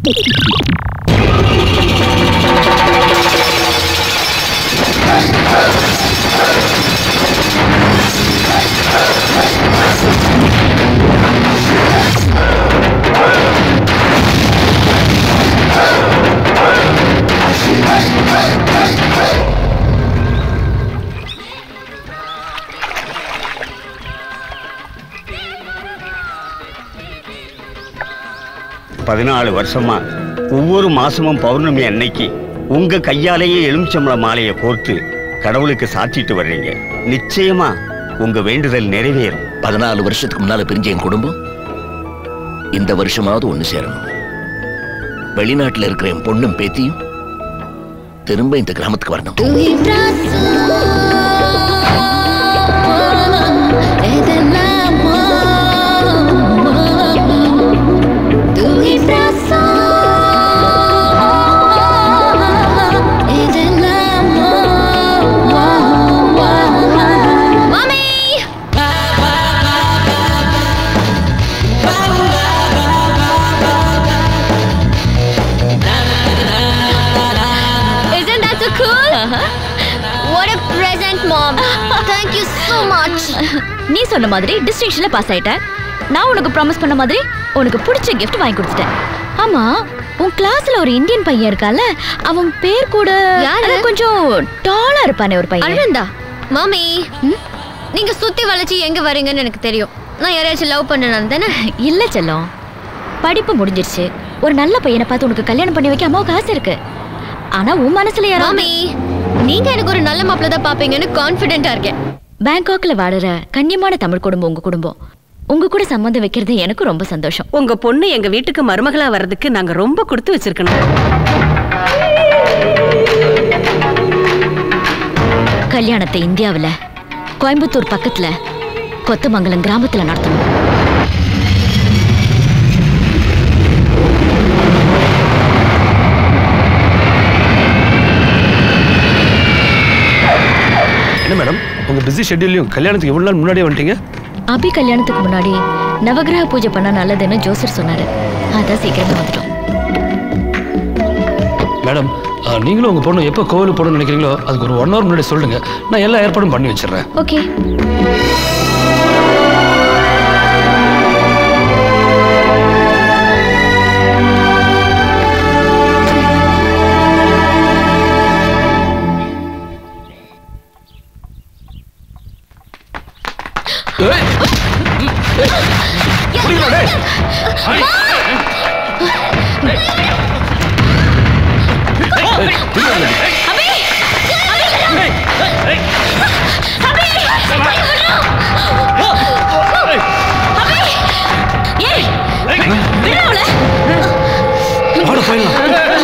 பதினாலு வருஷமா ஒவ்வொரு மாசமும் பௌர்ணமி அன்னைக்கு உங்க கையாலேயே எலுமிச்சம்பள மாலையை கோர்த்து கடவுளுக்கு சாத்திட்டு வர்றீங்க நிச்சயமா உங்க வேண்டுதல் நிறைவேறும் பதினாலு வருஷத்துக்கு முன்னால பிரிஞ்ச என் குடும்பம் இந்த வருஷமாவது ஒண்ணு சேரணும் வெளிநாட்டுல இருக்கிற என் பொண்ணும் பேத்தியும் திரும்ப இந்த கிராமத்துக்கு வரணும் Tu brazo es del amor. Tu brazo es del amor. Mami. Isn't that so cool? What a present, mom. Thank you so much. நீ சொன்ன மாதிரி டிஸ்டிங்ஷன்ல பாஸ் ஆயிட்ட நான் உனக்கு ப்ராமிஸ் பண்ண மாதிரி உனக்கு பிடிச்ச gift வாங்கி கொடுத்துட்டேன் ஆமா உன் கிளாஸ்ல ஒரு இந்தியன் பையன் இருக்கால அவன் பேர் கூட யாரு? அதான் கொஞ்சம் டாலா இருப்பானே ஒரு பையன் அரவிந்தா மாமி நீங்க சுத்தி வளைச்சு எங்க வரீங்கன்னு எனக்கு தெரியும் நான் யாரையாச்சும் லவ் பண்ணேன் தானே இல்ல செல்லம் படிப்பு முடிஞ்சிருச்சு ஒரு நல்ல பையனை பார்த்து உனக்கு கல்யாணம் பண்ணி வைக்க அம்மாவுக்கு ஆசை இருக்கு ஆனா உன் மனசுல யாராவது மாமி நீங்க எனக்கு ஒரு நல்ல மாப்பிள்ள தான் பாப்பீங்கன்னு கான்ஃபிடென்ட்டா இருக்கேன் பேங்காக்ல வாடுற கண்ணியமான தமிழ் குடும்பம் உங்க குடும்பம் உங்க கூட சம்மந்தம் வைக்கிறது எனக்கு ரொம்ப சந்தோஷம் உங்க பொண்ணு எங்க வீட்டுக்கு மருமகளா வர்றதுக்கு நாங்க ரொம்ப கொடுத்து வச்சிருக்கணும் கல்யாணத்தை இந்தியாவுல கோயம்புத்தூர் பக்கத்துல கொத்தமங்கலம் கிராமத்துல நடத்தணும் என்ன மேடம் உங்க பிஸி ஷெட்யூல்லையும் கல்யாணத்துக்கு எவ்வளவு நாள் முன்னாடியே வந்துட்டீங்க அபி கல்யாணத்துக்கு முன்னாடி நவகிரக பூஜை பண்ணா நல்லதுன்னு ஜோசர் சொன்னாரு அதான் சீக்கிரமா வந்துட்டோம் மேடம் அஹ், நீங்களும் உங்க பொண்ணு எப்போ கோவிலுக்கு போகணும்னு நினைக்கிறீங்களோ அதுக்கு ஒரு ஒன் ஹவர் முன்னாடி சொல்லுங்க நான் எல்லா ஏற்பாடும் பண்ணி வச்சிடுறேன் ஓகே வாட போயிடலாம்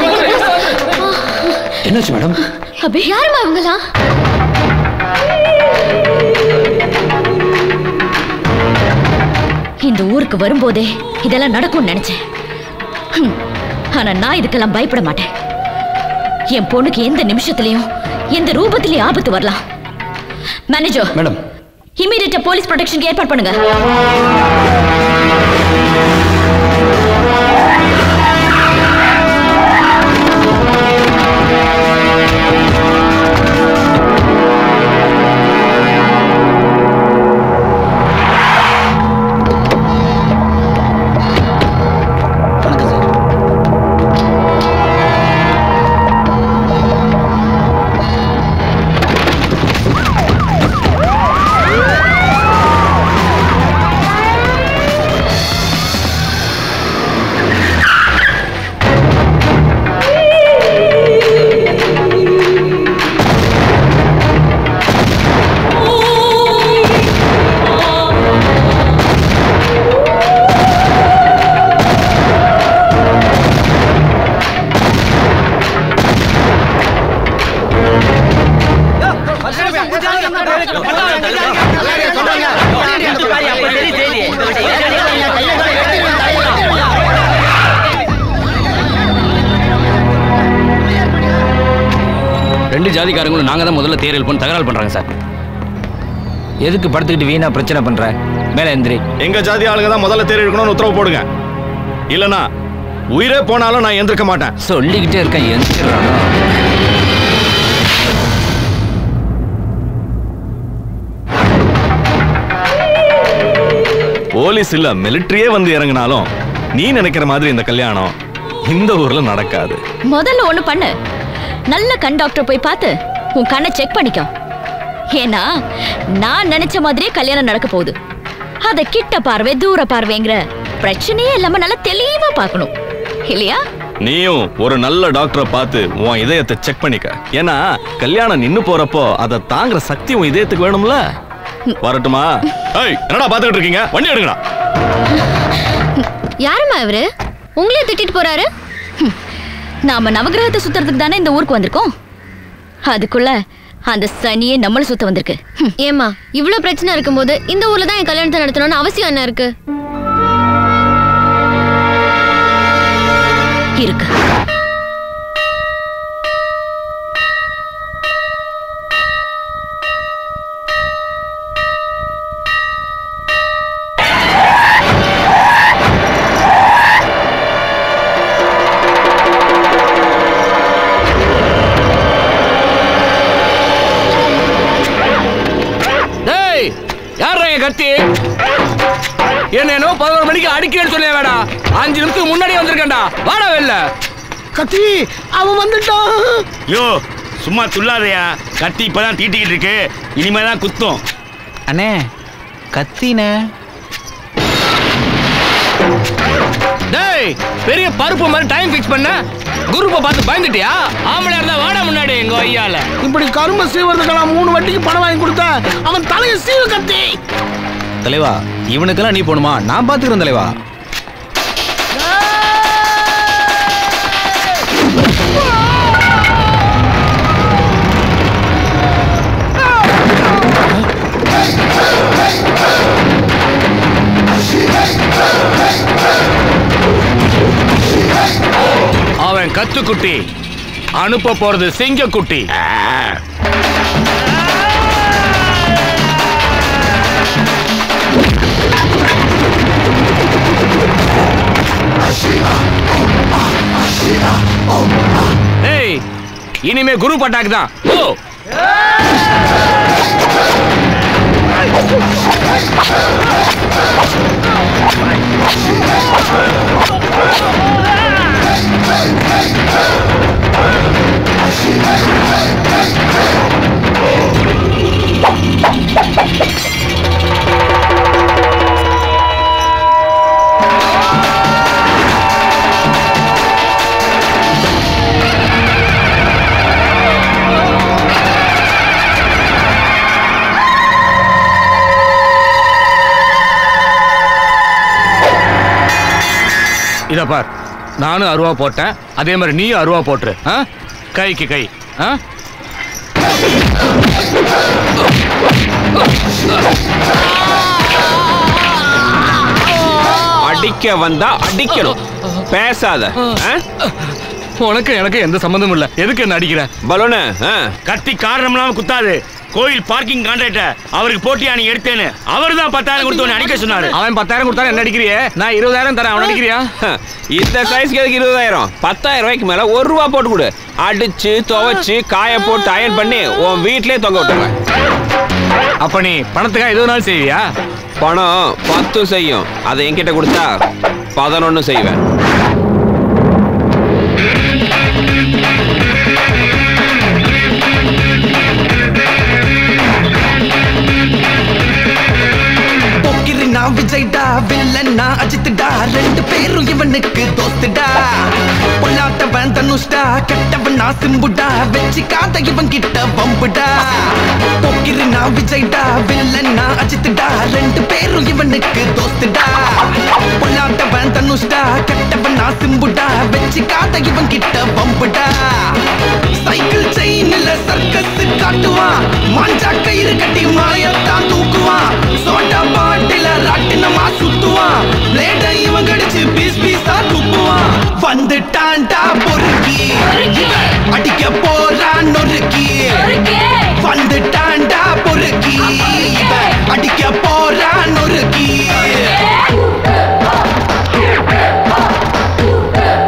என்னாச்சு மேடம் அபி யாருமா இவங்கலாம் இந்த ஊருக்கு வரும்போதே இதெல்லாம் நடக்கும்னு நினைச்சேன் ஹம். ஆனா நான் இதுக்கெல்லாம் பயப்பட மாட்டேன் என் பொண்ணுக்கு எந்த நிமிஷத்துலயும் எந்த ரூபத்திலயும் ஆபத்து வரலாம் மேனேஜர் மேடம் இமீடியட்டா போலீஸ் ப்ரொடெக்ஷனுக்கு ஏற்பாடு பண்ணுங்க ரெண்டு ஜாதிக்காரங்களும் நாங்க தான் முதல்ல தேர்தல் பண்ணி தகராறு பண்றாங்க சார் எதுக்கு படுத்துக்கிட்டு வீணா பிரச்சனை பண்ற மேல எந்திரி எங்க ஜாதி ஆளுங்க தான் முதல்ல தேர் எடுக்கணும்னு உத்தரவு போடுங்க இல்லனா உயிரே போனாலும் நான் எந்திருக்க மாட்டேன் சொல்லிக்கிட்டே இருக்கேன் எந்திரிக்கிறானா போலீஸ் இல்ல மிலிட்டரியே வந்து இறங்கினாலும் நீ நினைக்கிற மாதிரி இந்த கல்யாணம் இந்த ஊர்ல நடக்காது முதல்ல ஒண்ணு பண்ணு நல்ல கண் டாக்டர் போய் பார்த்து உன் கண்ணை செக் பண்ணிக்கோ ஏன்னா நான் நினைச்ச மாதிரியே கல்யாணம் நடக்க போகுது அத கிட்ட பார்வை தூர பார்வைங்கிற பிரச்சனையே இல்லாம நல்லா தெளிவா பார்க்கணும் இல்லையா நீயும் ஒரு நல்ல டாக்டரை பார்த்து உன் இதயத்தை செக் பண்ணிக்க ஏன்னா கல்யாணம் நின்னு போறப்போ அதை தாங்குற சக்தி உன் இதயத்துக்கு வேணும்ல வரட்டுமா ஏய் என்னடா பாத்துக்கிட்டு இருக்கீங்க வண்டி எடுங்கடா யாரும்மா இவரு உங்களே திட்டிட்டு போறாரு நாம நவகிரகத்தை சுத்துறதுக்கு தானே இந்த ஊருக்கு வந்திருக்கோம் அதுக்குள்ள அந்த சனியே நம்மள சுத்த வந்திருக்கு ஹம். ஏமா இவ்ளோ பிரச்சனை இருக்கும்போது இந்த ஊர்ல தான் என் கல்யாணத்தை நடத்தணும்னு அவசியம் என்ன இருக்கு இருக்கு டேய் யாரா என் கத்தி என்ன என்னோ பதினோரு மணிக்கு அடிக்கிறேன்னு சொல்லியா வேடா அஞ்சு நிமிஷத்துக்கு முன்னாடியே வந்திருக்கேன்டா வாடா வெளில கத்தி அவன் வந்துட்டான் யோ சும்மா துள்ளாதையா கத்தி இப்பதான் தீட்டிக்கிட்டு இருக்கு இனிமே தான் குத்தும் அண்ணே கத்தினே டேய் பெரிய பருப்பு மாதிரி டைம் ஃபிக்ஸ் பண்ண குரூப்பை பார்த்து பயந்துட்டியா ஆம்பளையா இருந்தா வாடா முன்னாடி எங்க ஐயால இப்படி கரும்பு சீவறதுக்கு நான் மூணு வட்டிக்கு பணம் வாங்கி கொடுத்தேன் அவன் தலையை சீவு கத்தி தலைவா இவனுக்கெல்லாம் நீ போணுமா நான் பாத்துக்கிறேன் தலைவா அவன் கத்துக்குட்டி அனுப்ப போறது சிங்கக்குட்டி ஏய் இனிமே குரு பட்டாக்கு தான் ஓ இத பார் நானும் அருவா போட்டேன் அதே மாதிரி நீயும் அருவா போட்டுரு ஆ? கைக்கு கை ஆ? அடிக்க வந்தா அடிக்கணும் பேசாத ஆ? உனக்கு எனக்கு எந்த சம்மந்தமும் இல்ல எதுக்கு என்ன அடிக்கிற பலூனு ஆ. கத்தி காரணம் இல்லாம குத்தாது கோயில் பார்க்கிங் கான்ட்ராக்டர் அவருக்கு போட்டியா நீ எடுத்தேன்னு அவர் தான் பத்தாயிரம் கொடுத்து உன்னை அடிக்க சொன்னாரு அவன் பத்தாயிரம் கொடுத்தா என்ன அடிக்கிறியே நான் இருபதாயிரம் தரேன் அவன் அடிக்கிறியா ஹ, இந்த சைஸ்க்கு எதுக்கு இருபதாயிரம் பத்தாயிரம் ரூபாய்க்கு மேல ஒரு ரூபா போட்டு கொடு அடிச்சு துவைச்சு காய போட்டு அயன் பண்ணி உன் வீட்லயே தொங்க விட்டுருவேன் அப்ப நீ பணத்துக்காக எது வேணாலும் செய்வியா பணம் பத்து செய்யும் அதை என்கிட்ட கொடுத்தா பதினொன்னு செய்வேன் போக்கிரினா விஜய்டா வில்லன்னா அஜித்துடா ரெண்டு பேரும் இவனுக்கு தோத்துடா பொல்லாட்டவன் தனுஷ்டா கெட்டவன் நான் சிம்புடா வச்சுக்காத இவன் கிட்ட பம்புடா போக்கிரினா விஜய்டா வில்லன்னா அஜித்துடா ரெண்டு பேரும் இவனுக்கு தோத்துடா பொல்லாட்டவன் தனுஷ்டா கெட்டவன் நான் சிம்புடா வச்சுக்காத இவன் கிட்ட பம்புடா சைக்கிள் செயின்ல சர்க்கஸ் காட்டுவான் மாஞ்சா கயிறு கட்டி மாயத்தான் தூக்குவான் சோட்டா பாட்டில ராட்டினமா சுத்துவான் பிளேட இவன் கடிச்சு பீஸ் பீஸா துப்புவான் வந்துட்டான்டா பொறுக்கி அடிக்க போறான் நொறுக்கி வந்துட்டான்டா பொறுக்கி இவன் அடிக்க போறான் நொறுக்கி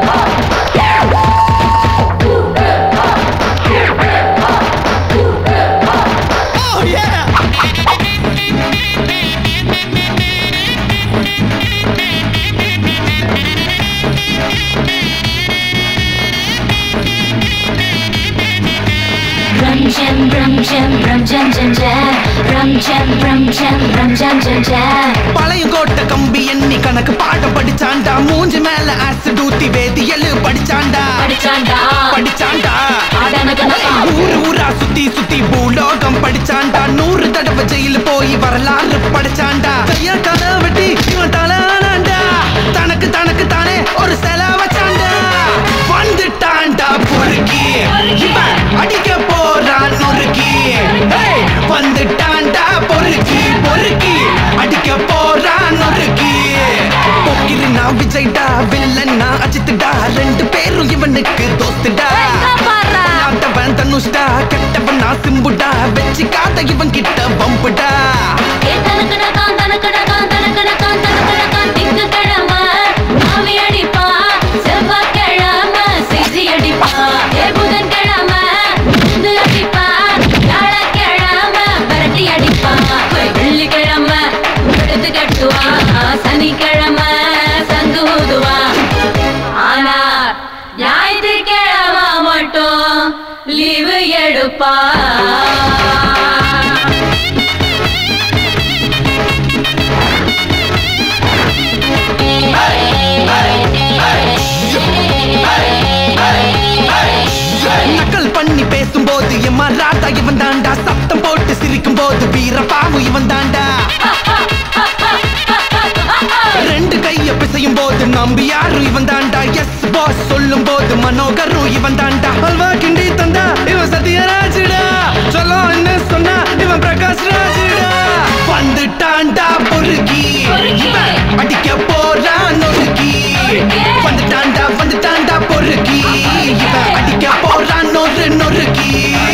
ரம் ஜம் ஜம் ஜம் ரம் ஜம் ரம் ஜம் ரம் ஜம் ஜம் ஜம் பழையங்கோட்டை கம்பி எண்ணி கணக்கு பாடம் படிச்சாண்டா மூஞ்சி மேல ஆசிட் ஊத்தி வேதியல் படிச்சாண்டா படிச்சாண்டா. படிச்சாண்டா அடனகனகா. ஊரு ஊரா சுத்தி சுத்தி பூலோகம் படிச்சாண்டா நூறு தடவை ஜெயில போய் வரலாறு படிச்சாண்டா கையா கால வெட்டி இவன் தலானாண்டா தனக்கு தனக்கு தானே ஒரு செல வச்சாண்டா வந்துட்டாண்டா பொறுக்கி இவன் அடிக்க போறான் நொறுக்கி ஏய், வந்துட்டாண்டா பொறுக்கி பொறுக்கி அடிக்க போறான் நொறுக்கி போக்கிருந்தா விஜய்டா வில்லன்னா அஜித்துடா ரெண்டு பேரும் இவனுக்கு தோத்துடா ஆட்டவன் தனுஷ்டா கெட்டவன் நான் சிம்புடா வச்சுக்காத இவன் கிட்ட பம்புடா ஏ தனக்கனகா தனக்கனகா தனக்கனகா தனக்கனகா திங்கட்கிழமை மாமி அடிப்பா செவ்வாய்க்கிழமை சிசி அடிப்பா ஏ புதன்கிழமை இது அடிப்பா வியாழக்கிழமை விரட்டி அடிப்பா வெள்ளிக்கிழமை எடுத்து கட்டுவா சனிக்கிழமை சங்கு ஊதுவா ஆனா ஞாயிற்றுக்கிழமை மட்டும் லீவு எடுப்பா நக்கல் பண்ணி பேசும்போது எம்மா ராத்தா இவன் தாண்டா சத்தம் போட்டு சிரிக்கும் போது வீரபாவு இவன் தாண்டா ரெண்டு கைய பிசையும் போது நம்பி யாரும் இவன் தாண்டா எஸ் பாஸ் சொல்லும் போது மனோகரும் இவன் தாண்டா அல்வா கிண்டி தந்தா இவன் சத்யராஜிடா சொல்லும் என்ன சொன்னா இவன் பிரகாஷ் ராஜிடா வந்துட்டாண்டா பொறுக்கி இவன் அடிக்க போறான் நொறுக்கி வந்துட்டாண்டா வந்துட்டாண்டா பொறுக்கி இவன் அடிக்க போறான் நொறு நொறுக்கி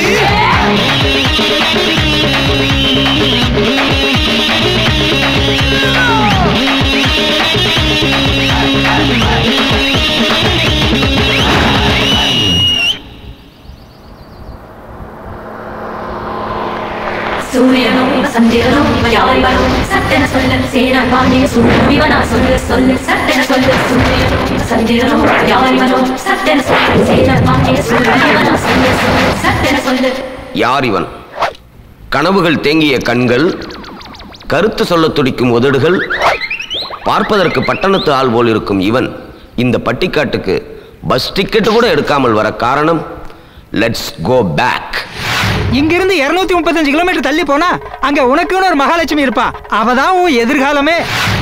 சூரியனும் சந்திரனும் யாரிவரும் சட்டென சொல்ல சேரன் பாண்டிய சூழல் இவனா சொல்லு சொல்லு சட்டென சொல்லு சூரியனும் சந்திரனும் யாரிவரும் சட்டென சொல்ல சேரன் பாண்டிய சூழல் இவனா சொல்லு சொல்லு சட்டென சொல்லு யார் இவன் கனவுகள் தேங்கிய கண்கள் கருத்து சொல்ல துடிக்கும் உதடுகள் பார்ப்பதற்கு பட்டணத்து ஆள் போல் இருக்கும் இவன் இந்த பட்டிக்காட்டுக்கு பஸ் டிக்கெட் கூட எடுக்காமல் வர காரணம் லெட்ஸ் கோ பேக் இங்கிருந்து இருநூத்தி முப்பத்தஞ்சு கிலோமீட்டர் தள்ளி போனா அங்க உனக்குன்னு ஒரு மகாலட்சுமி இருப்பா அவ தான் உன் எதிர்காலமே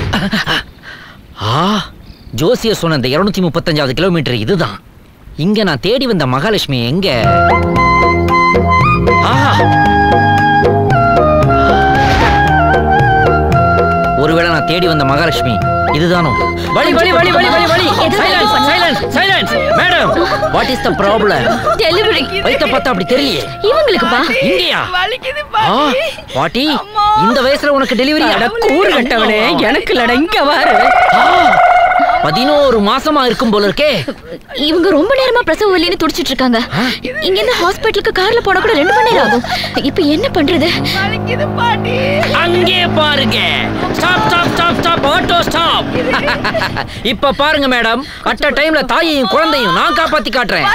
ஆ ஜோசிய சொன்ன இந்த இருநூத்தி முப்பத்தஞ்சாவது கிலோமீட்டர் இதுதான் இங்க நான் தேடி வந்த மகாலட்சுமி எங்க ஆஹா ஒருவேளை நான் தேடி வந்த மகாலட்சுமி இதுதானோ வழி வழி வழி வழி வழி வழி silence silence silence madam what is the problem delivery வைத்த பார்த்தா அப்படி தெரியலையே இவங்களுக்குப்பா இங்கயா ஆ, பாட்டி இந்த வயசுல உனக்கு டெலிவரி அட கூறு கட்டவனே எனக்கு இல்லடா இங்க வாரு பதினோரு மாசமா இருக்கும் போல இருக்கே இவங்க ரொம்ப நேரமா பிரசவ வலின்னு துடிச்சிட்டு இருக்காங்க இங்க இருந்து ஹாஸ்பிட்டலுக்கு கார்ல போனா கூட ரெண்டு மணி நேரம் ஆகும் இப்போ என்ன பண்றது அங்கே பாருங்க stop stop stop stop auto stop இப்ப பாருங்க மேடம் அட்ட டைம்ல தாயையும் குழந்தையும் நான் காப்பாத்தி காட்டுறேன்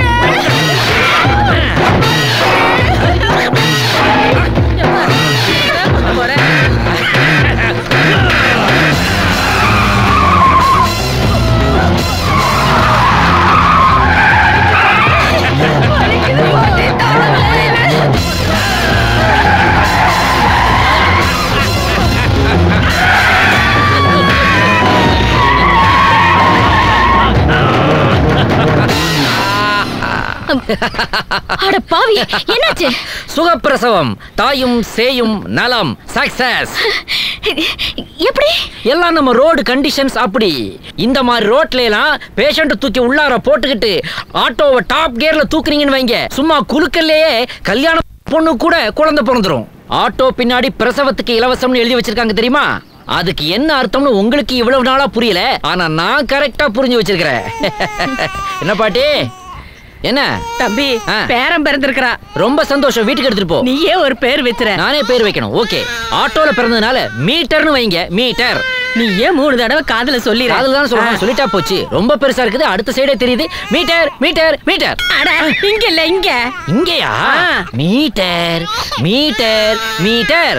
அட பாவி என்னாச்சு சுகப்பிரசவம் தாயும் சேயும் நலம் சக்சஸ் எப்படி எல்லாம் நம்ம ரோடு கண்டிஷன்ஸ் அப்படி இந்த மாதிரி ரோட்ல எல்லாம் பேஷண்ட் தூக்கி உள்ளார போட்டுக்கிட்டு ஆட்டோவை டாப் கியர்ல தூக்குறீங்கன்னு வைங்க சும்மா குலுக்கல்லையே கல்யாண பொண்ணு கூட குழந்தை பிறந்துரும் ஆட்டோ பின்னாடி பிரசவத்துக்கு இலவசம்னு எழுதி வச்சிருக்காங்க தெரியுமா அதுக்கு என்ன அர்த்தம்னு உங்களுக்கு இவ்வளவு நாளா புரியல ஆனா நான் கரெக்டா புரிஞ்சு வச்சிருக்கிறேன் என்ன பாட்டி என்ன தம்பி பேரம் பிறந்திருக்கிறா ரொம்ப சந்தோஷம் வீட்டுக்கு எடுத்துட்டு போ நீயே ஒரு பேர் வச்சுற நானே பேர் வைக்கணும் ஓகே ஆட்டோல பிறந்ததுனால மீட்டர்னு வைங்க மீட்டர் நீ ஏன் மூணு தடவை காதுல சொல்லிடு அதுல தான் சொல்றேன் சொல்லிட்டா போச்சு ரொம்ப பெருசா இருக்குது அடுத்த சைடே தெரியுது மீட்டர் மீட்டர் மீட்டர் அட இங்க இல்ல இங்க இங்கயா மீட்டர் மீட்டர் மீட்டர்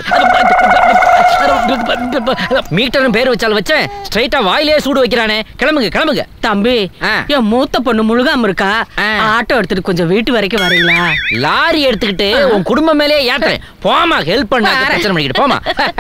மீட்டர்னு பேர் வச்சால வச்சேன் ஸ்ட்ரைட்டா வாயிலே சூடு வைக்கிறானே கிளம்புங்க கிளம்புங்க தம்பி என் மூத்த பொண்ணு முழுகாம இருக்கா ஆட்டோ எடுத்துட்டு கொஞ்சம் வீட்டு வரைக்கும் வரீங்களா லாரி எடுத்துக்கிட்டு உன் குடும்பம் மேலேயே ஏத்துறேன் போமா ஹெல்ப் பண்ண பிரச்சனை பண்ணிக்கிட்டு போமா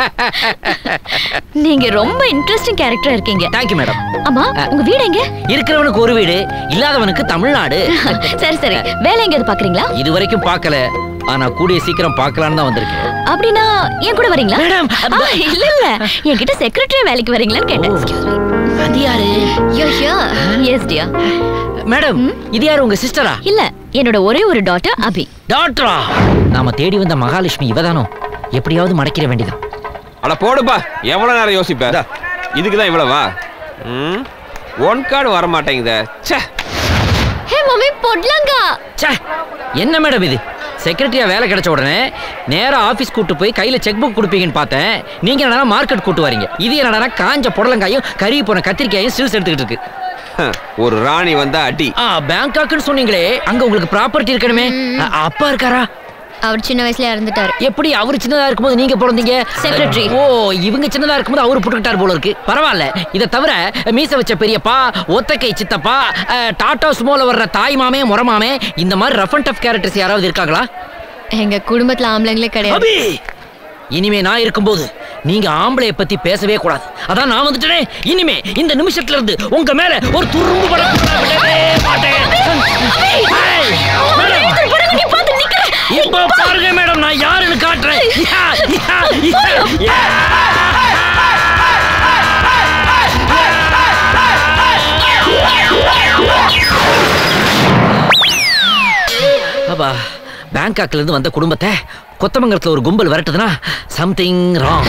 நீங்க ரொம்ப இன்ட்ரெஸ்டிங் கேரக்டரா இருக்கீங்க தேங்க்யூ மேடம் அம்மா உங்க வீடு எங்க இருக்கிறவனுக்கு ஒரு வீடு இல்லாதவனுக்கு தமிழ்நாடு சரி சரி வேலை எங்கேயாவது பாக்குறீங்களா இது வரைக்கும் பார்க்கல ஆனா கூடிய சீக்கிரம் பார்க்கலான்னு தான் வந்திருக்கேன் அப்படின்னா என் கூட வரீங்களா ஆ, இல்ல இல்ல என்கிட்ட செக்ரட்டரி வேலைக்கு வரீங்களான்னு கேட்டேன் எக்ஸ்கியூஸ் மீ அது யாரு யோ யோ எஸ் டியா மேடம் இது யாரு உங்க சிஸ்டரா இல்ல என்னோட ஒரே ஒரு டாட்டர் அபி டாக்டரா நாம தேடி வந்த மகாலட்சுமி இவதானோ எப்படியாவது மடக்கிற வேண்டியதான் அட போடுப்பா எவ்வளவு நேரம் யோசிப்ப இதுக்கு தான் இவ்வளவா ம் ஒன் கார்டு வர மாட்டேங்குதே ச்சே ஹே மம்மி பொட்லங்கா ச்சே என்ன மேடம் இது செக்ரட்டரியா வேலை கிடைச்ச உடனே நேரா ஆபீஸ் கூட்டு போய் கையில செக் புக் கொடுப்பீங்கன்னு பார்த்தேன் நீங்க என்னடா மார்க்கெட் கூட்டு வரீங்க இது என்னடா காஞ்ச புடலங்காயும் கறி போன கத்திரிக்காயும் ஸ்டில்ஸ் எடுத்துக்கிட்டு இருக்கு ஒரு ராணி வந்தா அடி ஆ பேங்காக்னு சொன்னீங்களே அங்க உங்களுக்கு ப்ராப்பர்ட்டி இருக்கணுமே அ- அப்பா இருக்காரா அவர் சின்ன வயசுல இறந்துட்டாரு எப்படி அவர் சின்னதா இருக்கும்போது நீங்க பிறந்தீங்க Secretary. ஓ இவங்க சின்னதா இருக்கும்போது அவரு புட்டுக்கிட்டார் போல இருக்கு பரவாயில்ல இதை தவிர மீச வச்ச பெரியப்பா ஒத்தக்கை சித்தப்பா அஹ், டாடா சுமோல வர்ற தாய் மாமே முறமாமே இந்த மாதிரி ரஃப் அண்ட் டஃப் கேரக்டர்ஸ் யாராவது இருக்காங்களா எங்க குடும்பத்துல ஆம்பளைங்களே கிடையாது அபி இனிமே நான் இருக்கும்போது நீங்க ஆம்பளைய பத்தி பேசவே கூடாது அதான் நான் வந்துட்டேனே இனிமே இந்த நிமிஷத்துல இருந்து உங்க மேல ஒரு துரும்பு பட விடவே மாட்டேன் ஏய், மேடம். இப்போ பாருங்க மேடம் நான் யாருன்னு காட்டுறேன் யா, யா, யா, யா. அப்பா பேங்காக்ல இருந்து வந்த குடும்பத்தை கொத்தமங்கலத்துல ஒரு கும்பல் விரட்டுதுன்னா சம்திங் ராங்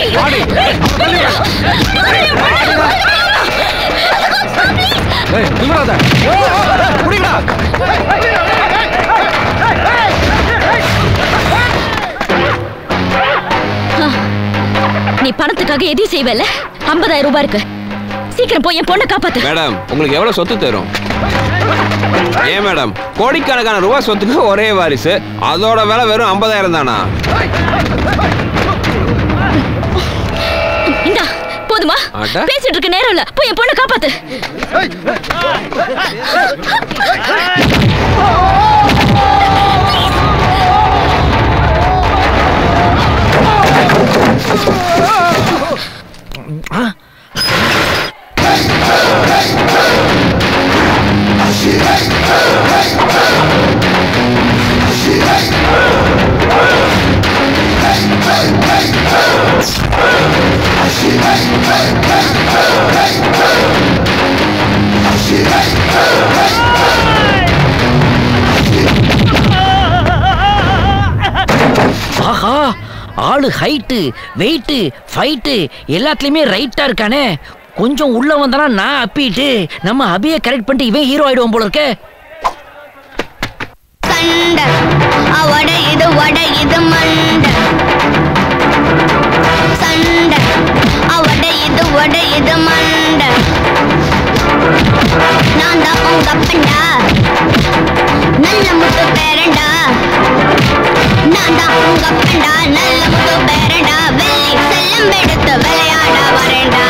நீ பணத்துக்காக எதையும் செய்வல ஐம்பதாயிரம் ரூபாய் இருக்கு சீக்கிரம் போய் என் பொண்ணை காப்பாத்து மேடம் உங்களுக்கு எவ்வளவு சொத்து தரும் ஏன் மேடம் கோடிக்கணக்கான ரூபாய் சொத்துக்கு ஒரே வாரிசு அதோட விலை வெறும் ஐம்பதாயிரம் தானா இந்தா போதுமா அட. பேசிட்டு இருக்க நேரம் இல்ல போய் என் பொண்ணை காப்பாத்து ஆஹா ஆளு ஹைட்டு வெயிட்டு ஃபைட்டு எல்லாத்துலயுமே ரைட்டா இருக்கானே கொஞ்சம் உள்ள வந்தானா நான் அப்பிட்டு நம்ம அபிய கரெக்ட் பண்ணிட்டு இவன் ஹீரோ ஆயிடுவான் போல இருக்கே சண்டை அவட இது வட இது மண்டை சண்டை அவட இது வட இது மண்டை நான் தான் உங்க அப்பண்டா நல்ல முத்து பேரண்டா நான் தான் உங்க அப்பண்டா நல்ல முத்து பேரண்டா வெள்ளி செல்லம் எடுத்து விளையாட வரேன்டா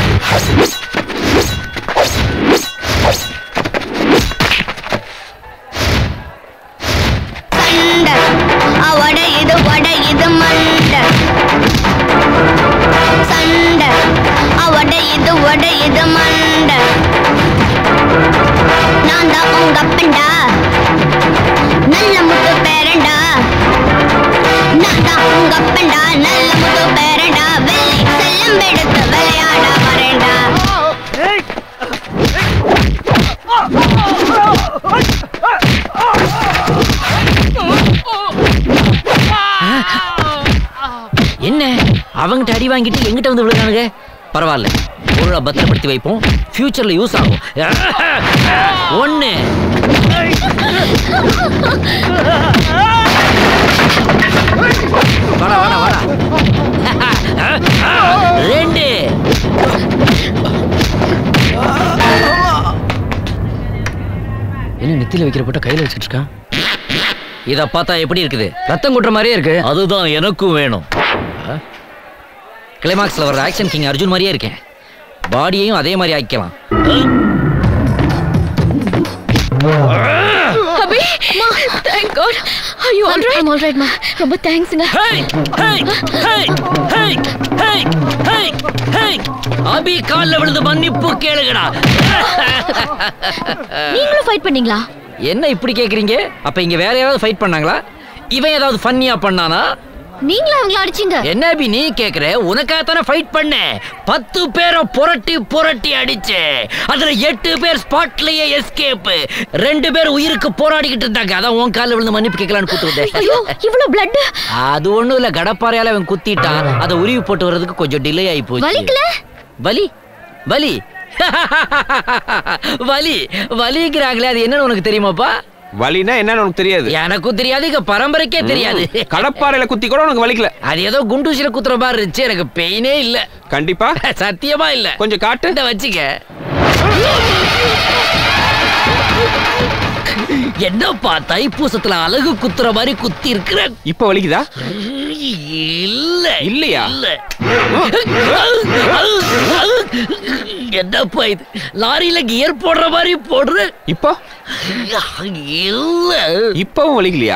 சண்டை அவட இது வட இது மண்டை சண்டை அவட இது வட இது மண்டை நான் தான் உங்க அப்பண்டா நல்ல முத்து பேரண்டா நான் தான் உங்க அப்பண்டா நல்ல முத்து பேரண்டா வெள்ளி செல்லம் எடுத்து விளையாட வரேன்டா என்ன அவங்கிட்ட அடி வாங்கிட்டு எங்கிட்ட வந்து விழுகானுங்க பரவாயில்ல பொருளை பத்திரப்படுத்தி வைப்போம் ஃபியூச்சர்ல யூஸ் ஆகும் ஒண்ணு வாடா வாடா வாடா ரெண்டு நெத்தியில வைக்கிற போட்ட கையில வச்சிட்டு இருக்கான் இத பார்த்தா எப்படி இருக்குது ரத்தம் கொட்டுற மாதிரியே இருக்கு அதுதான் எனக்கும் வேணும் கிளைமாக்ஸ்ல வர்ற ஆக்ஷன் கிங் அர்ஜுன் மாதிரியே இருக்கேன் பாடியையும் அதே மாதிரி ஆக்கிக்கலாம் அபி மா thank God are you all right I'm all right மா ரொம்ப தேங்க்ஸ்ங்க அபி கால்ல விழுந்து மன்னிப்பு கேளுங்கடா நீங்களும் ஃபைட் பண்ணீங்களா என்ன இப்படி கேக்குறீங்க அப்ப இங்க வேற யாராவது ஃபைட் பண்ணாங்களா இவன் ஏதாவது ஃபன்னியா பண்ணானா நீங்களும் அவங்கள அடிச்சீங்க என்ன அபி நீ கேக்குற உனக்காக தானே ஃபைட் பண்ணேன் பத்து பேரை புரட்டி புரட்டி அடிச்சேன் அதுல எட்டு பேர் ஸ்பாட்லயே எஸ்கேப் ரெண்டு பேர் உயிருக்கு போராடிக்கிட்டு இருந்தாங்க அதான் உன் கால்ல விழுந்து மன்னிப்பு கேட்கலான்னு கூட்டு ஐயோ இவ்வளவு பிளட் அது ஒண்ணும் இல்ல கடப்பாறையால அவன் குத்திட்டான் அதை உருவி போட்டு வர்றதுக்கு கொஞ்சம் டிலே ஆகி போச்சு வலிக்கல? வலி வலி வலி வலிங்கிறாங்களே அது என்னன்னு உனக்கு தெரியுமாப்பா வலினா என்னன்னு உனக்கு தெரியாது எனக்கும் தெரியாது இங்க பரம்பரைக்கே தெரியாது கடப்பாறையில குத்தி கூட உனக்கு வலிக்கல அது ஏதோ குண்டூசில குத்துற மாதிரி இருந்துச்சு எனக்கு பெயினே இல்ல கண்டிப்பா சத்தியமா இல்ல கொஞ்சம் காட்டு இந்த வச்சுக்க என்னப்பா தைப்பூசத்துல அழகு குத்துற மாதிரி குத்தி இருக்கிற இப்ப வலிக்குதா இல்ல இல்லையா இல்ல என்னப்பா இது லாரியில கியர் போடுற மாதிரி போடுற இப்போ இல்ல இப்பவும் வலிக்கலையா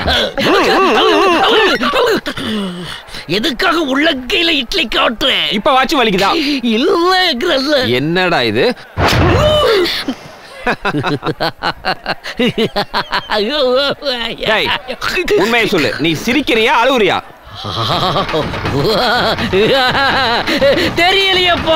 எதுக்காக உள்ளங்கையில இட்லி காட்டுறேன் இப்ப வாட்சி வலிக்குதா இல்ல என்னடா இது டேய், உண்மையை சொல்லு நீ சிரிக்கிறியா அழுவுறியா தெரியலையப்பா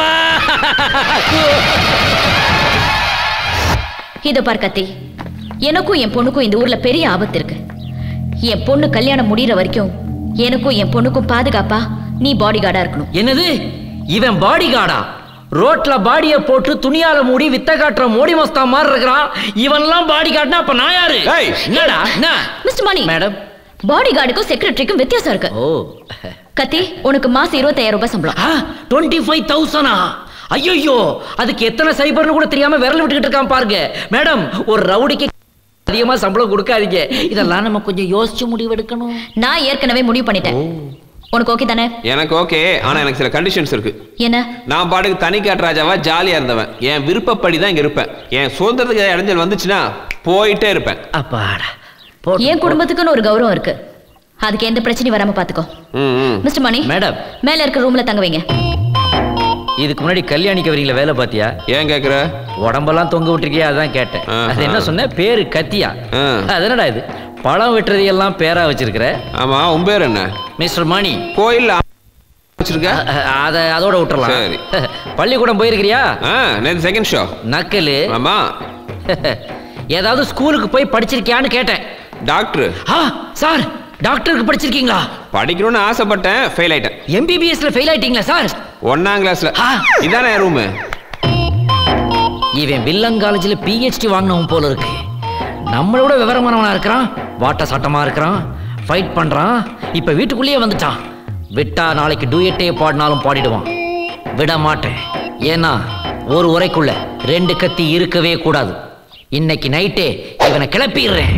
இத பார் கத்தி எனக்கும் என் பொண்ணுக்கும் இந்த ஊர்ல பெரிய ஆபத்து இருக்கு என் பொண்ணு கல்யாணம் முடியற வரைக்கும் எனக்கும் என் பொண்ணுக்கும் பாதுகாப்பா நீ பாடி கார்டா இருக்கணும் என்னது இவன் பாடி கார்டா ரோட்ல பாடிய போட்டு துணியால மூடி வித்த காட்டுற மோடி மஸ்தா மாதிரி இருக்கிறான் இவன்லாம் பாடி கார்டுனா அப்ப நான் யாரு என்னடா என்ன மிஸ்டர் மணி மேடம் பாடி கார்டுக்கும் செக்ரட்டரிக்கும் வித்தியாசம் இருக்கு ஓ கத்தி உனக்கு மாசம் இருபத்தாயிரம் ரூபாய் சம்பளம் டுவெண்ட்டி ஃபைவ் தௌசண்டா ஐயோ அதுக்கு எத்தனை சைபர்னு கூட தெரியாம விரல் விட்டுக்கிட்டு இருக்கான் பாருங்க மேடம் ஒரு ரவுடிக்கு அதிகமா சம்பளம் கொடுக்காதீங்க இதெல்லாம் நம்ம கொஞ்சம் யோசிச்சு முடிவெடுக்கணும் நான் ஏற்கனவே முடிவு பண்ணிட்டேன் உனக்கு ஓகே தானே எனக்கு ஓகே ஆனா எனக்கு சில கண்டிஷன்ஸ் இருக்கு என்ன நான் பாட்டுக்கு தனி ராஜாவா ஜாலியா இருந்தவன் என் விருப்பப்படி தான் இங்க இருப்பேன் என் சுதந்திரத்துக்கு ஏதாவது இடைஞ்சல் வந்துச்சுன்னா போயிட்டே இருப்பேன் அப்பாடா என் குடும்பத்துக்குன்னு ஒரு கௌரவம் இருக்கு அதுக்கு எந்த பிரச்சனையும் வராம பாத்துக்கோ மிஸ்டர் மணி மேடம் மேல இருக்க ரூம்ல தங்க வைங்க இதுக்கு முன்னாடி கல்யாணிக்கு வரீங்களா வேலை பாத்தியா ஏன் கேக்குற உடம்பெல்லாம் தொங்க விட்டுருக்கியா அதான் கேட்டேன் அது என்ன சொன்ன பேரு கத்தியா அது என்னடா இது பழம் வெட்டுறதையெல்லாம் பேரா வச்சிருக்கிற ஆமா உன் பேர் என்ன மிஸ்டர் மணி கோயில் வச்சிருக்க அத அதோட விட்டுறலாம் சரி பள்ளிக்கூடம் போயிருக்கிறியா நேற்று செகண்ட் ஷோ நக்கலு ஆமா ஏதாவது ஸ்கூலுக்கு போய் படிச்சிருக்கியான்னு கேட்டேன் டாக்டர் ஆ சார் டாக்டருக்கு படிச்சிருக்கீங்களா படிக்கணும்னு ஆசைப்பட்டேன் ஃபெயில் ஆயிட்டேன் எம்பிபிஎஸ்ல ஃபெயில் ஆயிட்டீங்களா சார் ஒன்னாம் கிளாஸ்ல இதானே என் ரூமு இவன் வில்லங் காலேஜில் பிஹெச்டி வாங்கினவன் போல இருக்கு நம்மளோட விவரமானவனா இருக்கிறான் வாட்ட சாட்டமா இருக்கிறான் ஃபைட் பண்றான் இப்ப வீட்டுக்குள்ளேயே வந்துட்டான் விட்டா நாளைக்கு டூயட்டே பாடினாலும் பாடிடுவான் விட மாட்டேன் ஏன்னா ஒரு உரைக்குள்ள ரெண்டு கத்தி இருக்கவே கூடாது இன்னைக்கு நைட்டே இவனை கிளப்பிடுறேன்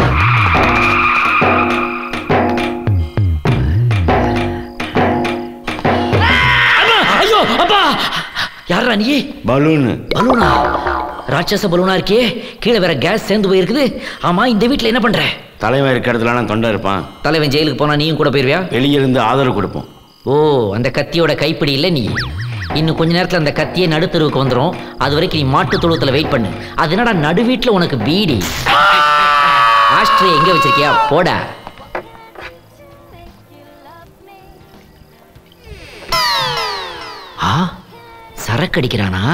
அம்மா, ஐயோ அப்பா யாரா நீ பலூனு பலூனா ராட்சச பலூனா இருக்கே கீழே வேற கேஸ் சேர்ந்து போயிருக்குது ஆமா இந்த வீட்ல என்ன பண்ற தலைவன் இருக்க இடத்துல நான் தொண்டை இருப்பான் தலைவன் ஜெயிலுக்கு போனா நீயும் கூட போயிருவியா வெளியே இருந்து ஆதரவு கொடுப்போம் ஓ அந்த கத்தியோட கைப்பிடி இல்ல நீ இன்னும் கொஞ்ச நேரத்துல அந்த கத்தியே நடுத்தருவுக்கு வந்துரும் அது வரைக்கும் நீ மாட்டு தொழுவத்துல வெயிட் பண்ணு அது என்னடா நடு வீட்டுல உனக்கு பீடி ஆஸ்ட்ரே எங்க வச்சிருக்கியா போடா ஆ சரக்கு அடிக்கிறானா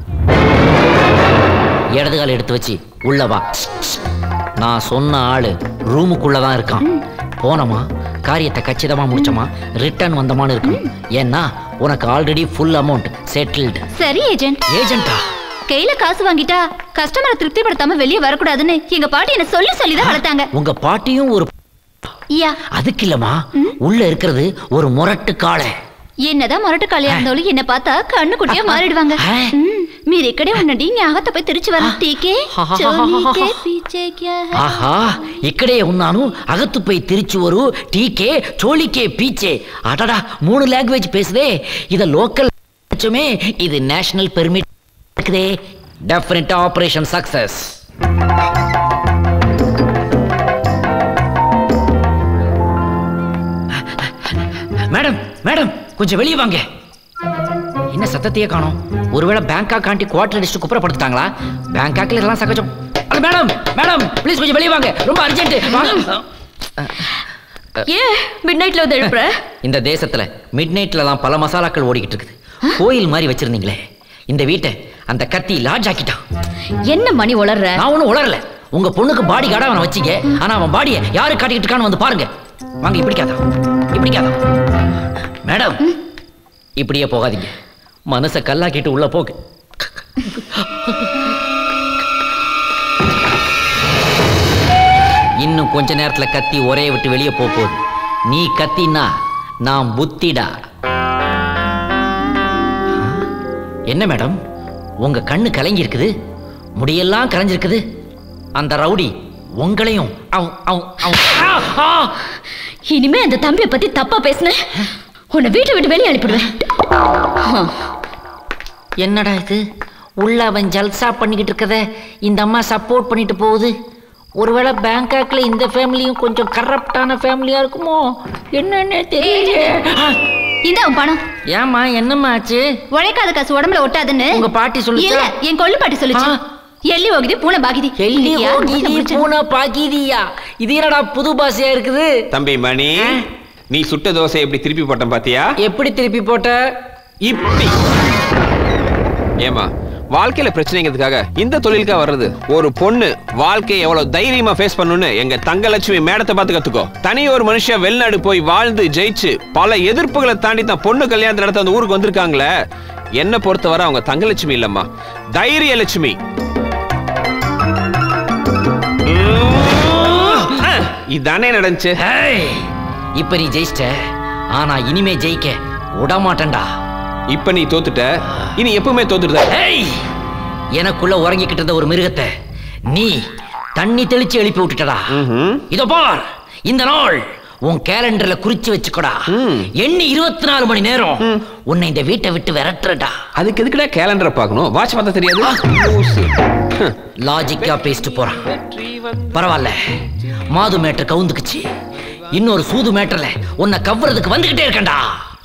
இடது கால் எடுத்து வச்சு உள்ள வா நான் சொன்ன ஆளு ரூமுக்குள்ள தான் இருக்கான் போனோமா காரியத்தை கச்சிதமா முடிச்சோமா ரிட்டர்ன் வந்தமான்னு இருக்கணும் ஏன்னா உனக்கு ஆல்ரெடி ஃபுல் அமௌண்ட் செட்டில்டு சரி ஏஜென்ட் ஏஜென்ட்டா கையில காசு வாங்கிட்டா கஸ்டமரை திருப்திப்படுத்தாம வெளியே வரக்கூடாதுன்னு எங்க பாட்டி என்ன சொல்லி சொல்லி தான் வளர்த்தாங்க உங்க பாட்டியும் ஒரு யா அதுக்கு இல்லம்மா உள்ள இருக்கிறது ஒரு முரட்டு காளை என்னதான் முரட்டு காளியா இருந்தாலும் என்ன பார்த்தா கண்ணு குட்டியா மாறிடுவாங்க ம். మీరు ఇక్కడే ఉండండి నేను అగతపై తిరిచి వరం టీకే చోలీకే పీచే క్యా హై ఆహా ఇక్కడే ఉన్నాను అగత్తుపై తిరుచువరు టీకే చోళికే పీచే అటడా மூணு லாங்குவேஜ் பேசுதே இத லோக்கல் மே இது நேஷனல் பெர்மிட் இருக்குதே டெஃபினட்டா ஆபரேஷன் சக்சஸ் மேடம் மேடம் கொஞ்சம் வெளியே வாங்க என்ன சத்தத்தையே காணோம் ஒருவேளை பேங்காக் ஆண்டி குவார்டர் அடிச்சுட்டு குப்புறப்படுத்திட்டாங்களா பேங்காக்ல இதெல்லாம் சகஜம் அட மேடம் மேடம் ப்ளீஸ் கொஞ்சம் வெளியே வாங்க ரொம்ப அர்ஜென்ட் வாங்க ஏன் மிட் நைட்ல வந்து எழுப்புற இந்த தேசத்துல மிட் நைட்லலாம் பல மசாலாக்கள் ஓடிக்கிட்டு இருக்குது கோயில் மாதிரி வச்சிருந்தீங்களே இந்த வீட்டை அந்த கத்தி லாட்ஜ் ஆக்கிட்டான் என்ன மணி உளர்ற நான் ஒன்றும் உளரல உங்க பொண்ணுக்கு பாடி கார்டா அவனை வச்சீங்க ஆனா அவன் பாடியை யாரு காட்டிக்கிட்டு இருக்கான்னு வந்து பாருங்க வாங்க இப்படிக்காதா இப்படிக்காதா மேடம் இப்படியே போகாதீங்க மனசை கல்லாக்கிட்டு உள்ள போகு இன்னும் கொஞ்ச நேரத்துல கத்தி ஒரே விட்டு வெளியே போக போகுது நீ கத்தினா நான் புத்திடா என்ன மேடம் உங்க கண்ணு கலங்கி இருக்குது முடியெல்லாம் கலைஞ்சிருக்குது அந்த ரவுடி உங்களையும் அவ்- அவ்- அவ்- ஆ! ஆ! இனிமே அந்த தம்பியை பத்தி தப்பா பேசுன உன்னை வீட்டை விட்டு வெளியே அனுப்பிடுவேன் என்னடா இது உள்ள அவன் ஜல்சா பண்ணிக்கிட்டு இருக்கத இந்த அம்மா சப்போர்ட் பண்ணிட்டு போகுது ஒருவேளை பேங்காக்ல இந்த ஃபேமிலியும் கொஞ்சம் கரப்டான ஃபேமிலியா இருக்குமோ என்னன்னு தெரியலையே இந்த உன் பணம் ஏமா என்னம்மா ஆச்சு உழைக்காத காசு உடம்புல ஒட்டாதுன்னு உங்க பாட்டி சொல்லுச்சா? இல்ல என் கொள்ளு பாட்டி சொல்லுச்சு எள்ளி ஓகுதி பூனை பாகிதி எள்ளி இன்னைக்கு யார் ஓகிதி மூஞ்சில முடிச்சா? பூனை பாக்கிதியா இது என்னடா புது பாஷையா இருக்குது தம்பி மணி நீ சுட்ட தோசை எப்படி திருப்பி போட்டேன் பாத்தியா எப்படி திருப்பி போட்ட இப்படி ஏமா வாழ்க்கையில பிரச்சனைங்கிறதுக்காக இந்த தொழிலுக்கா வர்றது ஒரு பொண்ணு வாழ்க்கையை எவ்வளவு தைரியமா ஃபேஸ் பண்ணணும்னு எங்க தங்கலட்சுமி மேடத்தை பார்த்து கத்துக்கோ தனி ஒரு மனுஷன் வெளிநாடு போய் வாழ்ந்து ஜெயிச்சு பல எதிர்ப்புகளை தாண்டி தான் பொண்ணு கல்யாணத்தை நடத்த அந்த ஊருக்கு வந்திருக்காங்களே என்ன பொறுத்தவரை அவங்க தங்கலட்சுமி இல்லம்மா தைரிய லட்சுமி இதானே நடந்துச்சு இப்ப நீ ஜெயிச்சிட்ட ஆனா இனிமே ஜெயிக்க விடமாட்டேன்டா இப்ப நீ தோத்துட்ட இனி எப்பவுமே தோத்துட்ட ஏய் எனக்குள்ள உறங்கிக்கிட்டு இருந்த ஒரு மிருகத்தை நீ தண்ணி தெளிச்சு எழுப்பி விட்டுட்டடா இதோ பார் இந்த நாள் உன் கேலண்டர்ல குறிச்சு வச்சுக்கோடா எண்ணி இருபத்தி நாலு மணி நேரம் உன்னை இந்த வீட்டை விட்டு விரட்டுறடா அதுக்கு எதுக்குடா கேலண்டரை பார்க்கணும் வாட்ச் பார்த்தா தெரியாது லாஜிக்கா பேசிட்டு போறான் பரவாயில்ல மாது மேட்டர் கவுந்துக்குச்சு இன்னொரு சூது மேட்டர்ல உன்னை கவ்வுறதுக்கு வந்துகிட்டே இருக்கேன்டா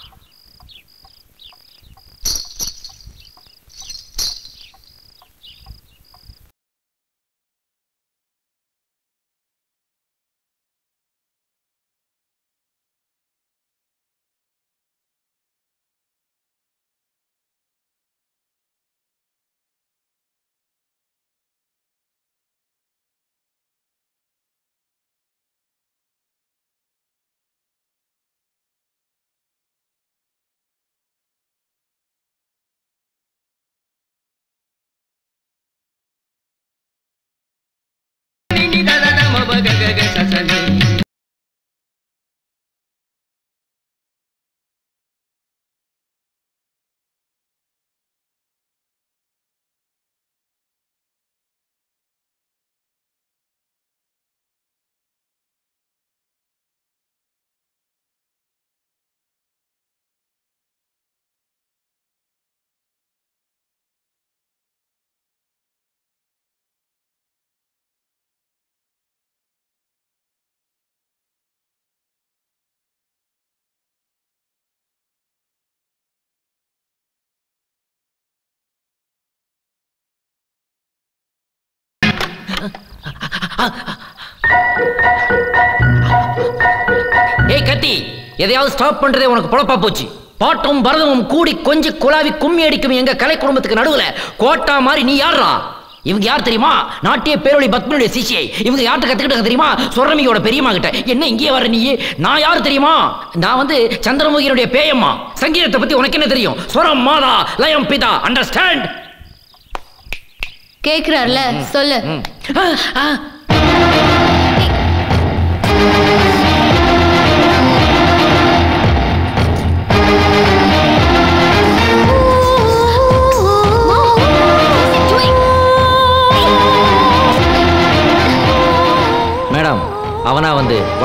ஏய் கத்தி எதையாவது ஸ்டாப் பண்றதே உனக்கு பொழப்பா போச்சு பாட்டும் பரதமும் கூடி கொஞ்சி குழாவி கும்மி அடிக்கும் எங்க கலை குடும்பத்துக்கு நடுவுல கோட்டா மாதிரி நீ யாரா இவங்க யார் தெரியுமா நாட்டிய பேரொழி பத்மனுடைய சிஷியை இவங்க யார்கிட்ட கத்துக்கிட்டாங்க தெரியுமா சொரமியோட பெரியம்மா கிட்ட என்ன இங்கே வர நீ நான் யார் தெரியுமா நான் வந்து சந்திரமுகியினுடைய பேயம்மா சங்கீதத்தை பத்தி உனக்கு என்ன தெரியும் ஸ்வரம் மாதா லயம் பிதா அண்டர்ஸ்டாண்ட் கேக்குறாருல சொல்லு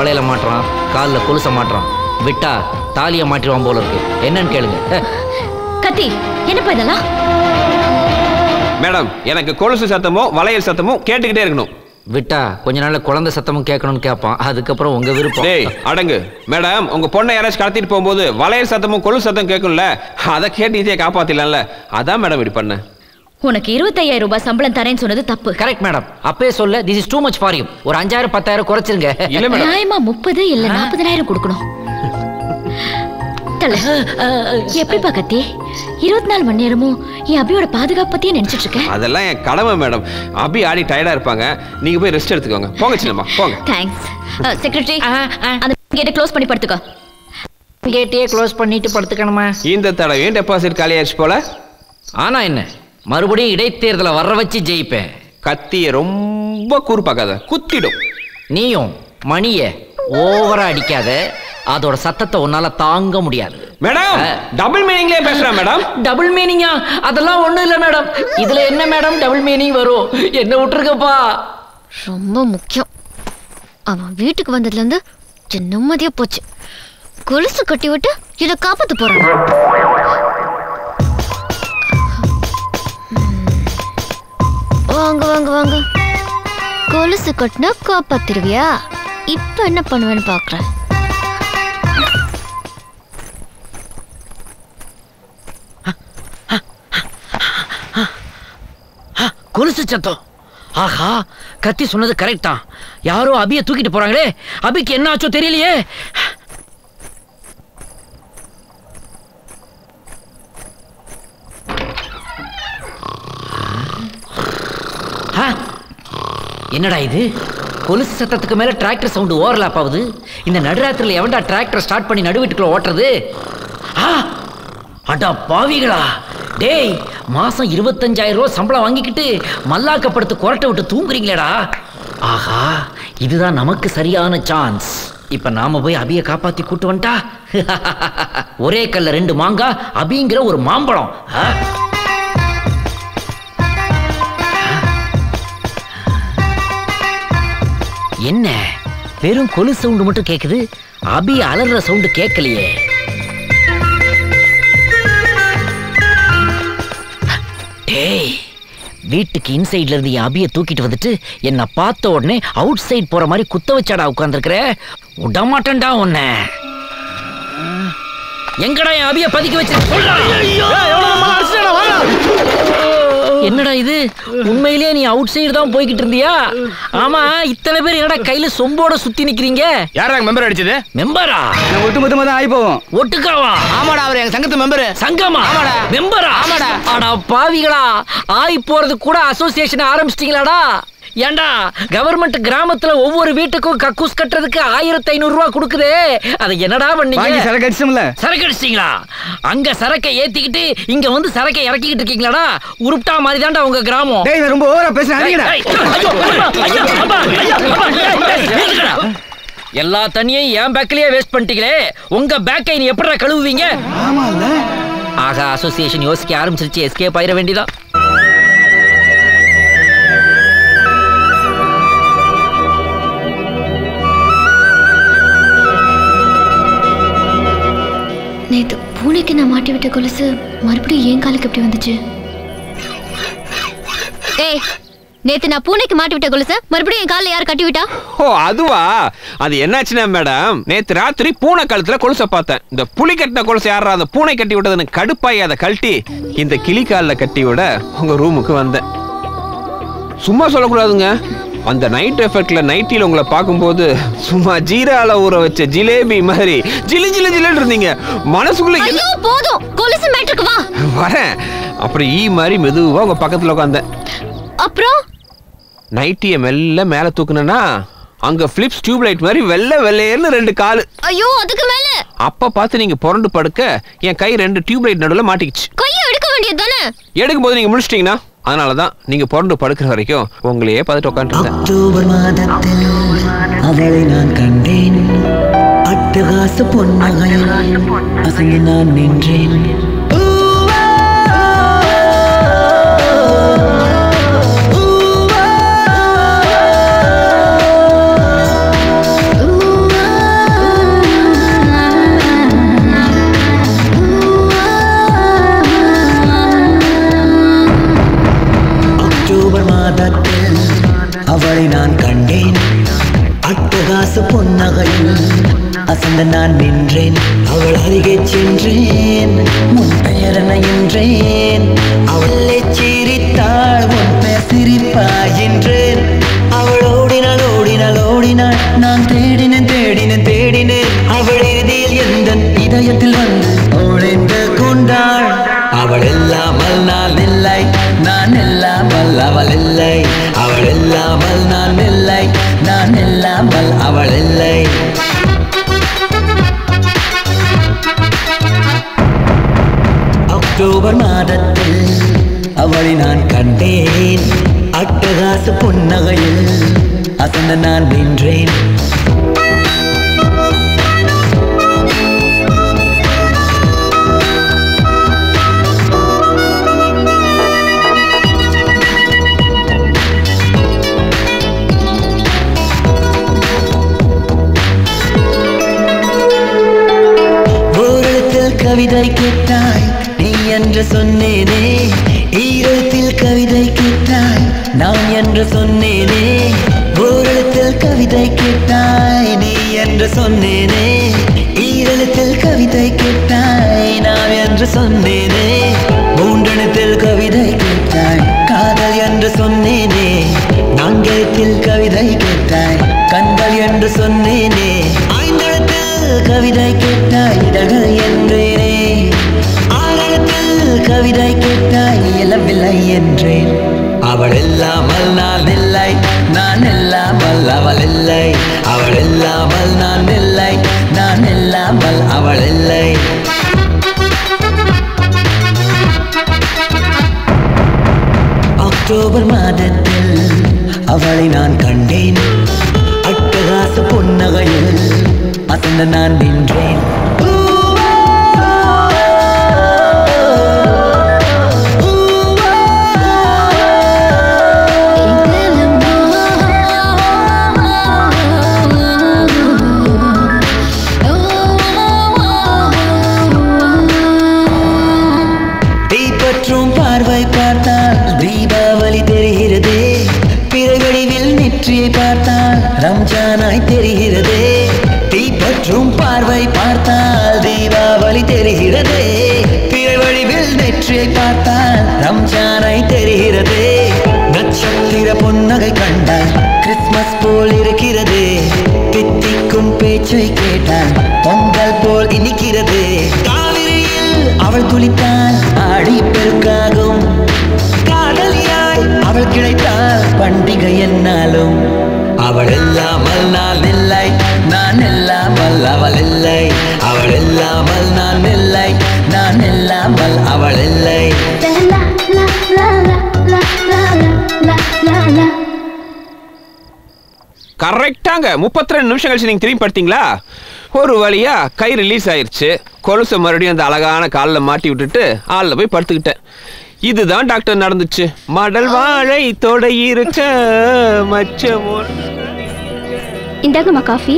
வளையல மாட்டுறான் காலில் கொலுச மாட்டுறான் விட்டா தாலியை மாட்டிடுவான் போல இருக்கு என்னன்னு கேளுங்க அஹ், கத்தி என்னப்பா இதெல்லாம் மேடம் எனக்கு கொலுசு சத்தமோ வளையல் சத்தமோ கேட்டுக்கிட்டே இருக்கணும் விட்டா கொஞ்ச நாள்ல குழந்தை சத்தமும் கேட்கணும்னு கேட்பான் அதுக்கப்புறம் உங்க விருப்பம் டேய் அடங்கு மேடம் உங்க பொண்ணை யாராச்சும் கடத்திட்டு போகும்போது வளையல் சத்தமும் கொலுசு சத்தம் கேட்கும்ல அதை கேட்டு இதே காப்பாத்திடலாம்ல அதான் மேடம் இப்படி பண்ணேன் உனக்கு இருபத்தையாயிரம் ரூபாய் சம்பளம் தரேன்னு சொன்னது தப்பு கரெக்ட் மேடம் அப்பவே சொல்ல this is too much for you ஒரு அஞ்சாயிரம் பத்தாயிரம் குறைச்சிருங்க நியாயமா முப்பது இல்ல நாற்பதனாயிரம் கொடுக்கணும் தல எப்படிப்பா கத்தி இருபத்தி நாலு மணி நேரமும் என் அபியோட பாதுகாப்பு பத்தியே நினைச்சிட்டு இருக்கேன் அதெல்லாம் என் கடமை மேடம் அபி ஆடி டயர்டா இருப்பாங்க நீங்க போய் ரெஸ்ட் எடுத்துக்கோங்க போங்க சின்னம்மா போங்க தேங்க்ஸ் செக்ரட்டரி அந்த கேட்டை க்ளோஸ் பண்ணி படுத்துக்கோ கேட்டையே க்ளோஸ் பண்ணிட்டு படுத்துக்கணுமா இந்த தடவையும் டெபாசிட் காலியாச்சு போல ஆனா என்ன மறுபடியும் இடைத்தேர்தலை வர வச்சு ஜெயிப்பேன் கத்திய ரொம்ப கூர்ப்பாக்காத குத்திடும் நீயும் மணிய ஓவரா அடிக்காத அதோட சத்தத்தை உன்னால தாங்க முடியாது மேடம் டபுள் மீனிங்லயே பேசுறேன் மேடம் டபுள் மீனிங்கா அதெல்லாம் ஒண்ணும் இல்ல மேடம் இதுல என்ன மேடம் டபுள் மீனிங் வரும் என்ன விட்டுருக்கப்பா ரொம்ப முக்கியம் அவன் வீட்டுக்கு வந்ததுல இருந்து என் நிம்மதியா போச்சு கொலுசு கட்டி விட்டு இதை காப்பாத்த போறான் வாங்க வாங்க வாங்க கொலுசு கட்டினா காப்பாத்திருவியா இப்ப என்ன பண்ணுவேன்னு பாக்குறேன் கொலுசு சத்தம் ஆஹா கத்தி சொன்னது கரெக்ட் தான் யாரோ அபிய தூக்கிட்டு போறாங்களே அபிக்கு என்ன ஆச்சோ தெரியலையே ஆ, என்னடா இது கொலுசு சத்தத்துக்கு மேல டிராக்டர் சவுண்ட் ஓவர்லாப் ஆகுது இந்த நடுராத்திரில எவன்டா டிராக்டர் ஸ்டார்ட் பண்ணி நடுவீட்டுக்குள்ள ஓட்டுறது ஆ அடா பாவிகளா டேய் மாசம் இருபத்தஞ்சாயிரம் ரூபாய் சம்பளம் வாங்கிக்கிட்டு மல்லாக்கப்படுத்து குரட்டை விட்டு தூங்குறீங்களேடா ஆஹா இதுதான் நமக்கு சரியான சான்ஸ் இப்ப நாம போய் அபிய காப்பாத்தி கூட்டு வந்துட்டா ஒரே கல்ல ரெண்டு மாங்கா அபிங்கிற ஒரு மாம்பழம் ஆ? என்ன வெறும் கொலு சவுண்டு மட்டும் கேக்குது அபி அலற சவுண்டு கேட்கலையே டேய் வீட்டுக்கு இன்சைட்ல இருந்து என் அபிய தூக்கிட்டு வந்துட்டு என்னை பார்த்த உடனே அவுட் சைட் போற மாதிரி குத்த வச்சாடா உட்காந்துருக்கிற விடமாட்டேன்டா உன்னை எங்கடா என் அபிய பதுக்கி வச்சு என்னடா இது உண்மையிலேயே நீ அவுட் சைடு தான் போய்கிட்டு இருந்தியா ஆமா இத்தனை பேர் என்னடா கையில சொம்போட சுத்தி நிக்கிறீங்க யாரா மெம்பர் அடிச்சது மெம்பரா ஒட்டு மொத்தமா தான் ஆகி போவோம் ஒட்டுக்காவா ஆமாடா அவர் எங்க சங்கத்து மெம்பர் சங்கமா ஆமாடா. மெம்பரா ஆமாடா. அடா பாவிகளா ஆய் போறது கூட அசோசியேஷன் ஆரம்பிச்சிட்டீங்களாடா ஏண்டா கவர்மெண்ட் கிராமத்துல ஒவ்வொரு வீட்டுக்கும் கக்கூஸ் கட்டுறதுக்கு ஆயிரத்தி ஐநூறு ரூபாய் கொடுக்குதே அதை என்னடா பண்ணீங்க வாங்கி சரக்கு அடிச்சோம்ல சரக்கு அடிச்சிட்டீங்களா அங்க சரக்கை ஏத்திக்கிட்டு இங்க வந்து சரக்கை இறக்கிக்கிட்டு இருக்கீங்களாடா உருப்டா மாதிரி தான்டா உங்க கிராமம் டேய் இவன் ரொம்ப ஓவரா பேசுறான் அடிங்கடா. ஏய், ஐயோ, அப்பா, ஐயோ, அப்பா, ஐயோ, அப்பா, ஏய், ஏய், நிறுத்துங்கடா. எல்லா தண்ணியும் என் பேக்லயே வேஸ்ட் பண்ணிட்டீங்களே உங்க பேக்கை நீ எப்படிடா கழுவுவீங்க ஆகா அசோசியேஷன் யோசிக்க ஆரம்பிச்சிருச்சு எஸ்கேப் ஆயிர வேண்டியதான் நேத்து பூனைக்கு நான் மாட்டி விட்ட கொலுசு மறுபடியும் ஏன் காலுக்கு எப்படி வந்துச்சு ஏய் நேத்து நான் பூனைக்கு மாட்டி விட்ட கொலுசு மறுபடியும் என் காலில் யார் கட்டி விட்டா ஓ அதுவா அது என்னாச்சுன்னா மேடம் நேத்து ராத்திரி பூனை கழுத்துல கொலுசை பார்த்தேன் இந்த புலி கட்டின கொலுசை யாரா அந்த பூனை கட்டி விட்டதுன்னு கடுப்பாயி அதை கழட்டி இந்த கிளிக்காலில் கட்டி விட உங்க ரூமுக்கு வந்தேன் சும்மா சொல்லக்கூடாதுங்க அந்த நைட் எஃபெக்ட்ல நைட்டில உங்களை பார்க்கும்போது சும்மா ஜீரால ஊற வச்ச ஜிலேபி மாதிரி ஜிலு ஜிலு ஜிலுன்னு இருந்தீங்க மனசுக்குள்ள என்ன- ஐயோ போதும் கொலுசு மேட்ருக்கு வா வரேன் அப்புறம் ஈ மாதிரி மெதுவா உங்க பக்கத்துல உட்காந்தேன் அப்புறம் நைட்டியை மெல்ல மேல தூக்குனேன்னா அங்க பிலிப்ஸ் டியூப் லைட் மாதிரி வெள்ளை வெள்ளையர்னு ரெண்டு காலு ஐயோ அதுக்கு மேல அப்ப பார்த்து நீங்க புரண்டு படுக்க என் கை ரெண்டு டியூப் லைட் நடுவுல மாட்டிக்கிச்சு கையை எடுக்க வேண்டியது தானே எடுக்கும் போது நீங்க முடிச்சிட்டீங்கன்னா அதனாலதான் நீங்க புரண்டு படுக்கிற வரைக்கும் உங்களையே பார்த்துட்டு உட்காந்துருந்தேன் அக்டோபர் மாதத்தில் அவளை நான் கண்டேன் அட்டகாச பொன்னகையில் அசைந்து நான் நின்றேன் ஊவா அசந்த நான் நின்றேன் அவள் அருகே சென்றேன் உன் பெயர் என்ன என்றேன் அவளை சிரித்தாள் உன் பெயர் சிரிப்பா என்றேன் அவள் ஓடினாள் ஓடினாள் ஓடினாள் நான் தேடினேன் தேடினேன் தேடினேன் அவள் இறுதியில் எந்த இதயத்தில் வந்து ஒளிந்து கொண்டாள் அவள் இல்லாமல் நான் இல்லை நான் இல்லாமல் அவள் இல்லை அவள் இல்லாமல் நான் இல்லை நான் இல்லாமல் அவள் இல்லை அக்டோபர் மாதத்தில் அவளை நான் கண்டேன் அட்டகாச புன்னகையில் அசந்த நான் நின்றேன் ஓரிடத்தில் கவிதை கேட்டாய் நீ என்று சொன்னேனே ஈரத்தில் கவிதை கேட்டாய் நான் என்று சொன்னேனே ஓரிடத்தில் கவிதை கேட்டாய் நீ என்று சொன்னேனே ஈரத்தில் கவிதை கேட்டாய் நான் என்று சொன்னேனே மூன்றெழுத்தில் கவிதை கேட்டாய் காதல் என்று சொன்னேனே நான்கெழுத்தில் கவிதை கேட்டாய் கண்கள் என்று சொன்னேனே ஐந்தெழுத்தில் கவிதை கேட்டாய் இதழ்கள் என்றேனே ஆழத்தில் கவிதை கேட்டாய் இயலவில்லை என்றேன் அவள் இல்லாமல் நான் இல்லை நான் இல்லாமல் அவள் இல்லை அவள் இல்லாமல் நான் இல்லை நான் இல்லாமல் அவள் இல்லை அக்டோபர் மாதத்தில் அவளை நான் கண்டேன் அட்டகாச புன்னகையில் அசந்த நான் நின்றேன் தீப்பற்றும் பார்வை பார்த்தால் தீபாவளி தெரிகிறதே பிறை வடிவில் நெற்றியை பார்த்தால் ரம்ஜானாய் தெரிகிறதே தீப்பற்றும் பார்வை பார்த்தால் தீபாவளி தெரிகிறதே பிறை வடிவில் நெற்றியை பார்த்தால் ரம்ஜானாய் தெரிகிறதே நட்சத்திர பொன்னகை கண்டால் கிறிஸ்மஸ் போல் இருக்கிறது தித்திக்கும் பேச்சை கேட்டால் பொங்கல் போல் இனிக்கிறது காவிரியில் அவள் குளித்தால் ஆடி பெருக்காகும் காதலியாய் அவள் கிடைத்தால் பண்டிகை என்னாலும் அவள் இல்லாமல் நான் இல்லை நான் இல்லாமல் அவள் இல்லை அவள் இல்லாமல் நான் இல்லை நான் இல்லாமல் அவள் இல்லை கரெக்டாங்க முப்பத்தி ரெண்டு நிமிஷம் கழிச்சு நீங்க திரும்பி படுத்தீங்களா ஒரு வழியா கை ரிலீஸ் ஆயிருச்சு கொலுசை மறுபடியும் அந்த அழகான காலில் மாட்டி விட்டுட்டு ஆளில் போய் படுத்துக்கிட்டேன் இதுதான் டாக்டர் நடந்துச்சு மடல் வாழை தொடை இருக்க மச்சமோ இந்தாங்கம்மா காஃபி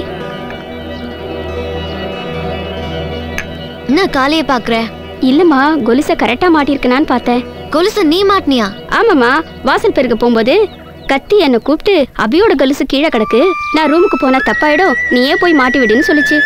என்ன காலைய பாக்குற இல்லம்மா கொலுசை கரெக்டா மாட்டிருக்கனான்னு பார்த்தேன் கொலுசை நீ மாட்டினியா ஆமாம்மா வாசல் பெருக்க போகும்போது கத்தி என்னை கூப்பிட்டு அபியோட கொலுசு கீழே கிடக்கு நான் ரூமுக்கு போனா தப்பாயிடும் நீயே போய் மாட்டி விடுன்னு சொல்லிச்சு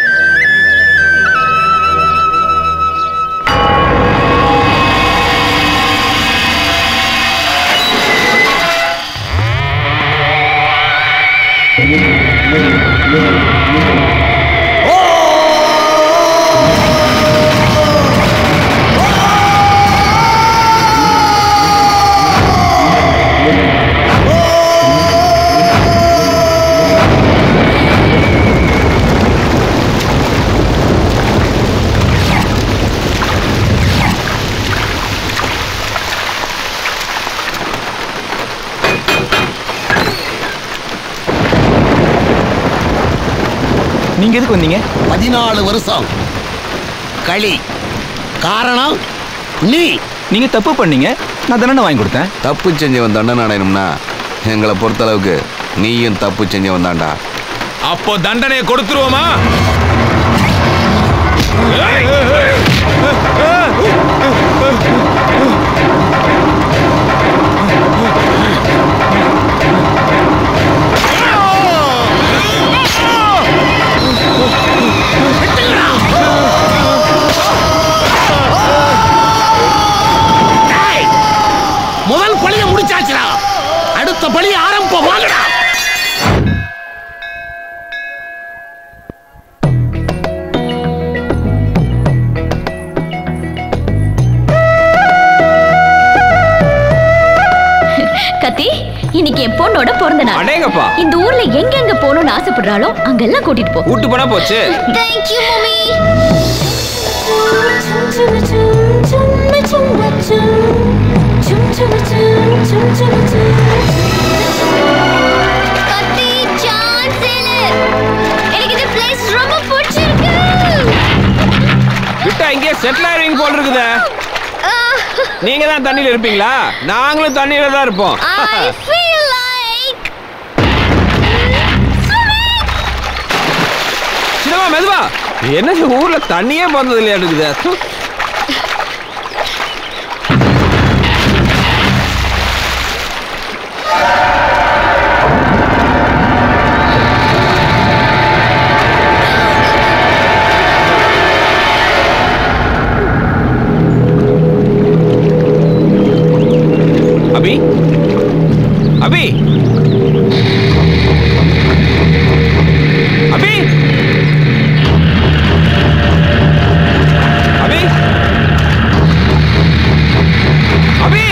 நீங்க எதுக்கு வந்தீங்க பதினாலு வருஷம் களி காரணம் நீ நீங்க தப்பு பண்ணீங்க நான் தண்டனை வாங்கி கொடுத்தேன் தப்பு செஞ்சவன் தண்டனை அடையணும்னா எங்களை பொறுத்தளவுக்கு நீயும் தப்பு செஞ்சவன் தான்டா அப்போ தண்டனையை கொடுத்துருவோமா இன்னைக்கு என் பொண்ணோட பிறந்த நாள் அடேங்கப்பா. இந்த ஊர்ல எங்க எங்க போகணும்னு ஆசைப்படுறாளோ அங்கெல்லாம் கூட்டிட்டு போ கூட்டு போனா போச்சு Thank you, mommy. கத்தி chance இல்ல. எனக்கு இந்த place ரொம்ப பிடிச்சிருக்கு. விட்டா இங்கே செட்டில் ஆயிருவீங்க போல் இருக்குதே நீங்க தான் தண்ணியில இருப்பீங்களா நாங்களும் தண்ணியில தான் இருப்போம் I feel like சின்னமா மெதுவா என்னது ஊர்ல தண்ணியே பிறந்தது இல்லையா இருக்குது து. அபி அபி அபி அபி அபி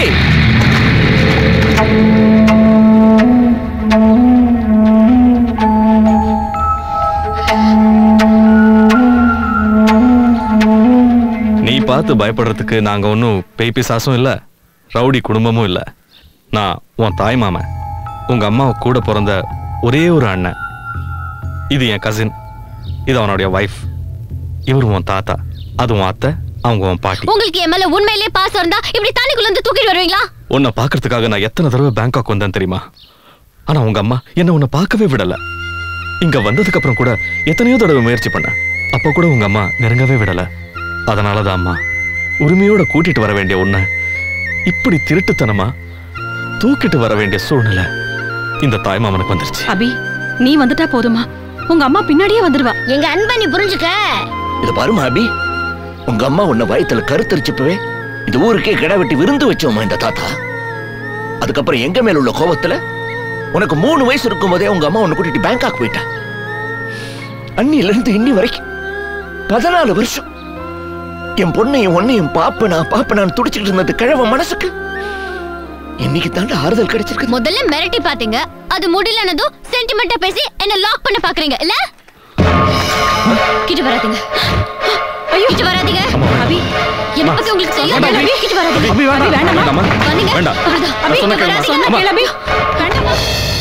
நீ பார்த்து பயப்படுறதுக்கு நாங்க ஒன்றும் பேய் பிசாசும் இல்ல ரவுடி குடும்பமும் இல்ல நான் உன் தாய் மாமன் உங்க அம்மா கூட பிறந்த ஒரே ஒரு அண்ணன் இது என் கசின் இது அவனுடைய வைஃப் இவர் உன் தாத்தா அது உன் அத்தை அவங்க உன் பாட்டி உங்களுக்கு என் மேல உண்மையிலேயே பாசம் இருந்தா இப்படி தண்ணிக்குள்ள இருந்து தூக்கிட்டு வருவீங்களா உன்னை பார்க்கறதுக்காக நான் எத்தனை தடவை பேங்காக் வந்தேன் தெரியுமா ஆனா உங்க அம்மா என்ன உன்னை பார்க்கவே விடல இங்க வந்ததுக்கு அப்புறம் கூட எத்தனையோ தடவை முயற்சி பண்ண அப்போ கூட உங்க அம்மா நெருங்கவே விடல அதனாலதான் அம்மா உரிமையோட கூட்டிட்டு வர வேண்டிய உன்னை இப்படி திருட்டுத்தனமா தூக்கிட்டு வர வேண்டிய சூழ்நிலை இந்த தாய்மாமனுக்கு வந்துருச்சு அபி நீ வந்துட்டா போதுமா உங்க அம்மா பின்னாடியே வந்துடுவா எங்க அன்பை நீ புரிஞ்சுக்க இது பாருமா அபி உங்க அம்மா உன்னை வயத்துல கருத்தரிச்சப்பவே இந்த ஊருக்கே கிட வெட்டி விருந்து வச்சோமா இந்த தாத்தா அதுக்கப்புறம் எங்க மேல உள்ள கோபத்துல உனக்கு மூணு வயசு இருக்கும் போதே உங்க அம்மா உன்னை கூட்டிட்டு பேங்காக் போயிட்டா அன்னில இருந்து இன்னி வரைக்கும் பதினாலு வருஷம் என் பொண்ணையும் ஒன்னையும் பாப்பனா பாப்பனான்னு துடிச்சுக்கிட்டு இருந்தது கிழவ மனசுக்கு இன்னைக்கு தாண்ட ஆறுதல் கிடைச்சிருக்கு முதல்ல மிரட்டி பாத்தீங்க அது முடியலனதும் சென்டிமெண்டா பேசி என்ன லாக் பண்ண பாக்குறீங்க இல்ல கிட்ட வராதீங்க ஐயோ கிட்ட வராதீங்க அபி என்ன பத்தி உங்களுக்கு தெரியும் வேண்டாம், அபி. கிட்ட வராதீங்க அபி, வேண்டாம். அபி, வேண்டாமா வேண்டாம்மா. வந்தீங்க வேண்டாம். அவ்வளவுதான். நான் அபி, சொன்ன கிட்ட கேளும்மா. வராதீங்க. அம்மா. கேளு, அபி. வேண்டாமா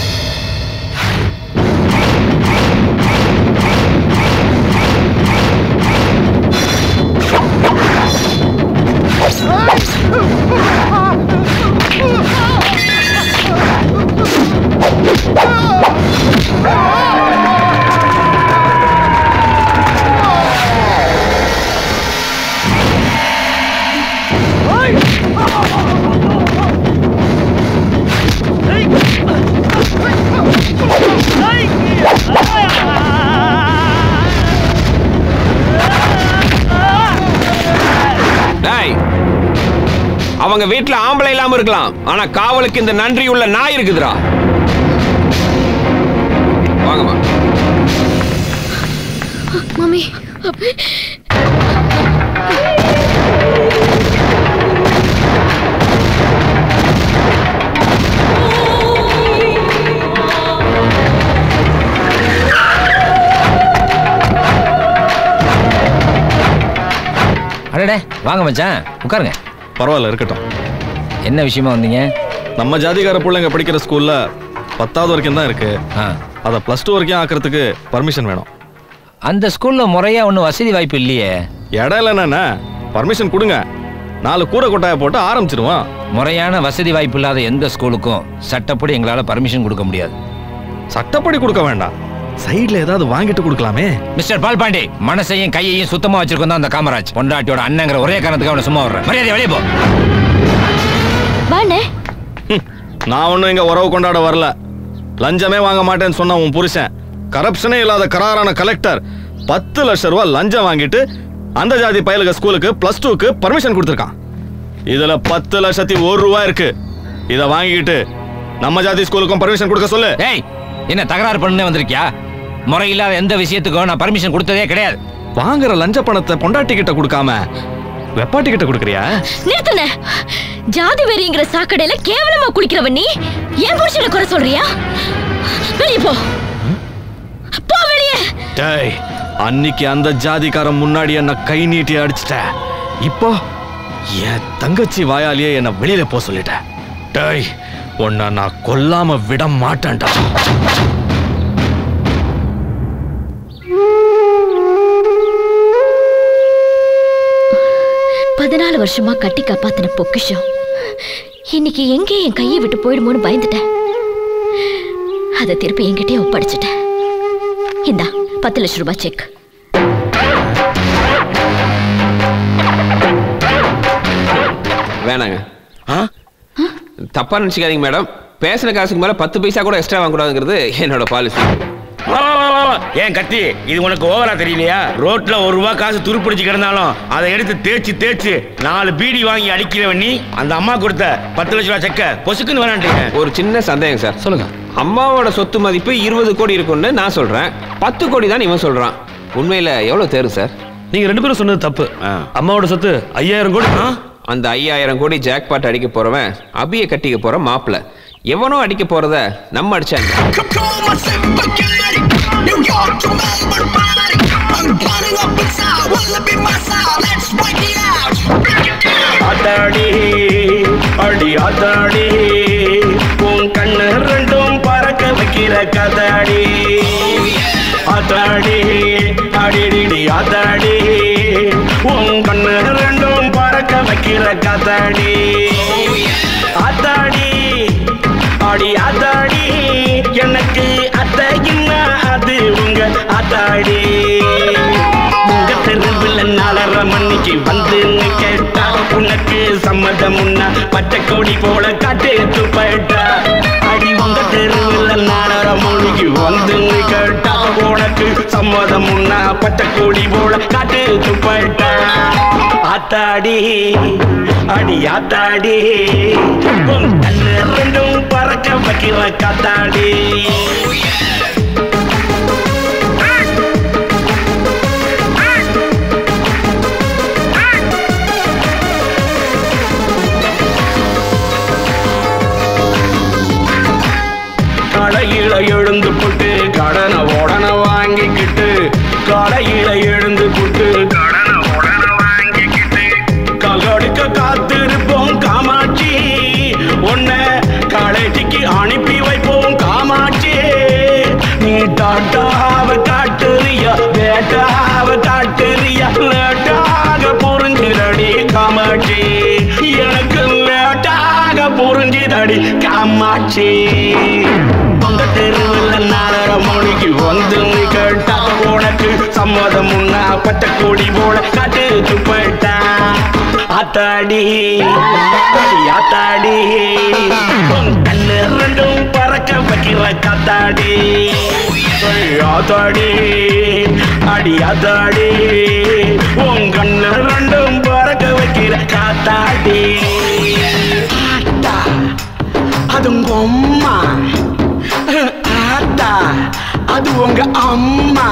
டேய் அவங்க வீட்ல ஆம்பளை இல்லாம இருக்கலாம் ஆனா காவலுக்கு இந்த நன்றி உள்ள நாய் இருக்குதுடா வாங்கம்மா மம்மி அபி அடடே வாங்க மச்சான் உட்காருங்க பரவாயில்ல இருக்கட்டும் என்ன விஷயமா வந்தீங்க நம்ம ஜாதிகார பிள்ளைங்க படிக்கிற ஸ்கூல்ல பத்தாவது வரைக்கும் தான் இருக்கு அதை ப்ளஸ் டூ வரைக்கும் ஆக்கிறதுக்கு பர்மிஷன் வேணும் அந்த ஸ்கூல்ல முறையா ஒன்றும் வசதி வாய்ப்பு இல்லையே இடம் இல்லைன்னா பர்மிஷன் கொடுங்க நாலு கூரை கொட்டாய போட்டு ஆரம்பிச்சிருவோம் முறையான வசதி வாய்ப்பு இல்லாத எந்த ஸ்கூலுக்கும் சட்டப்படி எங்களால பர்மிஷன் கொடுக்க முடியாது சட்டப்படி கொடுக்க வேண்டாம் சைடுல ஏதாவது வாங்கிட்டு கொடுக்கலாமே மிஸ்டர் பால்பாண்டி மனசையும் கையையும் சுத்தமா வச்சிருக்கோம் தான் அந்த காமராஜ் பொண்டாட்டியோட அண்ணங்கிற ஒரே காரணத்துக்கு அவனை சும்மா வர்றேன் மரியாதை வெளியே போ வாண்ணே நான் ஒன்றும் இங்க உறவு கொண்டாட வரல லஞ்சமே வாங்க மாட்டேன்னு சொன்ன உன் புருஷன் கரப்ஷனே இல்லாத கராரான கலெக்டர் பத்து லட்சம் ரூபாய் லஞ்சம் வாங்கிட்டு அந்த ஜாதி பயலுக ஸ்கூலுக்கு பிளஸ் டூக்கு பர்மிஷன் கொடுத்துருக்கான் இதுல பத்து லட்சத்தி ஒரு ரூபாய் இருக்கு இதை வாங்கிக்கிட்டு நம்ம ஜாதி ஸ்கூலுக்கும் பர்மிஷன் கொடுக்க சொல்லு ஏய் என்ன தகராறு பண்ணே வந்திருக்கியா முறை இல்லாத எந்த விஷயத்துக்கும் நான் பர்மிஷன் கொடுத்ததே கிடையாது வாங்குற லஞ்ச பணத்தை பொண்டாட்டி கிட்ட கொடுக்காம வெப்பாட்டி கிட்ட கொடுக்குறியா நிறுத்துன ஜாதி வெறிங்கிற சாக்கடையில கேவலமா குளிக்கிறவன் நீ என் புருஷனை குறை சொல்றியா வெளிய போ போ வெளியே டேய் அன்னைக்கு அந்த ஜாதிக்காரன் முன்னாடி என்ன கை நீட்டி அடிச்சிட்ட இப்போ என் தங்கச்சி வாயாலேயே என்ன வெளியில போக சொல்லிட்ட டேய் உன்னை நான் கொல்லாம விட மாட்டேன்டா பதினாலு வருஷமா கட்டி காப்பாத்தின பொக்கிஷம் இன்னைக்கு எங்கே என் கையை விட்டு போயிடுமோன்னு பயந்துட்டேன் அதை திருப்பி என்கிட்டயே ஒப்படைச்சிட்டேன் இந்தா பத்து லட்சம் ரூபாய் செக் வேணாங்க தப்பா நினைச்சுக்காதீங்க மேடம் பேசின காசுக்கு மேல பத்து பைசா கூட எக்ஸ்ட்ரா வாங்கக்கூடாதுங்கிறது என்னோட பாலிசி வா, வா, வா, வா, வா. ஏன் கத்தி இது உனக்கு ஓவரா தெரியலையா ரோட்ல ஒரு ரூபா காசு துருப்பிடிச்சு கிடந்தாலும் அதை எடுத்து தேய்ச்சு தேய்ச்சு நாலு பீடி வாங்கி அடிக்கிறவன் நீ அந்த அம்மா கொடுத்த பத்து லட்ச ரூபா செக்க பொசுக்குன்னு வேணான்றீங்க ஒரு சின்ன சந்தேகம் சார் சொல்லுங்க அம்மாவோட சொத்து மதிப்பு இருபது கோடி இருக்கும்னு நான் சொல்றேன் பத்து கோடி தான் இவன் சொல்றான் உண்மையில எவ்வளவு தேரும் சார் நீங்க ரெண்டு பேரும் சொன்னது தப்பு அம்மாவோட சொத்து ஐயாயிரம் கோடி அந்த ஐயாயிரம் கோடி ஜாக்பாட் அடிக்க போறவன் அபிய கட்டிக்க போற மாப்பிள எவனோ அடிக்க போறத நம்ம அடிச்சாங்க New York to Melbourne party. I'm burning up inside. Wanna be my side? Let's break it out. Break it down. ஆத்தாடி அடி ஆத்தாடி உன் கண்ணு ரெண்டும் பறக்க வைக்கிற கதாடி ஆத்தாடி அடிடிடி ஆத்தாடி உன் கண்ணு ரெண்டும் பறக்க வைக்கிற கதாடி ஆத்தாடி அடி ஆத்தாடி எனக்கு அத்தையின்னா அது உங்க ஆத்தாடி உங்க தெருவில் நாலரை மணிக்கு வந்து கேட்டா உனக்கு சம்மதம் உன்னா பச்சை கொடி போல காட்டு துப்பட்டா அடி உங்க தெருவில் நாலரை மணிக்கு வந்து கேட்டா உனக்கு சம்மதம் உன்னா பச்சை கொடி போல காட்டு துப்பட்டா ஆத்தாடி அடி ஆத்தாடி உன் கண்ணு ரெண்டும் பறக்க வைக்கிற காத்தாடி கடையில எழுந்து புட்டு கடனை உடனே வாங்கிக்கிட்டு கடையில எழுந்து புட்டு கடனை உடனே வாங்கிக்கிட்டு ககடுக்க காத்திருப்போம் காமாட்சி உன்னை கடைக்கு அனுப்பி வைப்போம் காமாட்சி நீ டாட்டாவ காட்டுறியா பேட்டாவ காட்டுறியா லேட்டாக புரிஞ்சிடடி காமாட்சி எனக்கு லேட்டாக புரிஞ்சிடடி காமாட்சி உங்க தெருவில் நாலரை மணிக்கு வந்து நீ கேட்டா உனக்கு சம்மதம் முன்னா பச்சை கொடி போல காட்டு துப்பட்டா ஆத்தாடி அடி ஆத்தாடி உன் கண்ணு ரெண்டும் பறக்க வைக்கிற காத்தாடி ஏய், ஆத்தாடி அடி ஆத்தாடி உன் கண்ணு ரெண்டும் பறக்க வைக்கிற காத்தாடி ஆத்தா அது உங்க அம்மா ஆத்தா அது உங்க அம்மா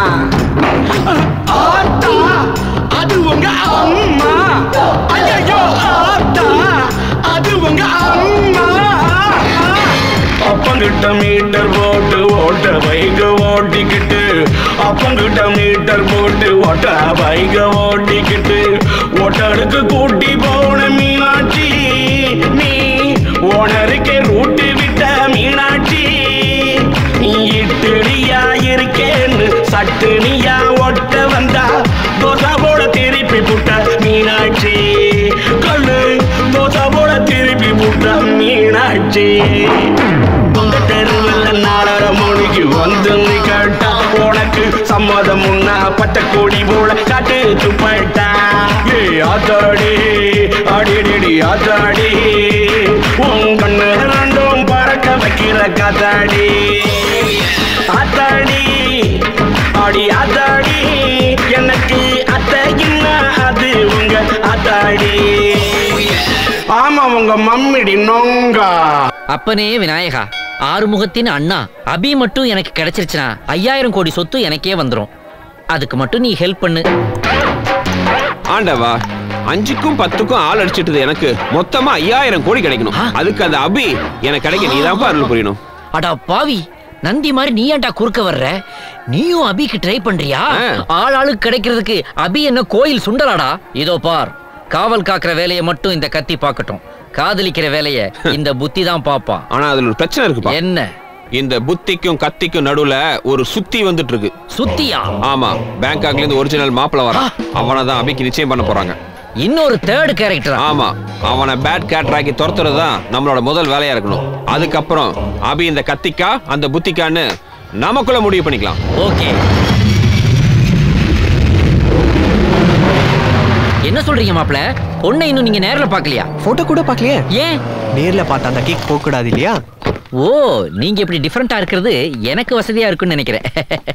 ஆத்தா அது உங்க அம்மா ஐயோ ஆத்தா அது உங்க அம்மா அப்பங்கிட்ட மீட்டர் போட்டு ஓட்ட பைக்க ஓட்டிக்கிட்டு அப்பங்கிட்ட மீட்டர் போட்டு ஓட்ட பைக்க ஓட்டிக்கிட்டு ஒட்டடுக்கு கூட்டி போன மீனாட்சி நீ ஓனருக்கே ரூட்டு விட்ட மீனாட்சி நீ இட்டுடியா இருக்கேன்னு சட்டுனியா ஒட்ட வந்தா தோசை போட திருப்பி புட்ட மீனாட்சி கல்லு தோசை போட திருப்பி புட்ட மீனாட்சி உங்க தெருவில் நாலரை மணிக்கு வந்து நீ கேட்டா உனக்கு சம்மதம் முன்னா பட்ட கோடி போல காட்டு துப்பட்டா ஏ ஆத்தாடி அடிடி ஆத்தாடி உன் கண்ணு ரெண்டும் பறக்க வைக்கிற காத்தாடி ஆத்தாடி அடி ஆத்தாடி எனக்கு அத்தையின்னா அது உங்க ஆத்தாடி ஆமா உங்க மம்மிடி நொங்கா அப்பனே விநாயகா ஆறுமுகத்தின் அண்ணா அபி மட்டும் எனக்கு கிடைச்சிருச்சுனா ஐயாயிரம் கோடி சொத்து எனக்கே வந்துரும் அதுக்கு மட்டும் நீ ஹெல்ப் பண்ணு ஆண்டவா அஞ்சுக்கும் பத்துக்கும் ஆள் அடிச்சிட்டது எனக்கு மொத்தமா ஐயாயிரம் கோடி கிடைக்கணும் அதுக்கு அந்த அபி எனக்கு கிடைக்க நீதான்ப்பா அருள் புரியணும் அடா பாவி நந்தி மாதிரி நீ ஏன்டா குறுக்க வர்ற நீயும் அபிக்கு ட்ரை பண்றியா ஆள் ஆளுக்கு கிடைக்கிறதுக்கு அபி என்ன கோயில் சுண்டலாடா இதோ பார் காவல் காக்குற வேலையை மட்டும் இந்த கத்தி பார்க்கட்டும் காதலிக்கிற வேலைய இந்த புத்தி தான் பாப்பான் ஆனா அதுல ஒரு பிரச்சனை இருக்குப்பா என்ன இந்த புத்திக்கும் கத்திக்கும் நடுவுல ஒரு சுத்தி வந்துட்டு இருக்கு சுத்தியா ஆமா பேங்காக்ல இருந்து ஒரிஜினல் மாப்பிள வரான் அவனை தான் அபிக்கு நிச்சயம் பண்ண போறாங்க இன்னொரு தேர்ட் கேரக்டர் ஆமா அவனை பேட் கேட்டராக்கி துரத்துறது தான் நம்மளோட முதல் வேலையா இருக்கணும் அதுக்கப்புறம் அபி இந்த கத்திக்கா அந்த புத்திக்கான்னு நமக்குள்ள முடிவு பண்ணிக்கலாம் ஓகே என்ன சொல்றீங்க மாப்ள பொண்ணை இன்னும் நீங்க நேர்ல பார்க்கலையா போட்டோ கூட பார்க்கலையே ஏன் நேர்ல பார்த்தா அந்த கேக் போக கூடாது இல்லையா ஓ நீங்க இப்படி டிஃபரெண்டா இருக்கிறது எனக்கு வசதியா இருக்குன்னு நினைக்கிறேன்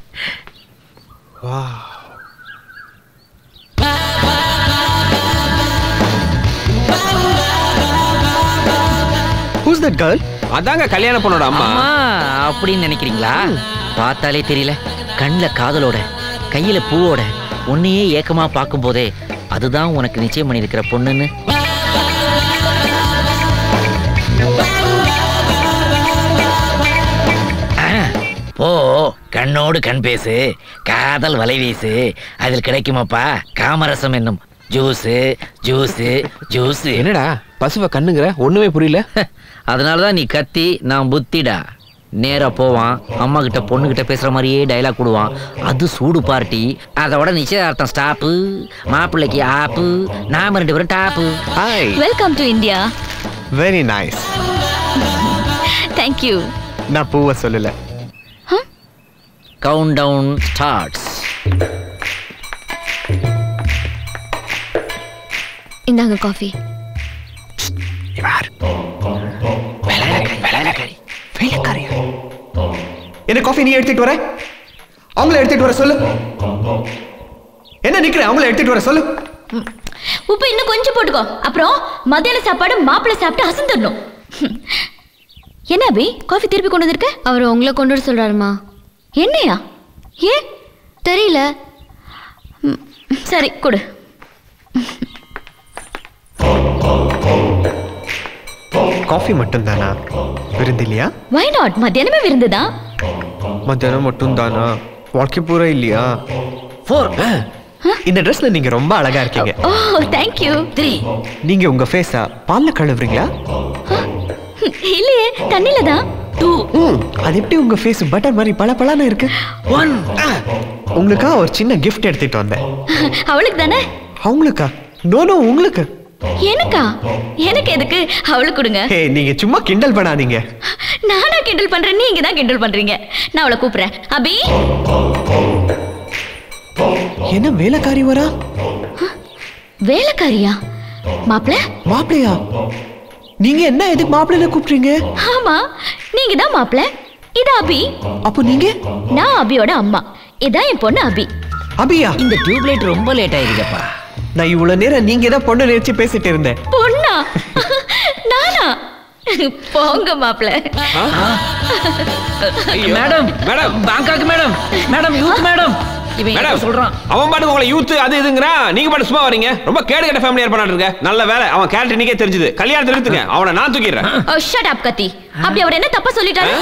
ஹூஸ் தட் கேர்ள் அதாங்க கல்யாண பொண்ணோட அம்மா அம்மா அப்படின்னு நினைக்கிறீங்களா பார்த்தாலே தெரியல கண்ணுல காதலோட கையில பூவோட உன்னையே ஏக்கமா பார்க்கும் போதே அதுதான் உனக்கு நிச்சயம் பண்ணியிருக்கிற பொண்ணுன்னு போ கண்ணோடு கண் பேசு காதல் வலை வீசு அதில் கிடைக்குமாப்பா காமரசம் என்னும் ஜூஸு ஜூஸு ஜூஸ் என்னடா பசுவை கண்ணுங்கிற ஒண்ணுமே புரியல அதனால தான் நீ கத்தி நான் புத்திடா நேரா போவான் அம்மா கிட்ட பொண்ணு கிட்ட பேசுற மாதிரியே டைலாக் விடுவான் அது சூடு பார்ட்டி அதோட நிச்சயதார்த்தம் ஸ்டாப்பு மாப்பிள்ளைக்கு ஆப்பு நாம ரெண்டு பேரும் top hi welcome to India very nice thank you நான் பூவை சொல்லல கவுண்ட் டவுன் ஸ்டார்ட்ஸ் இந்தாங்க காஃபி என்ன காஃபி நீ எடுத்துட்டு வர அவங்கள எடுத்துட்டு வர சொல்லு என்ன நிக்கிற அவங்கள எடுத்துட்டு வர சொல்லு உப்பு இன்னும் கொஞ்சம் போட்டுக்கோ அப்புறம் மத்தியான சாப்பாடு மாப்பிள்ளை சாப்பிட்டு அசந்துடணும் என்ன அபி காஃபி திருப்பி கொண்டு வந்திருக்க அவர் உங்களை கொண்டு வர சொல்றாருமா என்னையா ஏன் தெரியல ம், சரி கொடு காஃபி மட்டும் தானா விருந்து இல்லையா வை நாட் மத்தியானமே விருந்துதான் மத்தியானம் மட்டும் தானா வாழ்க்கை பூரா இல்லையா ஃபோர் இந்த ட்ரெஸ்ல நீங்க ரொம்ப அழகா இருக்கீங்க ஓ தேங்க்யூ த்ரீ நீங்க உங்க ஃபேஸ பால்ல கழுவுறீங்களா இல்லையே தண்ணில தான் டூ ம், அது எப்படி உங்க ஃபேஸ் பட்டர் மாதிரி பல இருக்கு ஒன் உங்களுக்கா ஒரு சின்ன gift எடுத்துட்டு வந்தேன் அவளுக்கு தானே அவங்களுக்கா நோ நோ உங்களுக்கு எனக்கா எனக்கு எதுக்கு அவளுக்கு கொடுங்க ஹே நீங்க சும்மா கிண்டல் பண்ணாதீங்க நானா கிண்டல் பண்றேன் நீங்க தான் கிண்டல் பண்றீங்க நான் அவளை கூப்பிடுறேன் அபி என்ன வேலைக்காரி வரா வேலைக்காரியா மாப்பிள்ள மாப்பிளையா நீங்க என்ன எதுக்கு மாப்பிள்ளைல கூப்பிடுறீங்க ஆமா நீங்க தான் மாப்பிள்ள இது அபி அப்போ நீங்க நான் அபியோட அம்மா இதான் என் பொண்ணு அபி அபியா இந்த டியூப்லைட் ரொம்ப லேட் ஆயிருக்கப்பா நான் இவ்வளவு நேரம் நீங்க தான் பொண்ணு நினைச்சு பேசிட்டு இருந்தேன் பொண்ணா நானா போங்க மாப்பிள்ள madam madam Bangkok madam madam youth madam இவன் என்ன மேடம் சொல்றான் அவன் பாட்டுக்கு உங்களை யூத் அது இதுங்கிறான் நீங்க பாட்டு சும்மா வரீங்க ரொம்ப கேடு கட்ட ஃபேமிலி ஏற்பாடு இருக்க நல்ல வேலை அவன் கேரக்டர் நீக்கே தெரிஞ்சது கல்யாணத்தை நிறுத்துங்க அவனை நான் தூக்கிடுறேன் ஓ ஷட் அப் கத்தி அப்படி அவர் என்ன தப்பா சொல்லிட்டாரு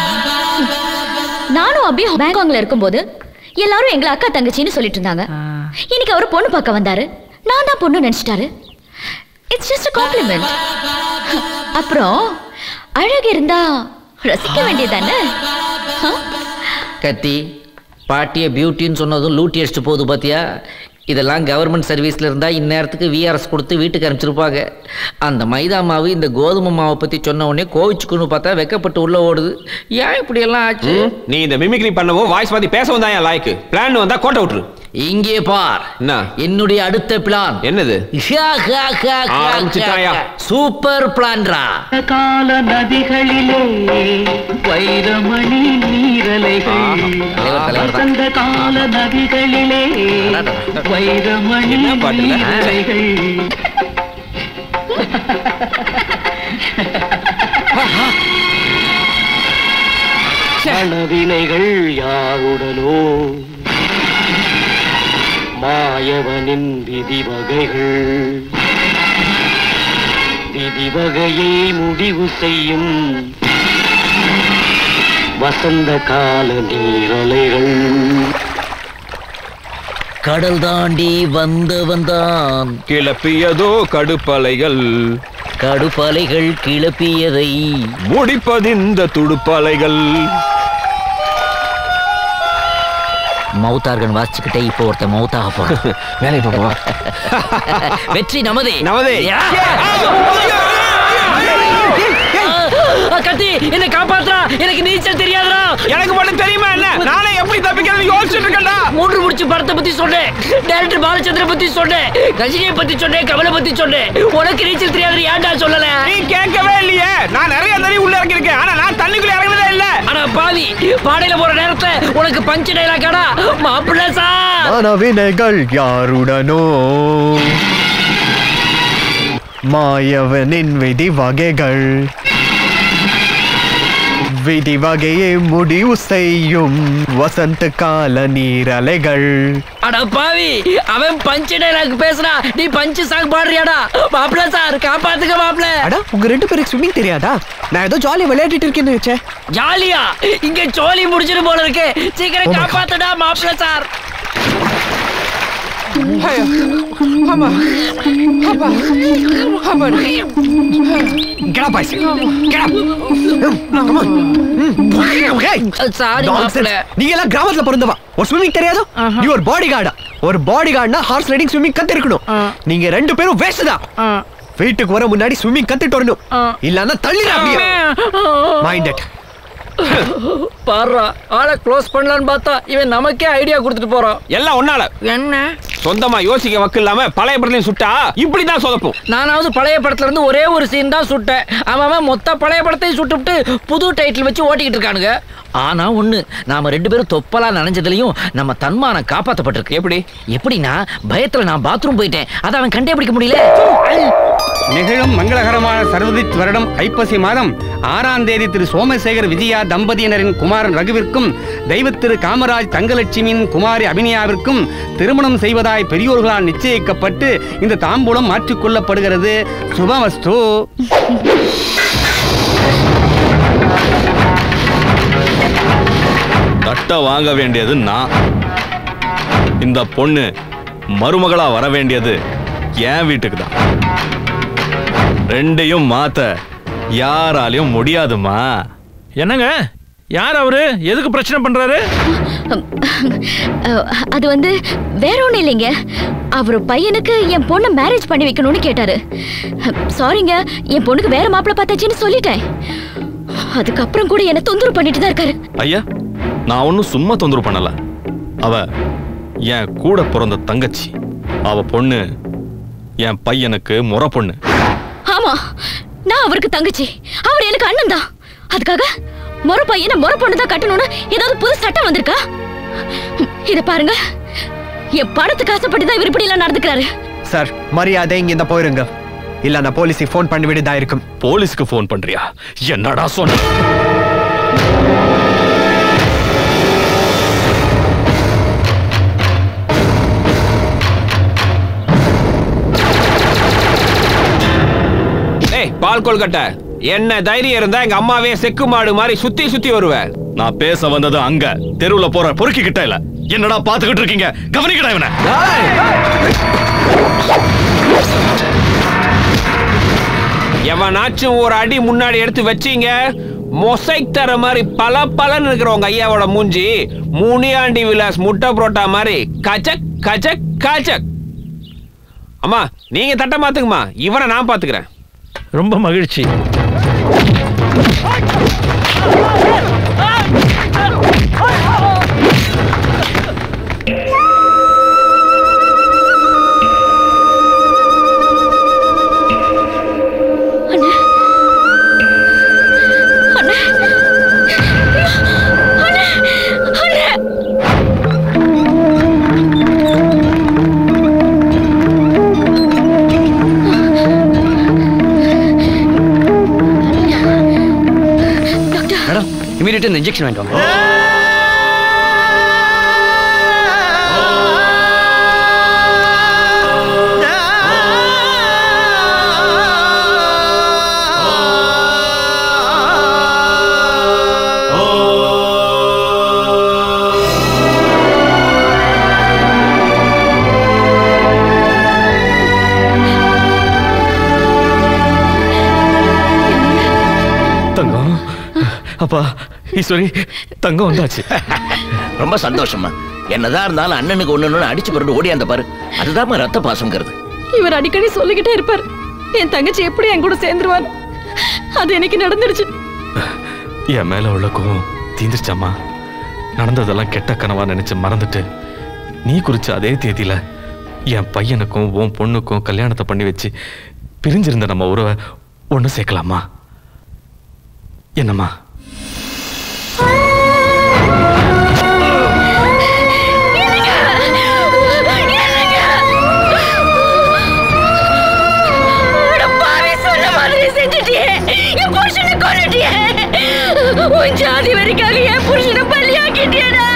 நானும் அபி பேங்காக்ல இருக்கும்போது எல்லாரும் எங்களை அக்கா தங்கச்சின்னு சொல்லிட்டு இருந்தாங்க இன்னைக்கு அவர் பொண்ணு பார்க்க வந்தாரு நான் தான் பொண்ணு நினைச்சிட்டாரு இட்ஸ் ஜஸ்ட் காம்ப்ளிமெண்ட் அப்புறம் அழகு இருந்தா ரசிக்க வேண்டியதானே கத்தி பாட்டியை பியூட்டின்னு சொன்னதும் லூட்டி அடிச்சுட்டு போகுது பாத்தியா இதெல்லாம் கவர்மெண்ட் சர்வீஸ்ல இருந்தா இந்நேரத்துக்கு விஆர்எஸ் கொடுத்து வீட்டுக்கு அனுப்பிச்சிருப்பாங்க அந்த மைதா மாவு இந்த கோதுமை மாவை பத்தி சொன்ன உடனே கோவிச்சுக்குன்னு பார்த்தா வெக்கப்பட்டு உள்ள ஓடுது ஏன் இப்படி எல்லாம் ஆச்சு நீ இந்த மிமிக்ரி பண்ணவும் வாய்ஸ் மாத்தி பேசவும் தான் என் லாய்க்கு பிளான் வந்தா கோட்டை விட்டுரு இங்கே பார் என்ன என்னுடைய அடுத்த பிளான் என்னது ஆரம்பிச்சுட்டாயா? சூப்பர் பிளான்ரா கால நதிகளிலே வைரமணி நீரலைகள் வசந்த கால நதிகளிலே வைரமணி நீரலைகள் மனவினைகள் யாருடனோ மா மாயவனின் விதி வகைகள் விதி வகையை முடிவு செய்யும் வசந்த கால நீரலைகள் கடல் தாண்டி வந்தவன் தான் கிளப்பியதோ கடுப்பலைகள் கடுப்பலைகள் கிளப்பியதை முடிப்பதிந்த துடுப்பலைகள் மவுத்தார்கன் வாசிச்சுக்கிட்டே இப்போ ஒருத்தன் மவுத்தாக போறான் வேலை போவா வெற்றி நமதே நமதே. யா! ஆ, கத்தி என்ன காப்பாத்துறா எனக்கு நீச்சல் தெரியாதுடா எனக்கு மட்டும் தெரியுமா என்ன நானே எப்படி தப்பிக்கிறது யோசிச்சுட்டு இருக்கேன்டா மூன்று முடிச்சு படத்தை பத்தி சொன்னேன் டேரக்டர் பாலச்சந்திர பத்தி சொன்னேன் ரஜினியை பத்தி சொன்னேன் கமலை பத்தி சொன்னேன் உனக்கு நீச்சல் தெரியாது ஏன்டா சொல்லல நீ கேட்கவே இல்லையே நான் நிறைய தண்ணி உள்ள இறங்கியிருக்கேன் ஆனா நான் தண்ணிக்குள்ள இறங்கினதே இல்ல ஆனா பாவி பாடையில போற நேரத்துல உனக்கு பஞ்சு டைலாக்காடா மாப்பிள்ள சார் மனவினைகள் யாருடனோ மாயவனின் விதி வகைகள் விதி வகையை முடிவு செய்யும் வசந்த கால நீரலைகள் அட பாவி அவன் பஞ்சு டைலாக் பேசுறா நீ பஞ்சு சாங் பாடுறியாடா மாப்பிள்ள சார் காப்பாத்துக்க மாப்பிள்ள அடா உங்க ரெண்டு பேருக்கு ஸ்விம்மிங் தெரியாதா நான் ஏதோ ஜாலியா விளையாடிட்டு இருக்கேன்னு வச்சேன் ஜாலியா இங்க ஜோலி முடிச்சிட்டு போல இருக்கு சீக்கிரம் காப்பாத்துடா மாப்பிள்ள சார் ஆமா ஆமா ஆமா Get up, I say. Get up. Come on. Sorry Nonsense. மாப்பிள்ள நீங்க எல்லாம் கிராமத்துல பிறந்தவா ஒரு ஸ்விம்மிங் தெரியாதோ நீ ஒரு பாடி கார்டா ஒரு பாடி கார்டுனா ஹார்ஸ் ரைடிங் ஸ்விம்மிங் கத்திருக்கணும் நீங்க ரெண்டு பேரும் வேஸ்ட் தான் வீட்டுக்கு வர முன்னாடி ஸ்விம்மிங் கத்துட்டு வரணும் இல்லன்னா தள்ளிட அப்படியே மைண்ட் இட் பாருடா ஆளை க்ளோஸ் பண்ணலான்னு பார்த்தா இவன் நமக்கே ஐடியா கொடுத்துட்டு போறான் எல்லாம் ஒன்னால என்ன சொந்தமா யோசிக்க வக்கு இல்லாம பழைய படத்தையும் சுட்டா இப்படிதான் சொதப்பும் நானாவது பழைய படத்துல இருந்து ஒரே ஒரு சீன் தான் சுட்டேன் அவன் அவன் மொத்த பழைய படத்தையும் சுட்டுவிட்டு புது டைட்டில் வச்சு ஓட்டிக்கிட்டு இருக்கானுங்க ஆனா ஒண்ணு நாம ரெண்டு பேரும் தொப்பலா நனைஞ்சதுலயும் நம்ம தன்மானம் காப்பாத்தப்பட்டிருக்கு எப்படி எப்படின்னா பயத்துல நான் பாத்ரூம் போயிட்டேன் அதை அவன் கண்டே பிடிக்க முடியல நிகழும் மங்களகரமான சர்வதித் வருடம் ஐப்பசி மாதம் ஆறாம் தேதி திரு சோமசேகர் விஜயா தம்பதியினரின் குமாரன் ரகுவிற்கும் தெய்வத்திரு காமராஜ் தங்கலட்சுமியின் குமாரி அபினியாவிற்கும் திருமணம் செய்வதாய் பெரியோர்களால் நிச்சயிக்கப்பட்டு இந்த தாம்பூலம் மாற்றிக்கொள்ளப்படுகிறது சுபமஸ்து தட்டை வாங்க வேண்டியது நான் இந்த பொண்ணு மருமகளா வர வேண்டியது என் வீட்டுக்கு தான் ரெண்டையும் மாத்த யாராலையும் முடியாதுமா என்னங்க யார் அவரு எதுக்கு பிரச்சனை பண்றாரு அஹ், அது வந்து வேற ஒண்ணும் இல்லைங்க அவர் பையனுக்கு என் பொண்ணை மேரேஜ் பண்ணி வைக்கணும்னு கேட்டாரு சாரிங்க என் பொண்ணுக்கு வேற மாப்பிள்ளை பார்த்தாச்சுன்னு சொல்லிட்டேன் அதுக்கப்புறம் கூட என்ன தொந்தரவு பண்ணிட்டு தான் இருக்காரு ஐயா நான் ஒன்றும் சும்மா தொந்தரவு பண்ணல அவ என் கூட பிறந்த தங்கச்சி அவ பொண்ணு என் பையனுக்கு முறை பொண்ணு ஆமா நான் அவருக்கு தங்கச்சி அவர் எனக்கு அண்ணன் தான் அதுக்காக முறை பையனை முறை பொண்ணு தான் கட்டணும்னு ஏதாவது புது சட்டம் வந்திருக்கா இத பாருங்க என் பணத்துக்கு ஆசைப்பட்டு தான் இவர் இப்படி எல்லாம் நடந்துக்கிறாரு சார் மரியாதை இங்க இந்த போயிருங்க இல்ல நான் போலீஸுக்கு ஃபோன் பண்ணி விடுதா இருக்கும் போலீஸ்க்கு ஃபோன் பண்றியா என்னடா சொன்ன ஏய் பால் கொல்கட்டை என்ன தைரியம் இருந்தா எங்க அம்மாவே செக்கு மாடு மாதிரி சுத்தி சுத்தி வருவேன் நான் பேச வந்தது அங்க தெருவுல போற பொறுக்கிக்கிட்ட இல்ல என்னடா பாத்துக்கிட்டு இருக்கீங்க கவனிக்கடா இவனை எவனாச்சும் ஒரு அடி முன்னாடி எடுத்து வச்சீங்க மொசைக் தர மாதிரி பல பலன்னு இருக்கிற உங்க ஐயாவோட மூஞ்சி முனியாண்டி விலாஸ் முட்டை புரோட்டா மாதிரி கச்சக் கச்சக் கச்சக் அம்மா நீங்க தட்ட மாத்துங்கம்மா இவனை நான் பாத்துக்கிறேன் ரொம்ப மகிழ்ச்சி அண்ணே அண்ணே அண்ணே மேடம் இமீடியட்டா இந்த இன்ஜெக்ஷன் வாங்கிட்டு வாங்க. அப்பா ஈஸ்வரி தங்கம் வந்தாச்சு ரொம்ப சந்தோஷமா என்னதான் இருந்தாலும் அண்ணனுக்கு ஒண்ணு அடிச்சு புரண்டு ஓடி அந்த பாரு அதுதான் ரத்த பாசங்கிறது இவர் அடிக்கடி சொல்லிக்கிட்டே இருப்பார் என் தங்கச்சி எப்படி என் கூட சேர்ந்துருவார் அது எனக்கு நடந்துடுச்சு என் மேல உள்ள கோவம் தீந்துருச்சாம்மா நடந்ததெல்லாம் கெட்ட கனவா நினைச்சு மறந்துட்டு நீ குறிச்ச அதே தேதியில என் பையனுக்கும் உன் பொண்ணுக்கும் கல்யாணத்தை பண்ணி வச்சு பிரிஞ்சிருந்த நம்ம உறவை ஒண்ணு சேர்க்கலாமா என்னம்மா பாவி சொன்ன மாதிரி செஞ்சுட்டியே என் புருஷனை கொண்டுட்டியே உன் ஜாதி வரைக்காக என் புருஷனை பள்ளியாக்கிட்டியடா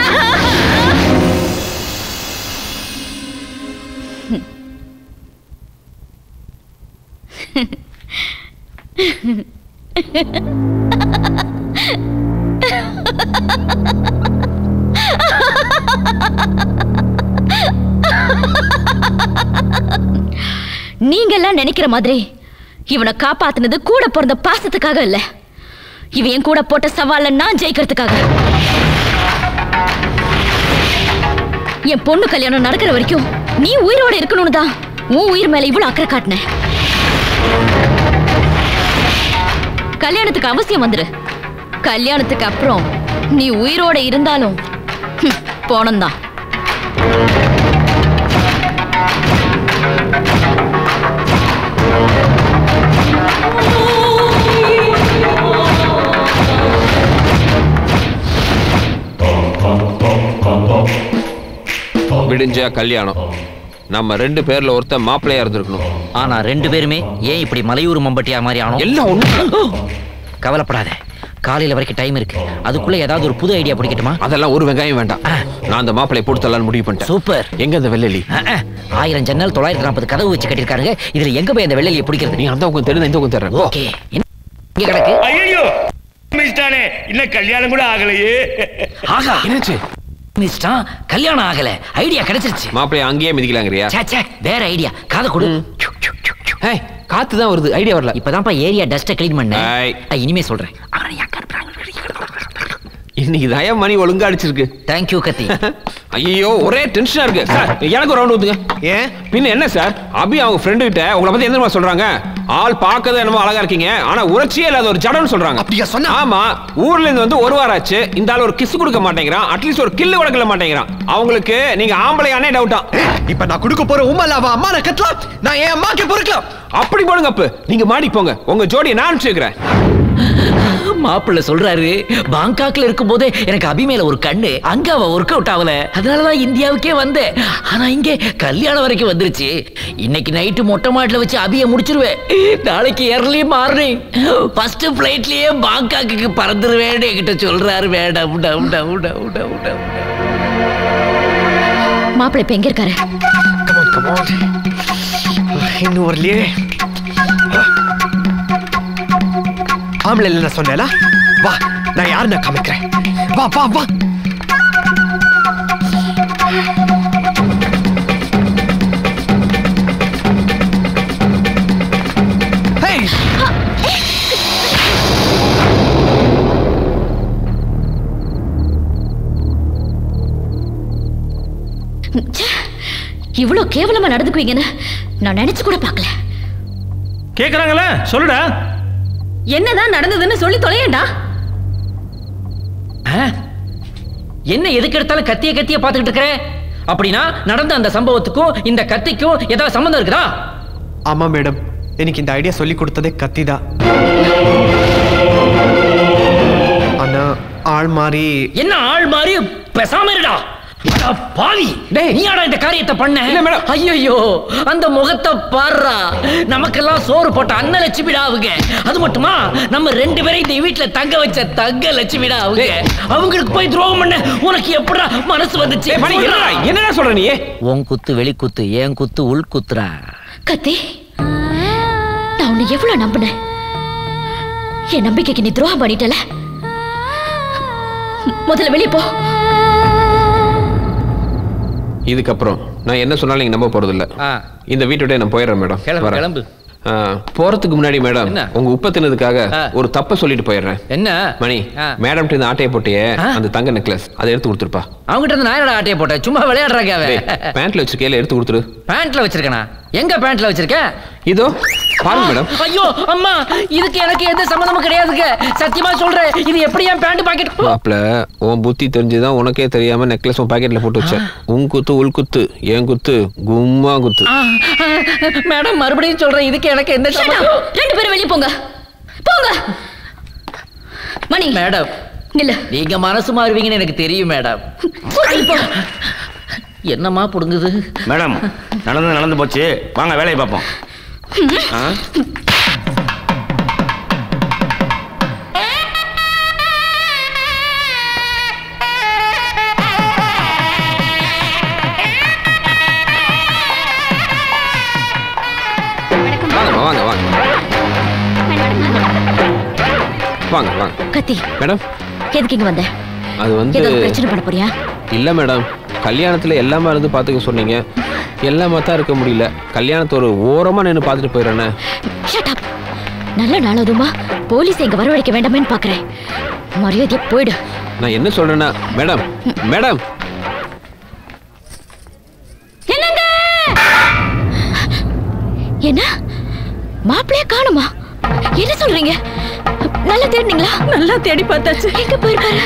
நீங்க எல்லாம் நினைக்கிற மாதிரி இவனை காப்பாத்துனது கூட பிறந்த பாசத்துக்காக இல்ல இவன் என் கூட போட்ட சவால நான் ஜெயிக்கிறதுக்காக என் பொண்ணு கல்யாணம் நடக்கிற வரைக்கும் நீ உயிரோட இருக்கணும்னு தான் உன் உயிர் மேல இவ்வளவு அக்கறை காட்டின கல்யாணத்துக்கு அவசியம் வந்துரு கல்யாணத்துக்கு அப்புறம் நீ உயிரோட இருந்தாலும் ஹம், போனம்தான் விடிஞ்சா கல்யாணம் நம்ம ரெண்டு பேர்ல ஒருத்தன் மாப்பிள்ளையா இருந்திருக்கணும் ஆனா ரெண்டு பேருமே ஏன் இப்படி மலையூர் மம்பட்டியா மாதிரி ஆனோம் எல்லாம் ஒண்ணு கவலைப்படாத காலையில வரைக்கும் டைம் இருக்கு அதுக்குள்ள ஏதாவது ஒரு புது ஐடியா பிடிக்கட்டுமா அதெல்லாம் ஒரு வெங்காயம் வேண்டாம் நான் அந்த மாப்பிளைய போட்டு முடிவு பண்ணிட்டேன் சூப்பர் எங்க அந்த வெள்ளலி ஆயிரம் ஜன்னல் தொள்ளாயிரத்தி நாற்பது கதவு வச்சு கட்டிருக்காங்க இதுல எங்க போய் அந்த வெள்ளலியை பிடிக்கிறது நீ அந்த உங்க தெரிந்த இந்த உங்க தர்றேன் ஓகே இங்க கிடக்கு ஐயோ மிஸ்டானே இன்னும் கல்யாணம் கூட ஆகலையே ஆகா என்னாச்சு மிஸ்டான் கல்யாணம் ஆகல ஐடியா கிடைச்சிருச்சு மாப்பிளைய அங்கேயே மிதிக்கலாங்கறியா ச்சே, ச்சே, வேற ஐடியா காதை கொடு ஏய் காத்து தான் வருது ஐடியா வரல இப்பதான்ப்பா ஏரியா டஸ்ட்டை க்ளீன் பண்ணேன் ஆ, இனிமே சொல்றேன் இன்னைக்கு தான் மணி ஒழுங்கா அடிச்சிருக்கு தேங்க்யூ கத்தி ஐயோ ஒரே டென்ஷனா இருக்கு சார் எனக்கு ஒரு ரவுண்ட் ஊத்துங்க ஏன் பின்ன என்ன சார் அபி அவங்க ஃப்ரெண்டு கிட்ட உங்களை பத்தி என்ன சொல்றாங்க ஆள் பார்க்கறது என்னமோ அழகா இருக்கீங்க ஆனா உணர்ச்சியே இல்லாத ஒரு ஜடம்னு சொல்றாங்க அப்படியா சொன்னா ஆமா ஊர்ல இருந்து வந்து ஒரு வாரம் ஆச்சு இந்த ஆள் ஒரு கிஸ் கொடுக்க மாட்டேங்கிறான் அட்லீஸ்ட் ஒரு கில்லு கொடுக்கல மாட்டேங்கிறான் அவங்களுக்கு நீங்க ஆம்பளையானே டவுட்டா இப்ப நான் கொடுக்க போற உமா அவ அம்மா நான் கட்டலாம் நான் என் அம்மாக்கு பொறுக்கலாம் அப்படி போடுங்க அப்ப நீங்க மாடி போங்க உங்க ஜோடியை நான் அனுப்பிச்சுக்கிறேன் மாப்பிள்ள சொல்றாரு பாங்காக்ல இருக்கும் போதே எனக்கு அபி மேல ஒரு கண்ணு அங்க அவ ஒர்க் அவுட் ஆகல அதனாலதான் இந்தியாவுக்கே வந்தேன் ஆனா இங்க கல்யாணம் வரைக்கும் வந்துருச்சு இன்னைக்கு நைட்டு மொட்டை மாட்டில வச்சு அபிய முடிச்சிருவேன் நாளைக்கு ஏர்லி மார்னிங் ஃபர்ஸ்ட் பிளைட்லயே பாங்காக்கு பறந்துருவேன் என்கிட்ட சொல்றாரு வேண்டாம் டவு டவு டவு டவு டவு மாப்பிள்ளை இப்ப எங்க இருக்காரு இன்னும் வரலையே ஆம்பளை இல்ல நான் சொன்னேல வா நான் யாரு நான் காமிக்கிறேன் வா வா வா Hey! ச்சே, இவ்வளவு கேவலமா நடந்துக்குவீங்கன்னு நான் நினைச்சு கூட பார்க்கல கேக்குறாங்களே சொல்லுடா என்னதான் நடந்ததுன்னு சொல்லி தொலையண்டா ஆ? என்ன எதுக்கு எடுத்தாலும் கத்திய கத்திய பார்த்துக்கிட்டு இருக்கிற அப்படின்னா நடந்த அந்த சம்பவத்துக்கும் இந்த கத்திக்கும் ஏதாவது சம்மந்தம் இருக்குதா ஆமா மேடம் எனக்கு இந்த ஐடியா சொல்லி கொடுத்ததே கத்தி தான் ஆனா ஆள் மாறி என்ன ஆள் மாதிரி பேசாம இருடா அட பாவி டேய் நீயாடா இந்த காரியத்தை பண்ண இல்ல மேடம் ஐயோ அந்த முகத்தை பாருடா நமக்கெல்லாம் சோறு போட்ட அண்ணன் லட்சுமிடா அவங்க அது மட்டுமா நம்ம ரெண்டு பேரும் இந்த வீட்ல தங்க வச்ச தங்க லட்சுமிடா அவங்க அவங்களுக்கு போய் துரோகம் பண்ண உனக்கு எப்படிடா மனசு வந்துச்சு ஏய், மணி, என்னடா, என்னடா சொல்ற நீ உன் குத்து வெளி குத்து ஏன் குத்து உள் குத்துறா கத்தி நான் உன்னை எவ்வளவு நம்பினேன் என் நம்பிக்கைக்கு நீ துரோகம் பண்ணிட்டல முதல்ல வெளியே போ இதுக்கப்புறம் நான் என்ன சொன்னாலும் நீங்க நம்ப போறது இல்ல இந்த வீட்டோட நான் போயிடுறேன் மேடம் கிளம்பு, வரேன். கிளம்பு. ஆ, போறதுக்கு முன்னாடி மேடம் உங்க உப்ப தின்னதுக்காக ஒரு தப்ப சொல்லிட்டு போயிடுறேன் என்ன மணி மேடம் இந்த ஆட்டையை போட்டியே அந்த தங்க நெக்லஸ் அதை எடுத்து கொடுத்துருப்பா அவங்ககிட்ட இருந்து நான் என்னடா ஆட்டையை போட்டேன் சும்மா விளையாடுறாங்க அவன் பேண்ட்ல வச்சிருக்கையில எடுத்து கொடுத்துரு பேண்ட்ல வச்சிருக்கனா எங்க பேண்ட்ல வச்சிருக்க இதோ பாருங்க மேடம் ஐயோ அம்மா இதுக்கு எனக்கு எந்த சம்மந்தமும் கிடையாதுங்க சத்தியமா சொல்றேன் இது எப்படி என் பேண்ட் பாக்கெட் மாப்ள உன் புத்தி தெரிஞ்சுதான் உனக்கே தெரியாம நெக்லஸ் உன் பாக்கெட்ல போட்டு வச்ச உன் குத்து உள் குத்து என் குத்து கும்மா குத்து மேடம் மறுபடியும் சொல்றேன் இதுக்கு எனக்கு எந்த சம்மந்தம் ரெண்டு பேரும் வெளியே போங்க போங்க மணி மேடம் நில்ல நீங்க மனசு மாறுவீங்கன்னு எனக்கு தெரியும் மேடம் என்னம்மா புடுங்குது மேடம் நடந்து நடந்து போச்சு வாங்க வேலையை பார்ப்போம் ஆ? வாங்கம்மா வாங்க வாங்க வாங்க வாங்க கத்தி மேடம் எதுக்கு இங்க வந்த அது வந்து ஏதோ பிரச்சனை பண்ண போறியா இல்ல மேடம் கல்யாணத்துல எல்லாமே இருந்து பாத்துக்க சொன்னீங்க எல்லாமே தான் இருக்க முடியல கல்யாணத்தை ஒரு ஓரமா நின்று பார்த்துட்டு போயிடுறேனே ஷட் அப் நல்ல நாள் அதுமா போலீஸ் இங்க வரவழைக்க வேண்டாமேன்னு பாக்குறேன் மரியாதையா போயிடு நான் என்ன சொல்றேன்னா மேடம் மேடம் என்னங்க என்ன மாப்பிளைய காணுமா என்ன சொல்றீங்க நல்லா தேடினீங்களா நல்லா தேடி பார்த்தாச்சு எங்க போயிருக்காரு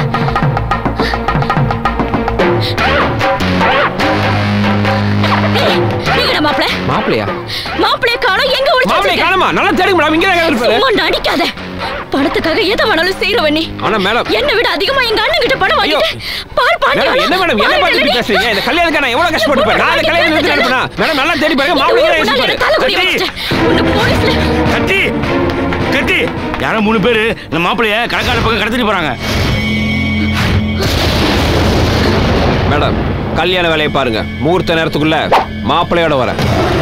ஏய், நீங்கடா மாப்பிளை மாப்பிளையா மாப்பிளைய காணோம் எங்க ஒளிச்சு மாப்பிளைய வச்சிருக்க? காணுமா? நல்லா தேடுங்க மேடம், இங்க தான் இருப்பாரு. சும்மா நடிக்காத பணத்துக்காக எதை வேணாலும் செய்யறவ நீ ஆனா மேடம் என்னை விட அதிகமா எங்க அண்ணன் கிட்ட பணம் வாங்கிட்டு பால் பாண்டி மேடம் என்ன மேடம் என்ன பார்த்து இப்படி பேசுறீங்க இந்த கல்யாணத்துக்கு நான் எவ்வளவு கஷ்டப்பட்டு மேடம் இந்த கல்யாணம் நிறுத்தி நடத்தினா மேடம் நல்லா தேடி பாருங்க மாப்பிள்ளை யோசிப்பாரு கத்தி கத்தி யாரோ மூணு பேரு இந்த மாப்பிளைய கணக்கான பக்கம் கடத்திட்டு போறாங்க மேடம் கல்யாண வேலையை பாருங்க முகூர்த்த நேரத்துக்குள்ள மாப்பிள்ளையோட வரேன்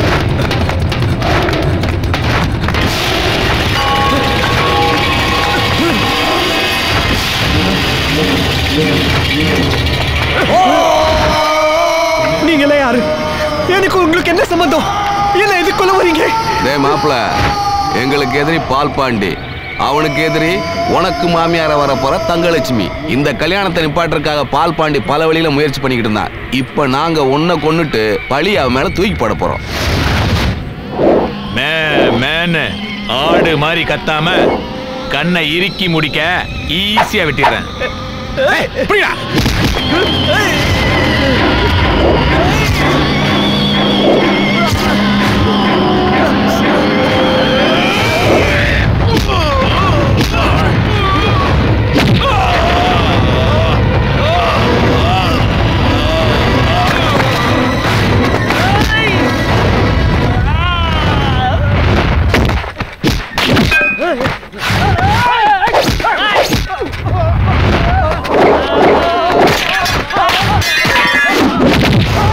நீங்களே யாரு எனக்கு உங்களுக்கு என்ன சம்பந்தம் என்ன இதுக்குள்ள வரீங்க டேய் மாப்பிள எங்களுக்கு எதிரி பால் பாண்டி அவனுக்கு எதிரி உனக்கு மாமியார வர போற தங்கலட்சுமி இந்த கல்யாணத்தை நிப்பாட்டுறதுக்காக பால் பாண்டி பல வழியில முயற்சி பண்ணிக்கிட்டு இருந்தான் இப்ப நாங்க உன்னை கொன்னுட்டு பழி அவன் மேல தூக்கி போட போறோம் மே மேன்னு ஆடு மாதிரி கத்தாம கண்ணை இறுக்கி முடிக்க ஈஸியா வெட்டிடுறேன் ஏய், புரியுதா? Ah!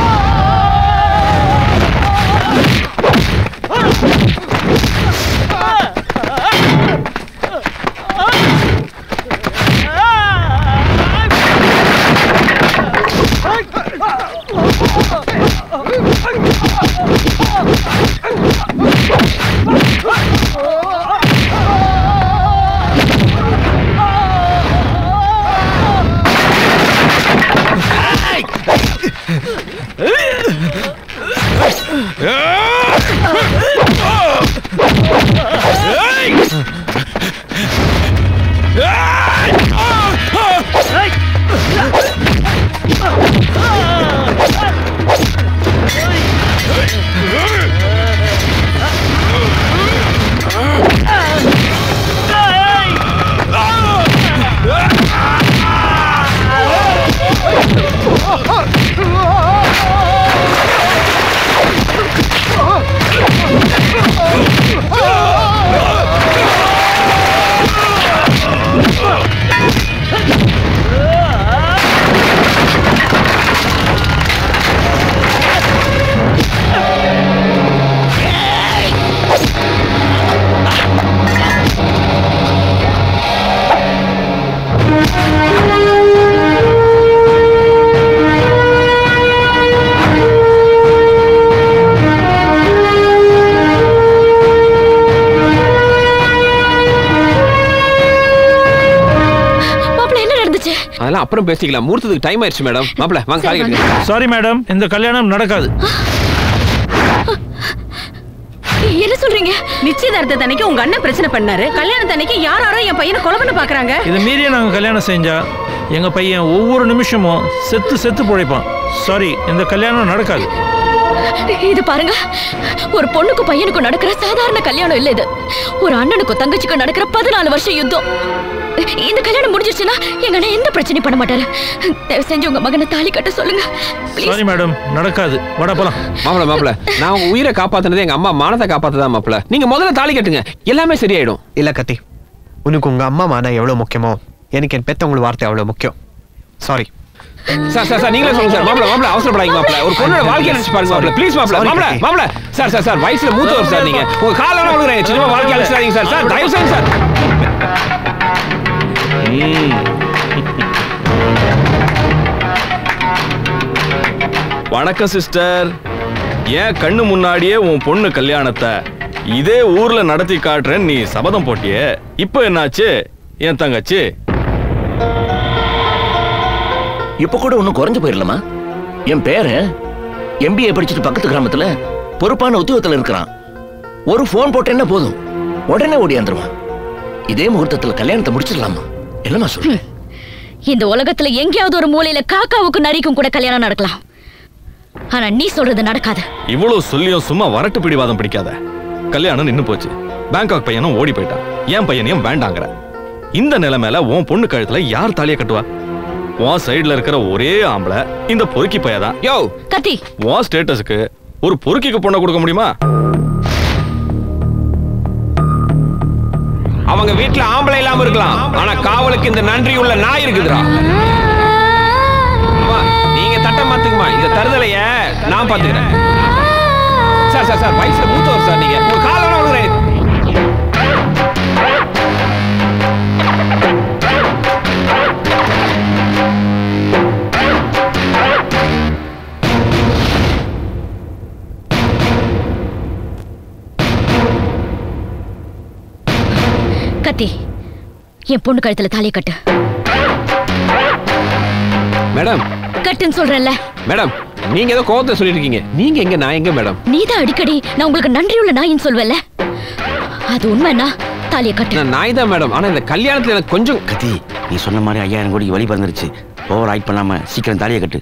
இதெல்லாம் அப்புறம் பேசிக்கலாம் முகூர்த்தத்துக்கு டைம் ஆயிடுச்சு மேடம் மாப்பிள வாங்க தாலி கட்டுங்க சாரி மேடம் இந்த கல்யாணம் நடக்காது என்ன சொல்றீங்க நிச்சயதார்த்த அன்னைக்கு உங்க அண்ணன் பிரச்சனை பண்ணாரு கல்யாணத்து அன்னைக்கு யார் யாரோ என் பையனை கொலை பண்ண பாக்குறாங்க இதை மீறியே நாங்கள் கல்யாணம் செஞ்சா எங்க பையன் ஒவ்வொரு நிமிஷமும் செத்து செத்து பிழைப்பான் சாரி இந்த கல்யாணம் நடக்காது இது பாருங்க ஒரு பொண்ணுக்கும் பையனுக்கும் நடக்கிற சாதாரண கல்யாணம் இல்ல இது ஒரு அண்ணனுக்கும் தங்கச்சிக்கும் நடக்கிற பதினாலு வருஷம் யுத்தம் இந்த கல்யாணம் முடிஞ்சிருச்சுன்னா எங்க அண்ணன் எந்த பிரச்சனையும் பண்ண மாட்டாரு தயவு செஞ்சு உங்க மகனை தாலி கட்ட சொல்லுங்க சாரி மேடம் நடக்காது வட போலாம் மாப்பிள மாப்பிள நான் உங்க உயிரை காப்பாத்துனது எங்க அம்மா மானத்தை காப்பாத்துதான் மாப்பிள நீங்க முதல்ல தாலி கட்டுங்க எல்லாமே சரியாயிடும் இல்ல கத்தி உனக்கு உங்க அம்மா மான எவ்வளவு முக்கியமோ எனக்கு என் பெத்தவங்கள வார்த்தை அவ்வளவு முக்கியம் சாரி சார் சார் சார் நீங்களே சொல்லுங்க சார் மாப்பிள மாப்பிள அவசரப்படாதீங்க மாப்பிள ஒரு பொண்ணோட வாழ்க்கைய நினைச்சு பாருங்க மாப்பிள ப்ளீஸ் மாப்பிள Sorry, மாப்பிள கத்தி. மாப்பிள சார் சார் சார் வயசுல மூத்தவர் சார் நீங்க உங்க கால வேணா விழுகிறேன் சின்ன வாழ்க்கை அழைச்சிடாதீங்க சார் சார் தயவு செய்து சார் வணக்கம் சிஸ்டர் ஏன் கண்ணு முன்னாடியே உன் பொண்ணு கல்யாணத்தை இதே ஊர்ல நடத்தி காட்டுறேன் நீ சபதம் போட்டியே இப்போ என்னாச்சு என் தங்கச்சி இப்ப கூட ஒன்னும் குறைஞ்சு போயிடலாமா என் பேரன் எம்பிஏ படிச்சுட்டு பக்கத்து கிராமத்துல பொறுப்பான உத்தியோகத்துல இருக்கிறான் ஒரு ஃபோன் போட்டேன்னா போதும் உடனே ஓடியாந்துருவான் இதே முகூர்த்தத்துல கல்யாணத்தை முடிச்சிடலாமா என்னமா சொல்ற இந்த உலகத்துல எங்கேயாவது ஒரு மூலையில காக்காவுக்கு நரிக்கும் கூட கல்யாணம் நடக்கலாம் ஆனா நீ சொல்றது நடக்காது இவ்வளவு சொல்லியும் சும்மா வரட்டு பிடிவாதம் பிடிக்காத கல்யாணம் நின்னு போச்சு பேங்காக் பையனும் ஓடி போயிட்டான் என் பையனையும் வேண்டாங்கிற இந்த நிலைமையில உன் பொண்ணு கழுத்துல யார் தாலிய கட்டுவா உன் சைடுல இருக்கிற ஒரே ஆம்பளை இந்த பொறுக்கி பையதான் யோ கத்தி உன் ஸ்டேட்டஸுக்கு ஒரு பொறுக்கிக்கு பொண்ணை கொடுக்க முடியுமா அவங்க வீட்ல ஆம்பளை இல்லாம இருக்கலாம் ஆனா காவலுக்கு இந்த நன்றி உள்ள நாய் இருக்குதுடா அம்மா, நீங்க தட்ட மாத்துக்குமா இந்த தருதலைய நான் பாத்துக்கிறேன் சார் சார் சார் வயசுல மூத்தவர் சார் நீங்க உங்க கால வேணா விழுகிறேன் கத்தி என் பொண்ணு கழுத்துல தாலியை கட்டு மேடம் கட்டுன்னு சொல்றேன்ல மேடம் நீங்க ஏதோ கோவத்தை சொல்லிட்டு இருக்கீங்க நீங்க எங்க நான் எங்க மேடம் நீதான் அடிக்கடி நான் உங்களுக்கு நன்றியுள்ள நாயின்னு சொல்வேல்ல அது உண்மைன்னா தாலியை கட்டு நான் நாய் தான் மேடம் ஆனா இந்த கல்யாணத்துல எனக்கு கொஞ்சம் கத்தி நீ சொன்ன மாதிரி ஐயாயிரம் கோடிக்கு வழி பிறந்துருச்சு ஓவர் ஆக்ட் பண்ணாம சீக்கிரம் தாலியை கட்டு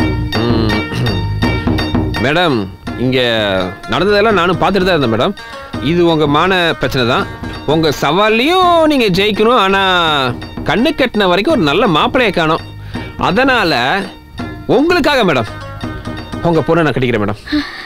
மேடம் இங்க நடந்ததெல்லாம் நானும் பார்த்துட்டு தான் இருந்தேன் மேடம் இது உங்க மான பிரச்சனை தான் உங்க சவால்லையும் நீங்க ஜெயிக்கணும் ஆனா கண்ணு கட்டின வரைக்கும் ஒரு நல்ல மாப்பிளையை காணும் அதனால உங்களுக்காக மேடம் உங்க பொண்ணை நான் கட்டிக்கிறேன் மேடம்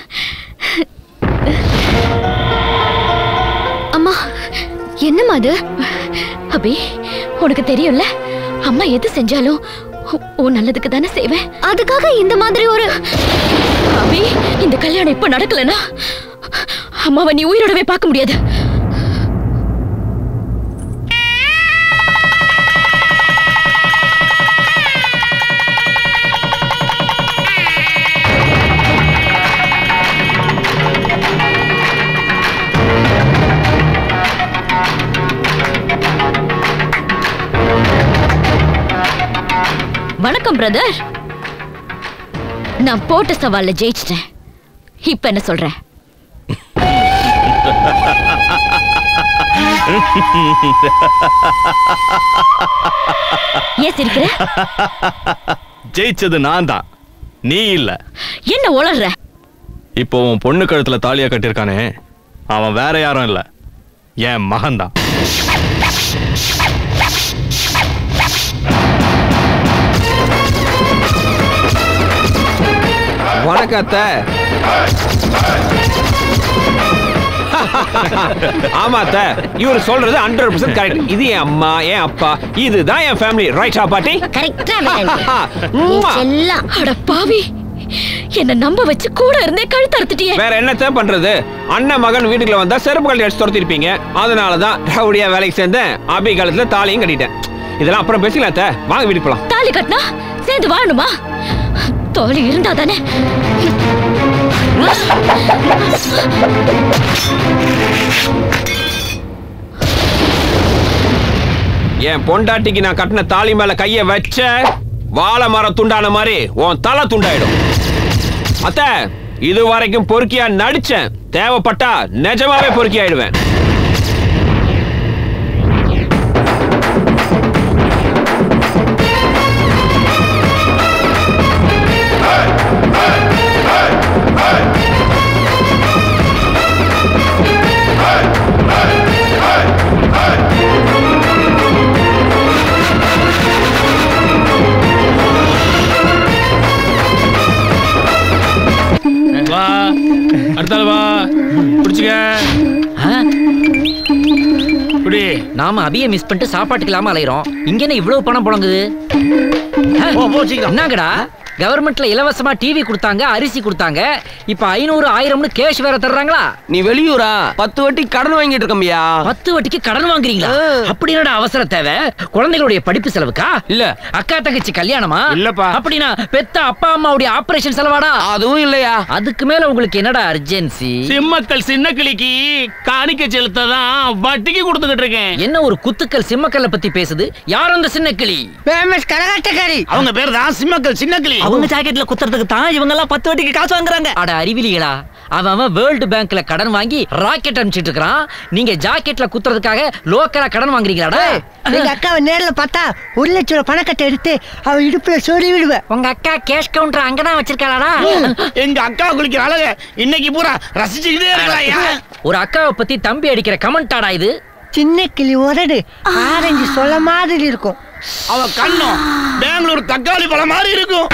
அம்மா என்னம்மா அது அபி உனக்கு தெரியும்ல அம்மா எது செஞ்சாலும் உ- உன் நல்லதுக்கு தானே செய்வேன் அதுக்காக இந்த மாதிரி ஒரு அபி இந்த கல்யாணம் இப்ப நடக்கலனா அம்மாவை நீ உயிரோடவே பார்க்க முடியாது வணக்கம் பிரதர் நான் போட்ட சவால்ல ஜெயிச்சிட்டேன் இப்ப என்ன சொல்றேன் ஏன் சிரிக்கிற ஜெயிச்சது நான் தான் நீ இல்ல என்ன உளர்ற இப்போ உன் பொண்ணு கழுத்துல தாலியா கட்டியிருக்கானே அவன் வேற யாரும் இல்ல என் மகன்தான் வணக்கம் அத்தை ஆமா அத்தை இவர் சொல்றது ஹண்ட்ரட் பர்சன்ட் கரெக்ட் இது என் அம்மா என் அப்பா இதுதான் என் ஃபேமிலி ரைட்டா பாட்டி கரெக்டா உம்மா. அட பாவி என்ன நம்ப வச்சு கூட இருந்தே கழுத்து அறுத்துட்டியே வேற என்னத்த பண்றது அண்ணன் மகன் வீட்டுக்குள்ள வந்தா செருப்பு கழட்டி அடிச்சு துரத்திருப்பீங்க அதனாலதான் ரவுடியா வேலைக்கு சேர்ந்தேன் அபி காலத்துல தாலியும் கட்டிட்டேன் இதெல்லாம் அப்புறம் பேசிக்கலாம் அத்தை வாங்க வீட்டுக்கு போலாம் தாலி கட்டினா சேர்ந்து வாழணுமா தோழி இருந்தா தானே என் பொண்டாட்டிக்கு நான் கட்டின தாலி மேல கைய வச்ச வாழை மரம் துண்டான மாதிரி உன் தலை துண்டாயிடும் அத்த இது வரைக்கும் பொறுக்கியா நடிச்சேன் தேவைப்பட்டா நிஜமாவே பொறுக்கி ஆயிடுவேன் வா அடுத்தால வா பிடிச்சுக்க குடி நாம அபிய மிஸ் பண்ணிட்டு சாப்பாட்டுக்கு இல்லாம அலையிறோம் இங்க என்ன இவ்வளவு பணம் புழங்குது என்னங்கடா கவர்மெண்ட்ல இலவசமா டிவி கொடுத்தாங்க அரிசி கொடுத்தாங்க இப்ப ஐநூறு ஆயிரம்னு கேஷ் வேற தர்றாங்களா நீ வெளியூரா பத்து வட்டி கடன் வாங்கிட்டு இருக்கம்பியா பத்து வட்டிக்கு கடன் வாங்குறீங்களா அப்படி என்னடா அவசர தேவை குழந்தைகளுடைய படிப்பு செலவுக்கா இல்ல அக்கா தங்கச்சி கல்யாணமா இல்லப்பா அப்படின்னா பெத்த அப்பா அம்மாவுடைய ஆபரேஷன் செலவாடா அதுவும் இல்லையா அதுக்கு மேல உங்களுக்கு என்னடா அர்ஜென்சி சிம்மக்கல் சின்ன கிளிக்கு காணிக்க செலுத்த தான் வட்டிக்கு கொடுத்துக்கிட்டு இருக்கேன் என்ன ஒரு குத்துக்கள் சிம்மக்கல்ல பத்தி பேசுது யார் அந்த சின்ன கிளி ஃபேமஸ் கரகாட்டக்காரி அவங்க பேர் தான் சிம்மக்கல் சின்ன கிளி அவங்க ஜாக்கெட்ல குத்துறதுக்கு தான் இவங்க எல்லாம் பத்து வட்டிக்கு காசு வாங்குறாங்க அட அறிவிலிகளா அவன் அவன் வேர்ல்டு பேங்க்ல கடன் வாங்கி ராக்கெட் அனுப்பிச்சிட்டு இருக்கான் நீங்க ஜாக்கெட்ல குத்துறதுக்காக லோக்கலா கடன் வாங்குறீங்களாடா எங்க அக்காவை நேர்ல பார்த்தா ஒரு லட்சம் ரூபாய் பணக்கட்டை எடுத்து அவ இடுப்புல சொல்லி விடுவேன் உங்க அக்கா கேஷ் கவுண்டர் அங்கதான் வச்சிருக்காளா எங்க அக்கா குளிக்கிற அழக இன்னைக்கு பூரா ரசிச்சுக்கிட்டே இருக்கலாயா ஒரு அக்காவை பத்தி தம்பி அடிக்கிற கமெண்டாடா இது சின்ன கிளி உதடு ஆரஞ்சு சொல்ல மாதிரி இருக்கும் அவ கண்ணும் பெங்களூர் தக்காளி பழம் மாதிரி இருக்கும்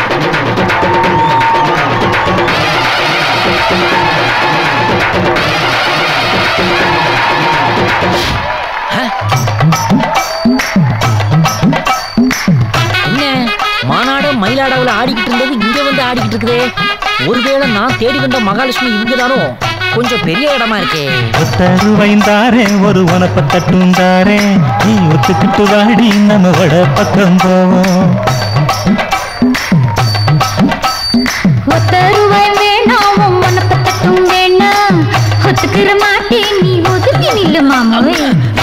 என்ன மாநாட மயிலாடாவுல ஆடிக்கிட்டு இருந்தது இங்க வந்து ஆடிக்கிட்டு இருக்குதே ஒருவேளை நான் தேடி வந்த மகாலட்சுமி இவங்கதானோ கொஞ்சம் பெரிய இடமா இருக்கே ஒத்தருவைந்தாரே ஒரு உனப்ப தட்டுந்தாரே நீ ஒத்துக்கிட்டு வாடி நம்ம வட பக்கம் போவோம் ஒத்தருவாய் வேணாம் உன் மனப்ப தட்டும் வேணாம் ஒத்துக்கிற மாட்டேன் நீ ஒதுக்கி நில்லு மாமோய்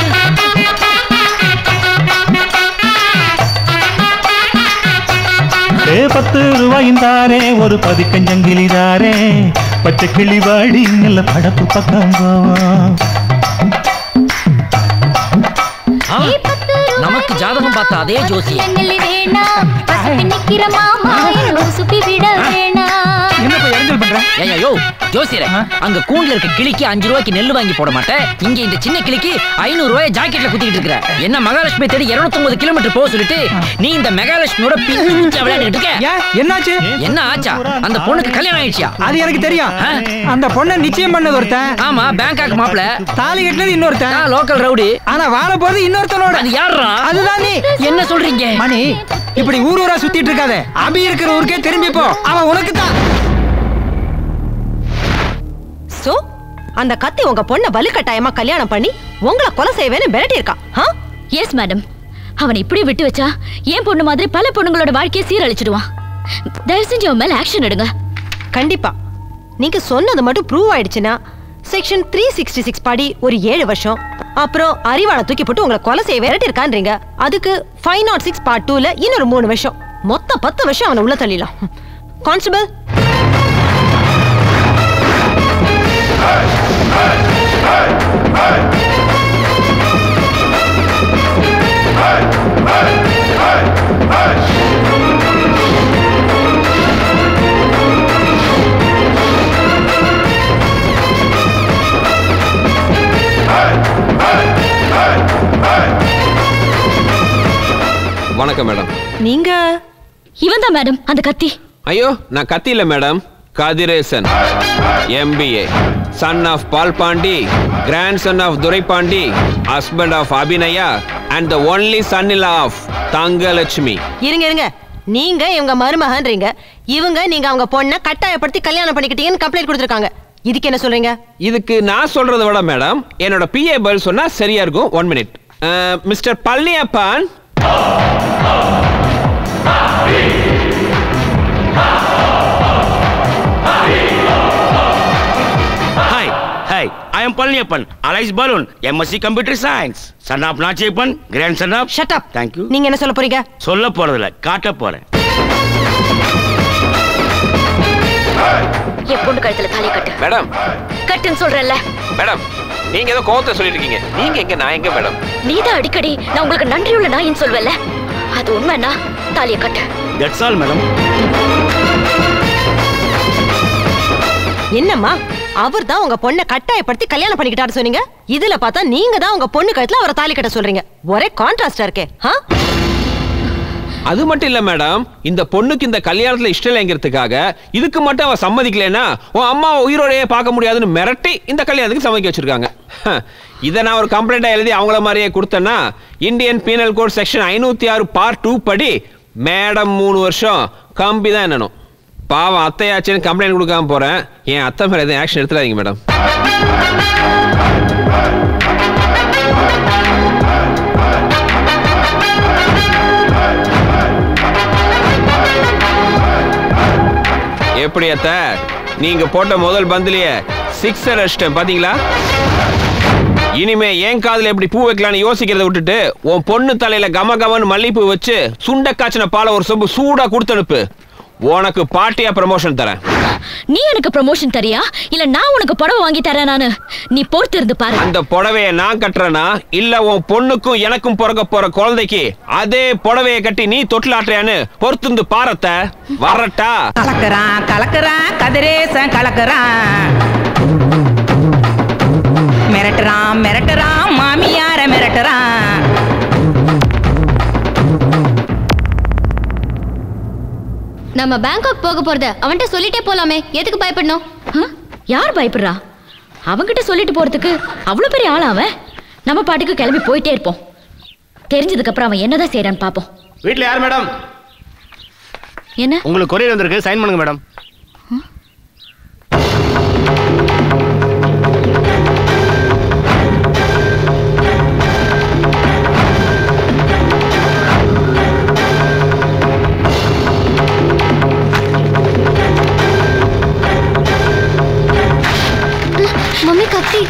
ஏ பத்து ரூபாய்ந்தாரே ஒரு பதிக்கஞ்சங்கிலிதாரே பச்சை கிளி வாடி நல்ல படப்பு பக்கம் போவோம் ஆ, நமக்கு ஜாதகம் பார்த்த அதே ஜோசி எங்களை வேணாம் பசங்க நிக்கிற மாமா என்னோட சுத்தி விட வேணாம் என்னப்பா இறங்கல் பண்ற ஏய் யோ ஜோசியரே அங்க கூண்டுல இருக்க கிளிக்கு அஞ்சு ரூபாய்க்கு நெல்லு வாங்கி போட மாட்டேன் இங்க இந்த சின்ன கிளிக்கு ஐநூறு ரூபாய் ஜாக்கெட்ல குத்திக்கிட்டு இருக்கிற என்ன மகாலட்சுமி தேடி 250 கிலோமீட்டர் போக சொல்லிட்டு நீ இந்த மகாலட்சுமியோட பிஞ்ச விளையாடிட்டு இருக்க என்னாச்சு என்ன ஆச்சா அந்த பொண்ணுக்கு கல்யாணம் ஆயிடுச்சா அது எனக்கு தெரியும் அந்த பொண்ணை நிச்சயம் பண்ணது ஒருத்தன் ஆமா பேங்காக் மாப்ள தாலி கட்டினது இன்னொருத்தன் லோக்கல் ரவுடி ஆனா வாழ போறது இன்னொருத்தனோட அது யாருடா அதுதான் நீ என்ன சொல்றீங்க மணி இப்படி ஊர் ஊரா சுத்திட்டு இருக்காத அபி இருக்கிற ஊருக்கே திரும்பி போ அவன் உனக்கு தான் சோ அந்த கத்தி உங்க பொண்ண வலுக்கட்டாயமா கல்யாணம் பண்ணி உங்களை கொலை செய்வேன்னு மிரட்டி இருக்கா எஸ் மேடம் அவனை இப்படி விட்டு வச்சா என் பொண்ணு மாதிரி பல பொண்ணுங்களோட வாழ்க்கையை சீரழிச்சிடுவான் தயவு செஞ்சு அவன் மேல ஆக்ஷன் எடுங்க கண்டிப்பா நீங்க சொன்னது மட்டும் ப்ரூவ் ஆயிடுச்சுன்னா செக்ஷன் த்ரீ சிக்ஸ்டி சிக்ஸ் படி ஒரு ஏழு வருஷம் அப்புறம் அறிவாளை தூக்கி போட்டு உங்களை கொலை செய்ய விரட்டி இருக்கான்றீங்க அதுக்கு ஃபைவ் நாட் சிக்ஸ் பார்ட் டூல இன்னொரு மூணு வருஷம் மொத்தம் பத்து வருஷம் அவனை உள்ள தள்ளிடலாம் கான்ஸ்டபிள் வணக்கம் மேடம் நீங்க இவன் தான் மேடம் அந்த கத்தி ஐயோ நான் கத்தி இல்ல madam Kathiresan MBA son of Pal Pandi grandson of Durai Pandi husband of Abhinaya and the only son இல்ல ஆஃப் தங்கலட்சுமி இருங்க இருங்க நீங்க இவங்க மருமகன்றீங்க இவங்க நீங்க அவங்க பொண்ணை கட்டாயப்படுத்தி கல்யாணம் பண்ணிக்கிட்டீங்கன்னு கம்ப்ளைண்ட் கொடுத்துருக்காங்க இதுக்கு என்ன சொல்றீங்க இதுக்கு நான் சொல்றதை விட மேடம் என்னோட பிஏ பதில் சொன்னா சரியா இருக்கும் one minute mister Palaniappan hi hi I am Palaniappan alias balloon MSc computer science son of Nachiappan grandson of shut up thank you நீங்க என்ன சொல்ல போறீங்க சொல்ல போறதில்ல காட்ட போறேன் என் பொண்ணு கழுத்துல தாலி கட்டு மேடம் கட்டுன்னு சொல்றேன்ல மேடம் நீங்க ஏதோ கோவத்தை சொல்லிட்டு இருக்கீங்க நீங்க எங்க நான் எங்க மேடம் நீதான் அடிக்கடி நான் உங்களுக்கு நன்றியுள்ள நாயின்னு சொல்வேல்ல அது உண்மைன்னா தாலியை கட்டு தட்ஸ் ஆல் மேடம் என்னம்மா அவர் தான் உங்க பொண்ணை கட்டாயப்படுத்தி கல்யாணம் பண்ணிக்கிட்டாரு சொன்னீங்க இதுல பார்த்தா நீங்க தான் உங்க பொண்ணு கழுத்துல அவரை தாலி கட்ட சொல்றீங்க ஒரே கான்ட்ராஸ்டா இருக்கே ஆ? அது மட்டும் இல்ல மேடம் இந்த பொண்ணுக்கு இந்த கல்யாணத்துல இஷ்டம் இல்லைங்கிறதுக்காக இதுக்கு மட்டும் அவ சம்மதிக்கலைன்னா உன் அம்மா உயிரோடையே பார்க்க முடியாதுன்னு மிரட்டி இந்த கல்யாணத்துக்கு சம்மதிக்க வச்சிருக்காங்க ஹ, இதை நான் ஒரு கம்ப்ளைண்டா எழுதி அவங்கள மாதிரியே கொடுத்தேன்னா இந்தியன் பீனல் கோட் செக்ஷன் ஐநூத்தி ஆறு பார்ட் டூ படி மேடம் மூணு வருஷம் கம்பி தான் என்னணும் பாவம் அத்தையாச்சுன்னு கம்ப்ளைண்ட் கொடுக்காம போறேன் என் அத்தை மேல எதுவும் ஆக்ஷன் எடுத்துடாதீங்க மேடம் எப்படி அத்த நீங்க போட்ட முதல் பந்திலேயே சிக்ஸர் அடிச்சிட்டேன் பாத்தீங்களா இனிமே ஏன் காதுல எப்படி பூ வைக்கலாம்னு யோசிக்கிறத விட்டுட்டு உன் பொண்ணு தலையில கம கமன்னு மல்லிப்பூ வச்சு சுண்ட காய்ச்சின பாலை ஒரு சொம்பு சூடா கொடுத்து அனுப்பு உனக்கு பாட்டியா ப்ரமோஷன் தரேன் நீ எனக்கு ப்ரமோஷன் தரியா இல்ல நான் உனக்கு புடவை வாங்கி தரேன் நானு நீ பொறுத்து இருந்து பாரு அந்த புடவைய நான் கட்டுறேனா இல்ல உன் பொண்ணுக்கும் எனக்கும் பிறக்க போற குழந்தைக்கு அதே புடவைய கட்டி நீ தொட்டிலாட்டுறியான்னு பொறுத்திருந்து பாரத்த வரட்டா கலக்குறான் கலக்குறான் கதிரேசன் கலக்குறான் மிரட்டுறான் மிரட்டுறான் மாமியார மிரட்டுறான் நம்ம பேங்காக் போக போறத அவன்கிட்ட சொல்லிட்டே போலாமே எதுக்கு பயப்படணும் யார் பயப்படுறா அவங்கிட்ட சொல்லிட்டு போறதுக்கு அவ்வளவு பெரிய ஆளா அவன் நம்ம பாட்டுக்கு கிளம்பி போயிட்டே இருப்போம் தெரிஞ்சதுக்கு அப்புறம் அவன் என்னதான் செய்யறான்னு பாப்போம் வீட்ல யார் மேடம் என்ன உங்களுக்கு கொரியர் வந்திருக்கு சைன் பண்ணுங்க மேடம் மம்மி கத்தி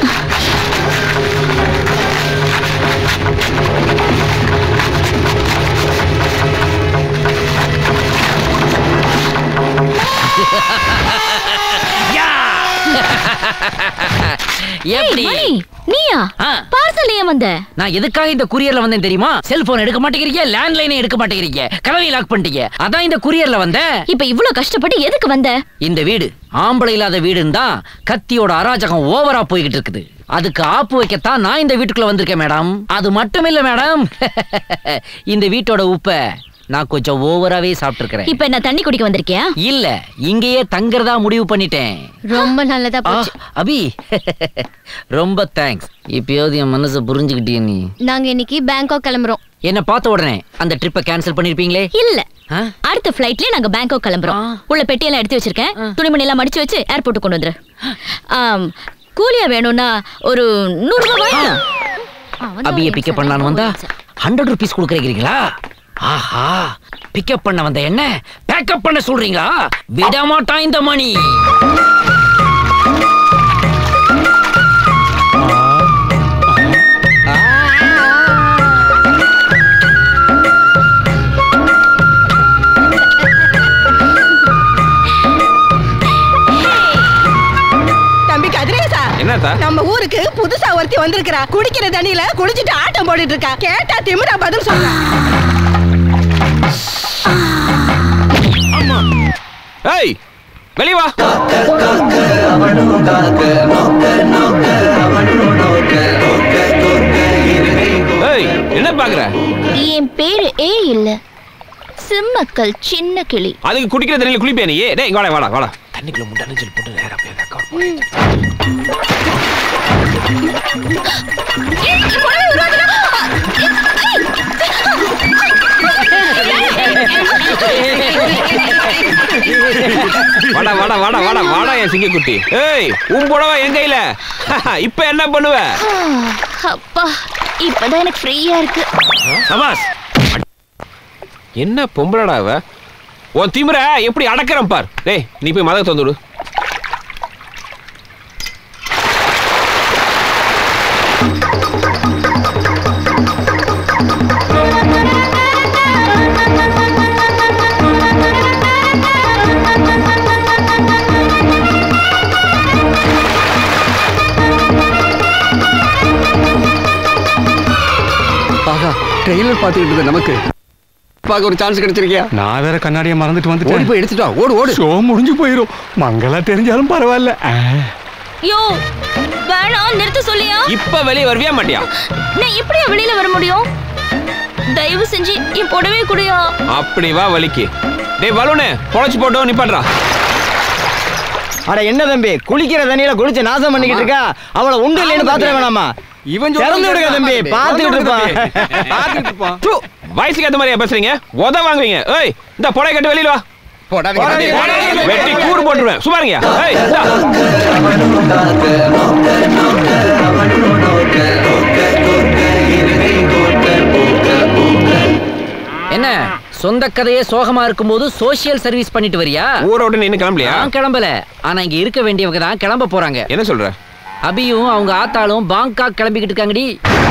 எப்படி மணி, நீயா பார்சல் ஏன் வந்த நான் எதுக்காக இந்த குரியர்ல வந்தேன் தெரியுமா செல்போன் எடுக்க மாட்டேங்கிறீங்க லேண்ட்லைனை எடுக்க மாட்டேங்கிறீங்க கதவை லாக் பண்ணிட்டீங்க அதான் இந்த குரியர்ல வந்தேன் இப்ப இவ்ளோ கஷ்டப்பட்டு எதுக்கு வந்த இந்த வீடு ஆம்பளை இல்லாத வீடுன்னு தான் கத்தியோட அராஜகம் ஓவரா போய்கிட்டு இருக்குது அதுக்கு ஆப்பு வைக்கத்தான் நான் இந்த வீட்டுக்குள்ள வந்திருக்கேன் மேடம் அது மட்டும் இல்ல மேடம் இந்த வீட்டோட உப்ப நான் கொஞ்சம் ஓவராவே சாப்பிட்டுருக்கிறேன் இப்ப என்ன தண்ணி குடிக்க வந்திருக்கியா இல்ல இங்கேயே தங்குறதா முடிவு பண்ணிட்டேன் ரொம்ப நல்லதா ஆ, போச்சு அபி ரொம்ப தேங்க்ஸ் இப்பயாவது என் மனசை புரிஞ்சுக்கிட்டிய நீ நாங்க இன்னைக்கு பேங்காக் கிளம்புறோம் என்ன பார்த்த உடனே அந்த ட்ரிப்பை கேன்சல் பண்ணிருப்பீங்களே இல்ல அடுத்த ஃப்ளைட்லயே நாங்க பேங்காக் கிளம்புறோம் உள்ள பெட்டியெல்லாம் எடுத்து வச்சிருக்கேன் துணிமணி எல்லாம் மடிச்சு வச்சு ஏர்போர்ட் கொண்டு வந்துரு ஆம், கூலியா வேணும்னா ஒரு நூறு ரூபாய் வாங்கினா அபிய பிக்கப் பண்ணலான்னு வந்தா ஹண்ட்ரட் ருபீஸ் கொடுக்குறீங்களா ஆஹா பிக்கப் பண்ண வந்த என்ன பேக்கப் பண்ண சொல்றீங்களா விட மாட்டான் இந்த மணி தம்பி கதிரேசா என்னத்தா? நம்ம ஊருக்கு புதுசா ஒருத்தி வந்திருக்கிறா குடிக்கிற தண்ணியில குடிச்சிட்டு ஆட்டம் போட்டுட்டு இருக்கா கேட்டா திமிரா பதில் சொல்ற ஏய் வெளிய வா ஏய் என்ன பாக்குற என் பேரு ஏ இல்ல சிம்மக்கல் சின்ன கிளி அதுக்கு குடிக்கிற தண்ணியில குளிப்பியா நீ டேய் இங்க வாடா வாடா வாடா தண்ணிக்குள்ள முட்டை நெஞ்சல் போட்டு நேரா போய் அந்த account வாடா வாடா வாடா வாடா வாடா என் சிங்கக்குட்டி ஏய் உன் புடவை என் கையில இப்ப என்ன பண்ணுவ அப்பா இப்பதான் எனக்கு ஃப்ரீயா இருக்கு சபாஸ் என்ன பொம்பளடா அவ உன் திமிர எப்படி அடக்குறேன் பார் டேய் நீ போய் மதத்தை வந்து விடு ஆகா ட்ரெயிலர் பார்த்துக்கிட்டு இருந்த நமக்கு பார்க்க ஒரு சான்ஸ் கிடைச்சிருக்கியா நான் வேற கண்ணாடியை மறந்துட்டு வந்துட்டேன் ஓடி போய் எடுத்துட்டு வா ஓடு ஓடு ஷோ முடிஞ்சு போயிரும் மங்களா தெரிஞ்சாலும் பரவாயில்ல ஆ. யோ வேணாம் நிறுத்த சொல்லியா இப்ப வெளியே வருவியா மாட்டியா நான் எப்படியா வெளியில வர முடியும் தயவு செஞ்சு என் புடவை குடியா அப்படி வா வலிக்கு டேய் பலூனு பொழைச்சு போட்டோம் நிப்பாட்றா அட என்ன தம்பி குளிக்கிற தண்ணியில குளிச்சு நாசம் பண்ணிக்கிட்டு இருக்கா அவளை உண்டு இல்லைன்னு பாத்துட வேணாமா இவன் திறந்து விடுங்க தம்பி பாத்துக்கிட்டு இருப்பான் தூ, வயசுக்கு ஏத்த மாதிரியா பேசுறீங்க உத வாங்குவீங்க ஏய் இந்த புடவை கட்டு வெளியில வா போடாதீங்க. வெட்டி கூறு போட்டுருவேன் சுமாருங்க ஏய் இந்தா. என்ன சொந்த கதையே சோகமா இருக்கும்போது சோஷியல் சர்வீஸ் பண்ணிட்டு வரியா ஊரை விட்டு நின்னு கிளம்பலையா நான் கிளம்பல ஆனா இங்க இருக்க வேண்டியவங்க தான் கிளம்ப போறாங்க என்ன சொல்ற அபியும் அவங்க ஆத்தாளும் பாங்காக் கிளம்பிக்கிட்டு இருக்காங்கடி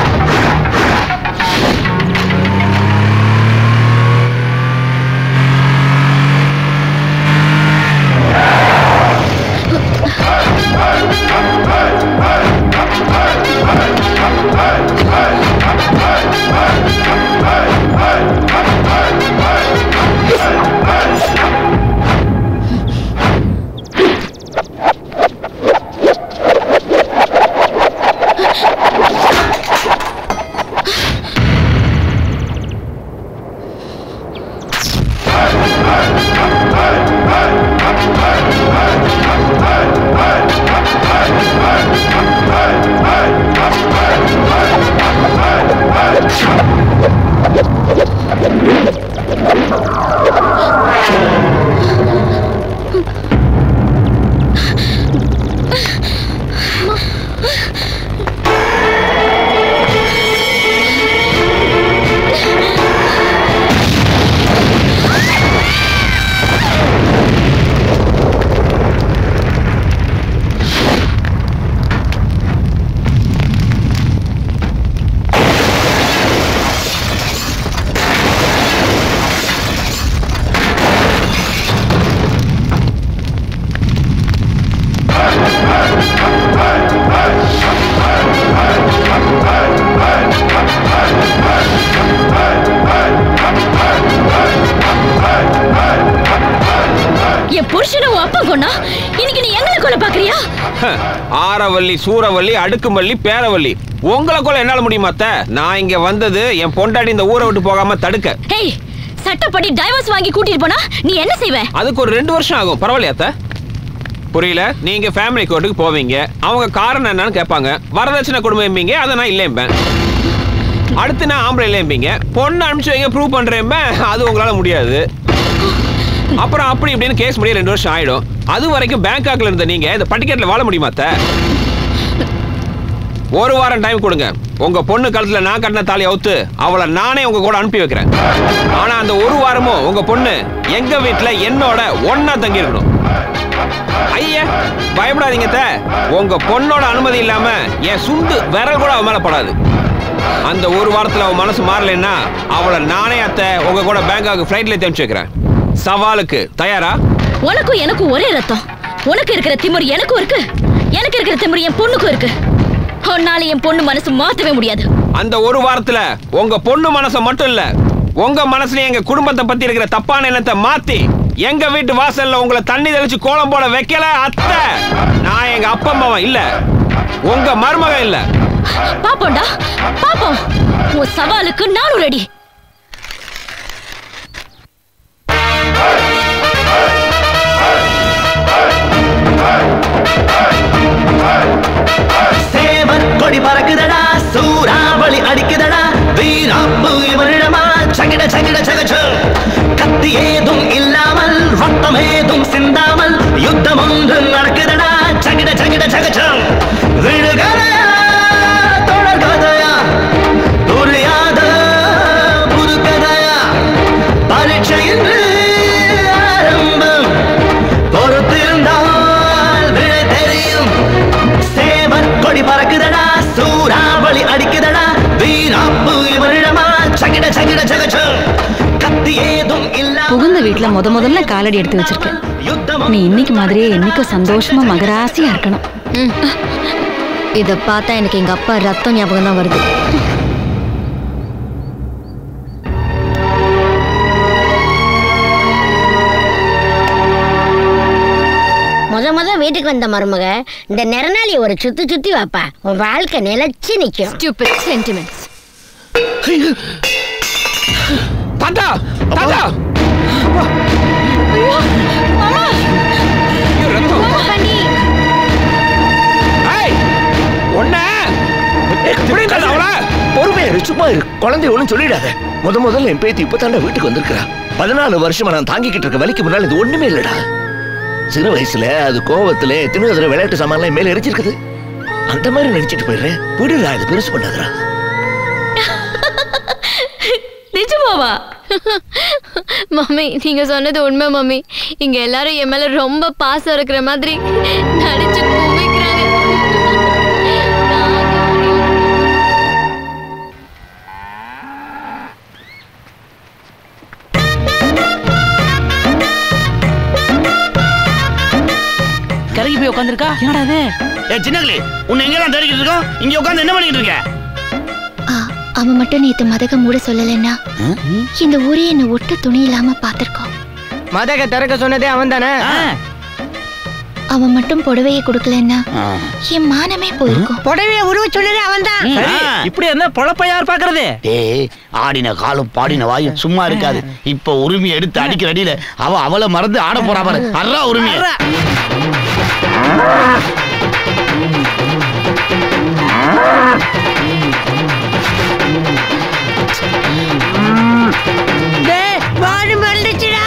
என் புருஷனை உன் அப்பா கொண்டா இன்னைக்கு நீ எங்களை கொல்ல பாக்குறியா ஹ, ஆரவல்லி சூரவல்லி அடுக்குமல்லி பேரவல்லி உங்களை கொள்ள என்னால முடியுமா அத்தை? நான் இங்க வந்தது என் பொண்டாட்டி இந்த ஊரை விட்டு போகாம தடுக்க ஹேய் சட்டப்படி டைவர்ஸ் வாங்கி கூட்டிட்டு போனா நீ என்ன செய்வ அதுக்கு ஒரு ரெண்டு வருஷம் ஆகும் பரவாயில்லையா அத்தை? புரியல நீங்க ஃபேமிலி கோர்ட்டுக்கு போவீங்க அவங்க காரணம் என்னன்னு கேட்பாங்க வரதட்சணை குடும்பம் என்பீங்க அதை நான் இல்லைம்பேன் அடுத்து நான் ஆம்பளை இல்லைம்பீங்க பொண்ணு அனுப்பிச்சு வைங்க ப்ரூவ் பண்றேன் அது உங்களால முடியாது அப்புறம் அப்படி இப்படின்னு கேஸ் முடிய ரெண்டு வருஷம் ஆயிடும் அது வரைக்கும் பேங்காக்ல இருந்த நீங்க இந்த பட்டிக்கெட்ல வாழ முடியுமா அத்தை? ஒரு வாரம் டைம் கொடுங்க உங்க பொண்ணு கழுத்துல நான் கட்டின தாலி அவுத்து அவளை நானே உங்க கூட அனுப்பி வைக்கிறேன் ஆனா அந்த ஒரு வாரமும் உங்க பொண்ணு எங்க வீட்டுல என்னோட ஒன்னா தங்கி இருக்கணும் ஐயா பயப்படாதீங்க அத்தை. உங்க பொண்ணோட அனுமதி இல்லாம என் சுண்டு விரல் கூட அவ மேல படாது அந்த ஒரு வாரத்துல அவ மனசு மாறலைன்னா அவளை நானே அத்தை உங்க கூட பேங்காக்கு ஃபிளைட்ல தேமிச்சு வைக்கிறேன் சவாலுக்கு தயாரா உனக்கும் எனக்கும் ஒரே ரத்தம் உனக்கு இருக்கிற திமிரு எனக்கும் இருக்கு எனக்கு இருக்கிற திமிரு என் பொண்ணுக்கும் இருக்கு உன்னால என் பொண்ணு மனசு மாத்தவே முடியாது அந்த ஒரு வாரத்துல உங்க பொண்ணு மனச மட்டும் இல்ல உங்க மனசுல எங்க குடும்பத்தை பத்தி இருக்கிற தப்பான எண்ணத்தை மாத்தி எங்க வீட்டு வாசல்ல உங்களை தண்ணி தெளிச்சு கோலம் போட வைக்கல அத்தை நான் எங்க அப்பா அம்மாவா இல்ல உங்க மருமக இல்ல பாப்போம்டா பாப்போம் உன் சவாலுக்கு நானும் ரெடி சேவன் கொடி பறக்குதடா சூறாவளி அடிக்குதடா வீராப்பு இவரிடமா சகிட சகிட சகச்சு கத்தி ஏதும் இல்லாமல் ரத்தம் ஏதும் சிந்தாமல் யுத்தம் ஒன்று நடக்குதடா சகிட சகிட சகச்சு விழுகதையா தொடர்கதையா புரியாத புது கதையா பரீட்சை என்று ஆரம்பம் பொறுத்திருந்தால் விடை தெரியும் சேவன் கொடி பறக்குதடா சூறாவளி குடும்பத்துல முத முதல்ல காலடி எடுத்து வச்சிருக்க நீ இன்னைக்கு மாதிரியே என்னைக்கும் சந்தோஷமா மகராசியா இருக்கணும் ம். இத பார்த்தா எனக்கு எங்க அப்பா ரத்தம் ஞாபகம் தான் வருது முத முத வீட்டுக்கு வந்த மருமக இந்த நிறநாளி ஒரு சுத்தி சுத்தி வாப்பா உன் வாழ்க்கை நிலைச்சு நிக்கும் ஸ்டூபிட் சென்டிமெண்ட்ஸ் தாத்தா தாத்தா பொறுமையா இரு, சும்மா இரு குழந்தை ஒண்ணும் சொல்லிடாத முத முதல்ல என் பேத்தி இப்ப வீட்டுக்கு வந்திருக்கிறா பதினாலு வருஷமா நான் தாங்கிக்கிட்டு இருக்க வலிக்கு முன்னால இது ஒண்ணுமே இல்லடா சிறு வயசுல அது கோவத்துல எத்தனையோ தடவை விளையாட்டு சாமான்லாம் என் மேல எரிச்சிருக்குது அந்த மாதிரி நினைச்சிட்டு போயிடுறேன் விடுடா இது பெருசு பண்ணாதடா நிஜமாவா மம்மி நீங்க சொன்னது உண்மை மம்மி இங்க எல்லாரும் என் மேல ரொம்ப பாசம் இருக்கிற மாதிரி நடிச்சு குவிக்கிறாங்க கருகி போய் உட்காந்துருக்கா என்னடா அது ஏ சின்னங்களி உன்னை எங்கெல்லாம் தேடிக்கிட்டு இருக்கோம் இங்க உட்காந்து என்ன பண்ணிக்கிட்டு இருக்க அவன் மட்டும் நேத்து மதக மூட சொல்லலைன்னா இந்த ஊரே என்ன ஒட்ட துணி இல்லாம பாத்திருக்கோம் மதக திறக்க சொன்னதே அவன் தானே அவன் மட்டும் புடவையை கொடுக்கலன்னா என் மானமே போயிருக்கும் புடவைய உருவ சொன்னதே அவன் தான் இப்படி என்ன பொழப்ப யார் பாக்குறது ஏய் ஆடின காலும் பாடின வாயும் சும்மா இருக்காது இப்ப உரிமை எடுத்து அடிக்கிற அடியில அவ அவளை மறந்து ஆட போறா பாரு அறா உரிமை வாடு மறந்துச்சுடா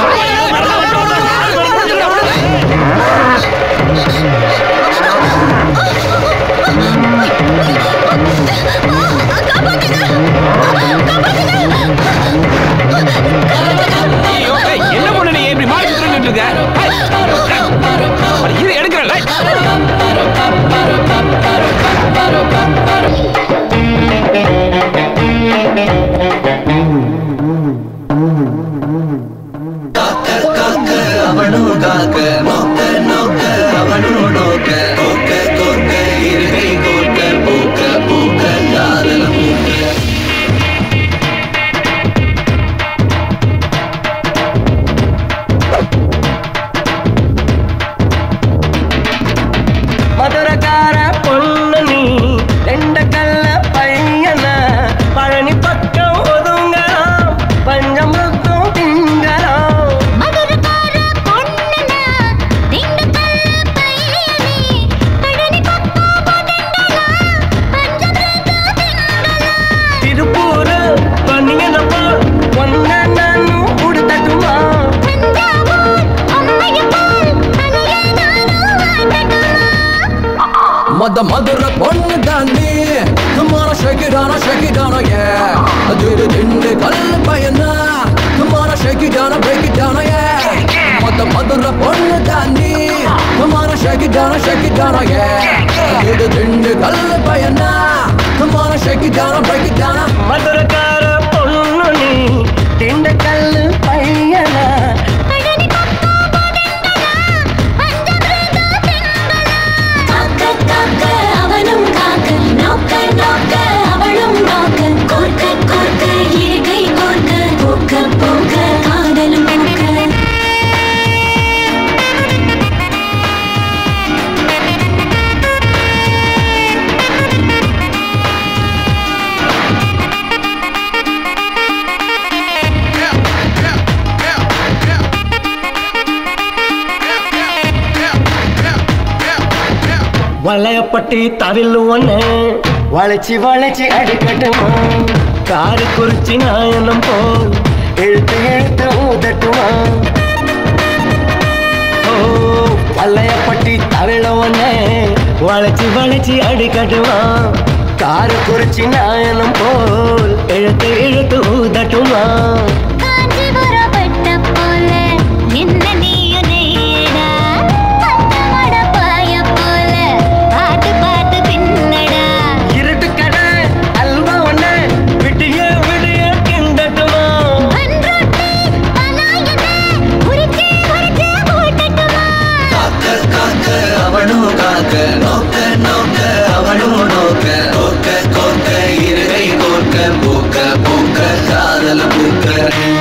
ஐயோ, ஏய், என்ன பொண்ணு நீ இப்படி மாறி சுத்திட்டு இருக்க ஏய், இரு எடுக்கிறேன் அவனோ காக்க நோக்க நோக்க அவனோ நோக்க கோக்க கோக்க இருகை கோக்க பூக்க பூக்க காதல பூக்க மதுரக்கார பொண்ணு நீ ரெண்ட கல்ல பையன பழனி பக்கம் ஒதுங்கலாம் பஞ்சமுத்தும் திங்கலாம் திருப்பூர் பண்ணிங்கப்பா ஒன்ன நானும் உடுத்தட்டுமா மத மதுர பொண்ணு தாண்டி குமார ஷகிடான ஷகிடான ஏ திரு திண்டு கல்ல பையனா குமார ஷகிடான பிரேக்கிடான ஏ மத மதுர பொண்ணு தாண்டி குமார ஷகிடான ஷகிடான ஏ திரு திண்டு கல்ல பையனா குமார ஷகிடான பிரேக்கிடான மதுரக்கார பொண்ணு நீ திண்டுக்கல் பையன அவனும் காக்க நோக்க நோக்க அவளும் நோக்க கோர்க்க கோர்க்க இருக்கை கோர்க்க போக்க போக்க காதலும் போக்க வளையப்பட்டி தவில் ஒண்ணு வளைச்சி வளைச்சி அடிக்கட்டுமா காரு குறிச்சி நாயனம் போல் இழுத்து இழுத்து ஊதட்டுமா ஓ வளையப்பட்டி தவிழ ஒண்ணு வளைச்சி வளைச்சி அடிக்கட்டுமா காரு குறிச்சி நாயனம் போல் இழுத்து இழுத்து ஊதட்டுமா காஞ்சிபுரம் பட்ட போல என்ன நீயும் நெய்யடா பட்டமட பாய போல பாட்டு பாட்டு பின்னடா இருட்டு கடை அல்வா ஒண்ணு விடிய விடிய கிண்டட்டுமா அன்றொட்டி பலாயன பூக்க பூக்க காதல பூக்க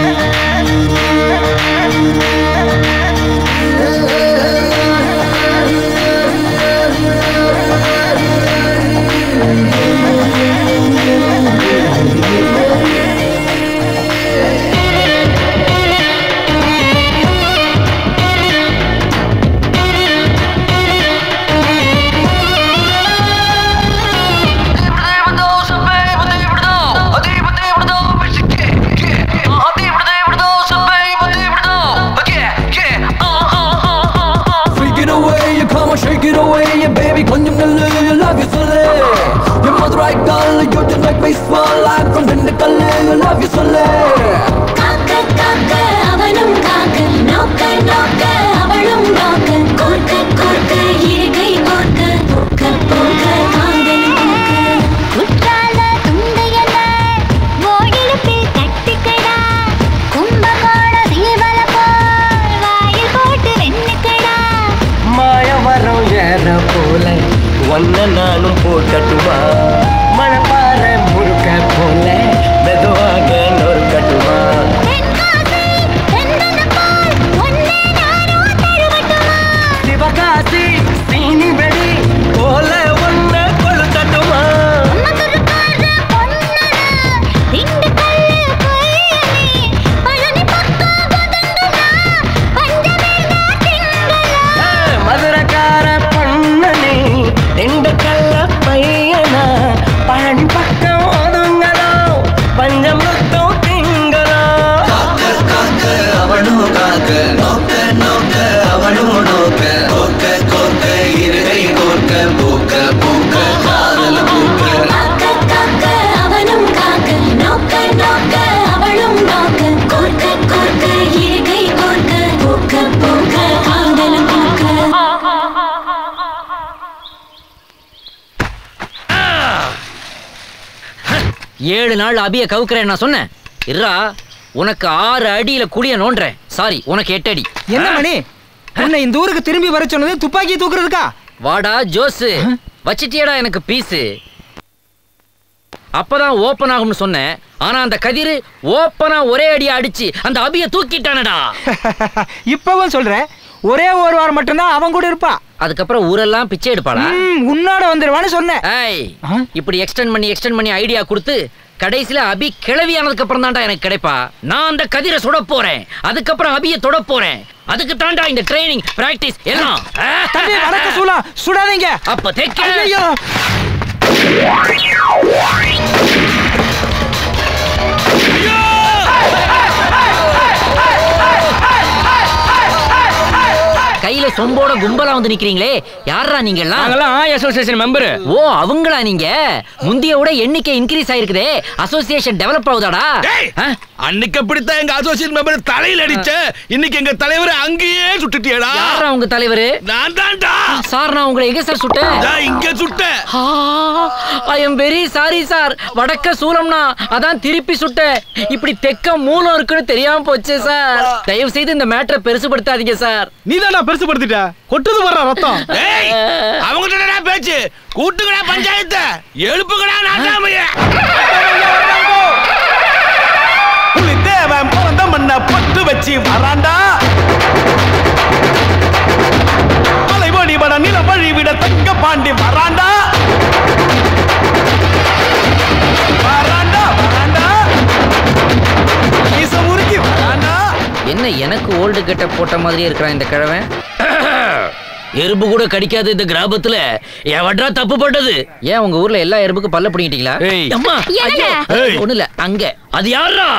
Freak it away, you come on, shake it away, yeah, baby, கொஞ்சம் நில்லு, you love you சொல்லு. Your mother right girl, you just make me smile like from Dindigul, you love you சொல்லு. காக்க காக்க அவனும் காக்க நோக்க நோக்க அவளும் நோக்க கோர்க்க கோர்க்க இருக்கை கோர்க்க போக்க போக்க காதலும் போக்க குற்றால துண்டையன ஓடிழுப்பில் கட்டிக்கடா கும்பகோண சீவல போல் வாயில் போட்டு வெண்ணுக்கடா மாயவரம் ஏற போல ஒன்ன நானும் போட்டட்டுமா மணப்பாற முழுக்க போல மெதுவாக நொறுக்கட்டுமா சிவகாசி சீனி வெடி போல ஒன்ன கொளுத்தட்டுமா மதுரக்கார பொண்ணனே ரெண்டு கள்ள பையனா பழனி பக்கம் ஒதுங்கலோ பஞ்சம் முத்தம் திங்களோ காக்க காக்க அவனும் காக்க நோக்க நோக்க அவனும் நோக்க கோக்க கோக்க இருகை கோர்க்க பூக்க பூக்க காதல பூக்க காக்க காக்க அவனும் காக்க நோக்க நோக்க அவளும் நோக்க கோர்க்க கோர்க்க இருக்கை கோர்க்க போக்க போக்க காதலும் போக்க ஏழு நாள் அபிய கவுக்குறேன் நான் சொன்னேன் இருடா உனக்கு ஆறு அடியில குழிய நோண்டுறேன் சாரி உனக்கு எட்டு அடி என்ன மணி உன்னை இந்த ஊருக்கு திரும்பி வர சொன்னது துப்பாக்கி தூக்குறதுக்கா வாடா ஜோஸ் வச்சிட்டியடா எனக்கு பீஸு அப்பதான் ஓப்பன் ஆகும்னு சொன்னேன் ஆனா அந்த கதிரு ஓப்பனா ஒரே அடி அடிச்சு அந்த அபிய தூக்கிட்டானடா இப்பவும் சொல்றேன் ஒரே ஒரு வாரம் மட்டும்தான் அவன் கூட இருப்பா அதுக்கப்புறம் ஊரெல்லாம் பிச்சை எடுப்பாளா ம், உன்னோட வந்துருவான்னு சொன்னேன் ஏய் இப்படி எக்ஸ்டெண்ட் பண்ணி எக்ஸ்டெண்ட் பண்ணி ஐடியா கொடுத்து கடைசியில அபி கிளவி ஆனதுக்கு அப்புறம் தான்டா எனக்கு கிடைப்பா நான் அந்த கதிரை சுட போறேன் அதுக்கப்புறம் அபிய தொட போறேன் அதுக்கு தான்டா இந்த ட்ரைனிங் பிராக்டிஸ் எல்லாம் தம்பி வடக்க சூலா சுடாதீங்க அப்ப தேக்க ஐயோ கையில சொம்போட கும்பலா வந்து நிக்கிறீங்களே யாரா நீங்க எல்லாம் நாங்கெல்லாம் அசோசியேஷன் மெம்பர் ஓ அவங்களா நீங்க முந்திய விட எண்ணிக்கை இன்க்ரீஸ் ஆயிருக்குதே அசோசியேஷன் டெவலப் ஆகுதாடா அன்னைக்கு அப்படித்தான் எங்க அசோசியேட் மெம்பர் தலையில அடிச்ச இன்னைக்கு எங்க தலைவர் அங்கேயே சுட்டுட்டியடா யாரா உங்க தலைவர் நான் தான்டா சார் நான் உங்களை எங்க சார் சுட்டேன் நான் இங்க சுட்டேன் I am very sorry sir வடக்க சூலம்னா அதான் திருப்பி சுட்டேன் இப்படி தெக்க மூலம் இருக்குன்னு தெரியாம போச்சு சார் தயவு செய்து இந்த மேட்டரை பெருசுபடுத்தாதீங்க சார் நீ தானே பெருசுபடுத்திட்ட கொட்டுது வர்ற ரத்தம் ஏய் அவங்ககிட்ட என்ன பேச்சு கூட்டுக்கடா பஞ்சாயத்தை எழுப்புக்கடா நாட்டாமைய தேவன் பிறந்த மண்ண பட்டு வச்சு வராண்டா மலை வழிபட நில வழிவிட தங்க பாண்டி வராண்டா வராண்டா வராண்டா மீச முறுக்கி வராண்டா என்ன எனக்கு ஓல்டு கெட்ட போட்ட மாதிரியே இருக்கிறான் இந்த கிழவன் எறும்பு கூட கடிக்காத இந்த கிராமத்துல எவட்ரா தப்பு பண்ணது ஏன் உங்க ஊர்ல எல்லா எறும்புக்கும் பல்ல பிடிங்கிட்டீங்களா அம்மா என்னங்க? ஐயோ, ஒண்ணும் இல்ல அங்க அது யாரா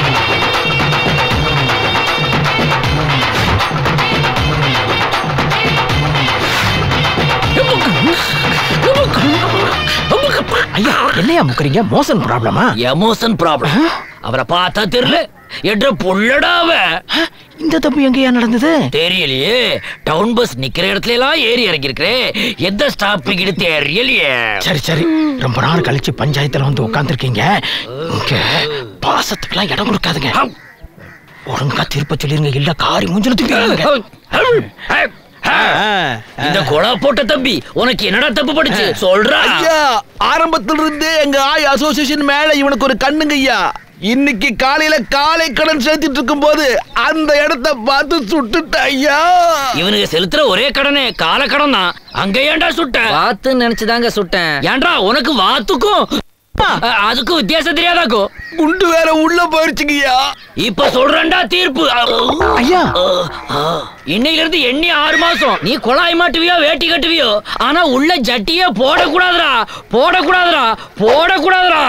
ஐயா என்னையா முக்கறீங்க மோசன் ப்ராப்ளமா எமோஷன் ப்ராப்ளம் அவரை பார்த்தா தெரியல என்ற புள்ளடாவ இந்த தப்பு எங்கேயா நடந்தது தெரியலையே டவுன் பஸ் நிக்கிற இடத்துல எல்லாம் ஏறி இறங்கி இருக்கிறேன் எந்த ஸ்டாப்பிங் தெரியலையே சரி சரி ரொம்ப நாள் கழிச்சு பஞ்சாயத்துல வந்து உட்காந்துருக்கீங்க இங்க பாசத்துக்கெல்லாம் இடம் கொடுக்காதுங்க ஒழுங்கா திருப்ப சொல்லிருங்க இல்ல காரி மூஞ்சில தூக்கி இந்த கொலா போட்ட தம்பி உனக்கு என்னடா தப்பு படிச்சு சொல்றா ஐயா ஆரம்பத்துல இருந்தே எங்க ஆய் அசோசியேஷன் மேல இவனுக்கு ஒரு கண்ணுங்க ஐயா இன்னைக்கு காலையில காலை கடன் செலுத்திட்டு இருக்கும் போது அந்த இடத்த பார்த்து சுட்டுட்ட ஐயா இவனுக்கு செலுத்துற ஒரே கடனே கால கடன் தான் அங்க ஏன்டா சுட்ட வாத்து நினைச்சுதாங்க சுட்டேன் ஏன்டா உனக்கு வாத்துக்கும் அ- அதுக்கும் வித்தியாசம் தெரியாதாக்கோ குண்டு வேற உள்ள போயிருச்சுங்கய்யா இப்ப சொல்றேன்டா தீர்ப்பு ஐயா இன்னையில இருந்து எண்ணி ஆறு மாசம் நீ குழாய் மாட்டுவியோ வேட்டி கட்டுவியோ ஆனா உள்ள ஜட்டியே போடக்கூடாதுடா போடக்கூடாதுடா போடக்கூடாதுடா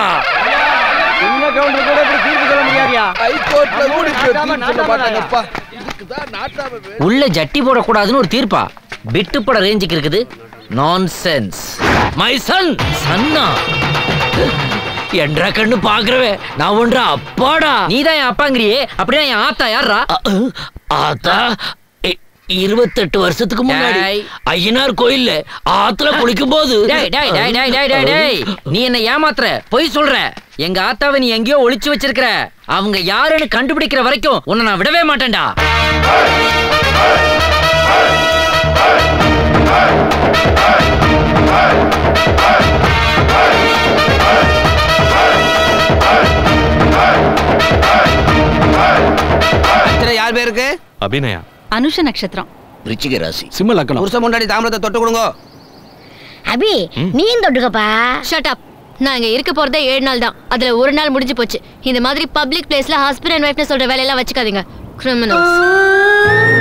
ஹைகோர்ட்ல கூட இப்படி தீர்ப்பு சொல்ல மாட்டாங்கப்பா இதுக்குதான் நாட்டாம உள்ள ஜட்டி போடக்கூடாதுன்னு ஒரு தீர்ப்பா பிட்டு பட ரேஞ்சுக்கு இருக்குது நான்சென்ஸ் மை சன் சன்னா என்றா கண்ணு பாக்குறவே நான் ஒன்றா அப்பாடா நீதான் என் அப்பாங்கிறியே அப்படின்னா என் ஆத்தா யாரா ஆத்தா இ- இருபத்தெட்டு வருஷத்துக்கு முன்னாடி ஐயனார் கோயில்ல ஆத்துல குளிக்கும் போது டேய், டேய், டேய், டேய், டேய், டேய், டேய். நீ என்ன ஏமாத்துற பொய் சொல்ற எங்க ஆத்தாவை நீ எங்கேயோ ஒளிச்சு வச்சிருக்கிற அவங்க யாருன்னு கண்டுபிடிக்கிற வரைக்கும் உன்னை நான் விடவே மாட்டேன்டா யார் பேருக்கு அபிநயா அனுஷ நட்சத்திரம் ரிச்சிக ராசி சிம்ம லக்னம் புருஷ முன்னாடி தாமிரத்தை தொட்டு கொடுங்க அபி நீ தொட்டுக்கப்பா ஷட் அப் நான் இங்க இருக்க போறதே ஏழு நாள் தான் அதுல ஒரு நாள் முடிஞ்சு போச்சு இந்த மாதிரி பப்ளிக் பிளேஸ்ல ஹஸ்பண்ட் அண்ட் ஒய்ஃப்னு சொல்ற வேலையெல்லாம் வச்சுக்காதீங்க கிரிமினல்ஸ்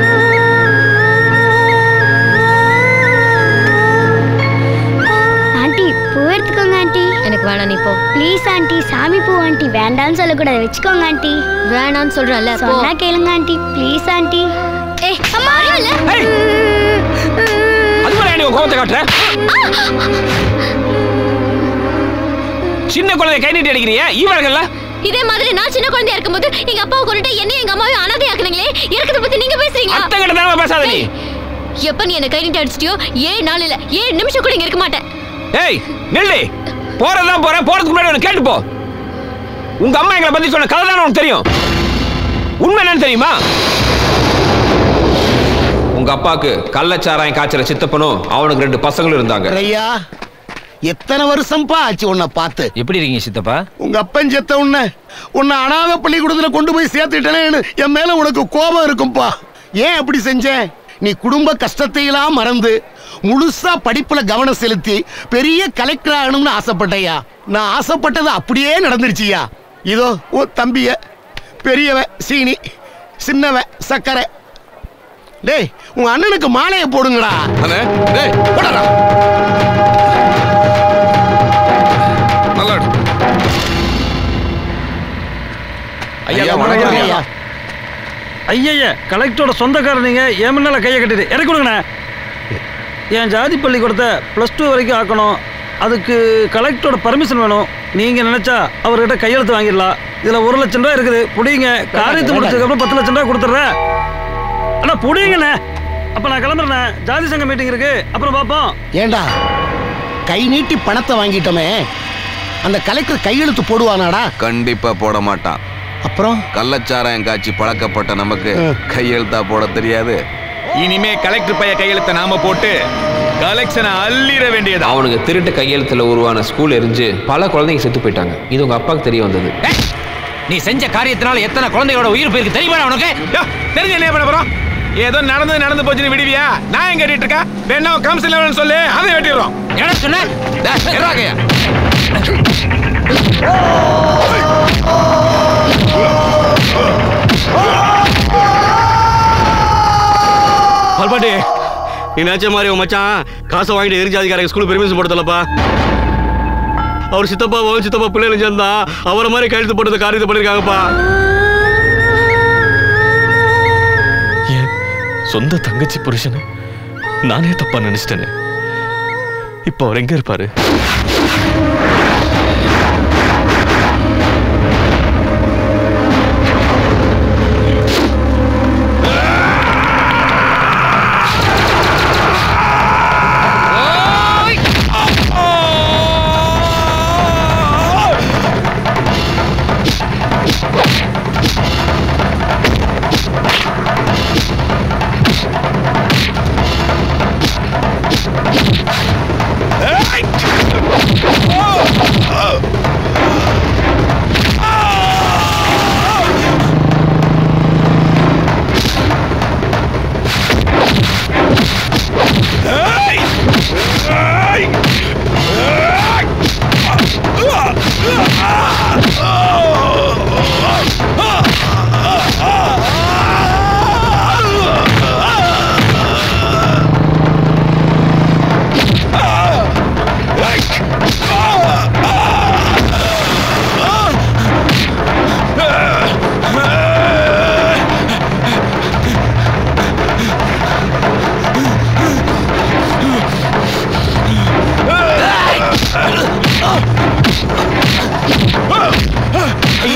ஆண்டி பூ எடுத்துக்கோங்க ஆண்டி எனக்கு வேணாம் நீ போ ப்ளீஸ் ஆண்டி சாமி பூ ஆண்டி வேண்டாம்னு சொல்லக்கூடாது வச்சுக்கோங்க ஆண்டி வேணாம்னு சொல்றேன்ல போ. சொன்னா கேளுங்க ஆண்டி ப்ளீஸ் ஆண்டி ஏய் அம்மா இல்ல அது மாதிரி நீ உன் கோபத்தை காட்டுற சின்ன குழந்தை கை நீட்டி அடிக்கிறீங்க ஈவர்கள்ல இதே மாதிரி நான் சின்ன குழந்தையா இருக்கும்போது எங்க அப்பாவை கொண்டுட்டு என்ன எங்க அம்மாவையும் அனாதையாக்குனீங்களே இருக்கிறத பத்தி நீங்க பேசுறீங்களா அத்தை கிட்ட தானே பேசாத நீ. எப்ப நீ என்ன கை நீட்டி அடிச்சிட்டியோ ஏழு நாள் இல்ல ஏழு நிமிஷம் கூட இங்க இருக்க மாட்டேன் ஏய் நில்லு போறதுதான் போறேன் போறதுக்கு முன்னாடி உனக்கு கேட்டு போ உங்க அம்மா எங்களை பத்தி சொன்ன கதை தானே உனக்கு தெரியும் உண்மை என்னன்னு தெரியுமா உங்க அப்பாக்கு கள்ளச்சாராயம் காய்ச்சற சித்தப்பனும் அவனுக்கு ரெண்டு பசங்களும் இருந்தாங்க ஐயா எத்தனை வருஷம்ப்பா ஆச்சு உன்னை பார்த்து எப்படி இருக்கீங்க சித்தப்பா உங்க அப்பன் செத்த உன்னை உன்னை அனாதை பள்ளிக்கூடத்துல கொண்டு போய் சேர்த்துட்டேன்னு என் மேல உனக்கு கோபம் இருக்கும்பா ஏன் அப்படி செஞ்சேன் நீ குடும்ப கஷ்டத்தையெல்லாம் மறந்து முழுசா படிப்புல கவனம் செலுத்தி பெரிய கலெக்டர் ஆகணும்னு ஆசைப்பட்டையா நான் ஆசைப்பட்டது அப்படியே நடந்துருச்சியா இதோ ஓ தம்பிய பெரியவன் சீனி சின்னவன் சக்கரை டேய் உங்க அண்ணனுக்கு மாலையை போடுங்கடா டேய் போடா நல்லா இரு. ஐயா வணக்கம் ஐயா. ஐயய்ய கலெக்டரோட சொந்தக்காரர் நீங்க என் முன்னால கையை கட்டிட்டு இறக்கி கொடுங்கண்ணே என் ஜாதி பள்ளிக்கூடத்தை ப்ளஸ் டூ வரைக்கும் ஆக்கணும் அதுக்கு கலெக்டரோட பர்மிஷன் வேணும் நீங்க நினைச்சா அவர்கிட்ட கையெழுத்து வாங்கிடலாம் இதுல ஒரு லட்சம் ரூபாய் இருக்குது புடிங்க காரியத்தை முடிச்சதுக்கப்புறம் பத்து லட்சம் ரூபாய் கொடுத்துட்றேன் அண்ணா புடிங்கண்ணே அப்ப நான் கிளம்புறேண்ணே ஜாதி சங்க மீட்டிங் இருக்கு அப்புறம் பார்ப்போம் ஏண்டா கை நீட்டி பணத்தை வாங்கிட்டோமே அந்த கலெக்டர் கையெழுத்து போடுவானாடா கண்டிப்பா போட மாட்டான் அப்புறம் கள்ளச்சாராயம் காய்ச்சி பழக்கப்பட்ட நமக்கு கையெழுத்தா போட தெரியாது இனிமே கலெக்டர் பைய கையெழுத்த நாம போட்டு கலெக்ஷனை அள்ளிட வேண்டியது அவனுக்கு திருட்டு கையெழுத்துல உருவான ஸ்கூல் எரிஞ்சு பல குழந்தைங்க செத்து போயிட்டாங்க இது உங்க அப்பாவுக்கு தெரிய வந்தது நீ செஞ்ச காரியத்தினால எத்தனை குழந்தைகளோட உயிர் போயிருக்கு தெரியுமா உனக்கு தெரிஞ்சு என்ன பண்ண போறோம் ஏதோ நடந்து நடந்து போச்சுன்னு விடுவியா நான் எங்க கேட்டுட்டு இருக்கா வேணா கம்சல் சொல்லு அதை வெட்டிடுறோம் என்ன சொன்ன பல்பாட்டி நீ நினைச்ச மாதிரி உன் மச்சான் காசை வாங்கிட்டு எரிஞ்சாதிக்காரங்க ஸ்கூல் பெர்மிஷன் போடலப்பா அவர் சித்தப்பா அவன் சித்தப்பா பிள்ளைகள் சேர்ந்தா அவரை மாதிரி கையெழுத்து போட்டது காரியத்தை பண்ணிருக்காங்கப்பா சொந்த தங்கச்சி புருஷனை நானே தப்பா நினைச்சிட்டேனே இப்போ அவர் எங்க இருப்பாரு ஆ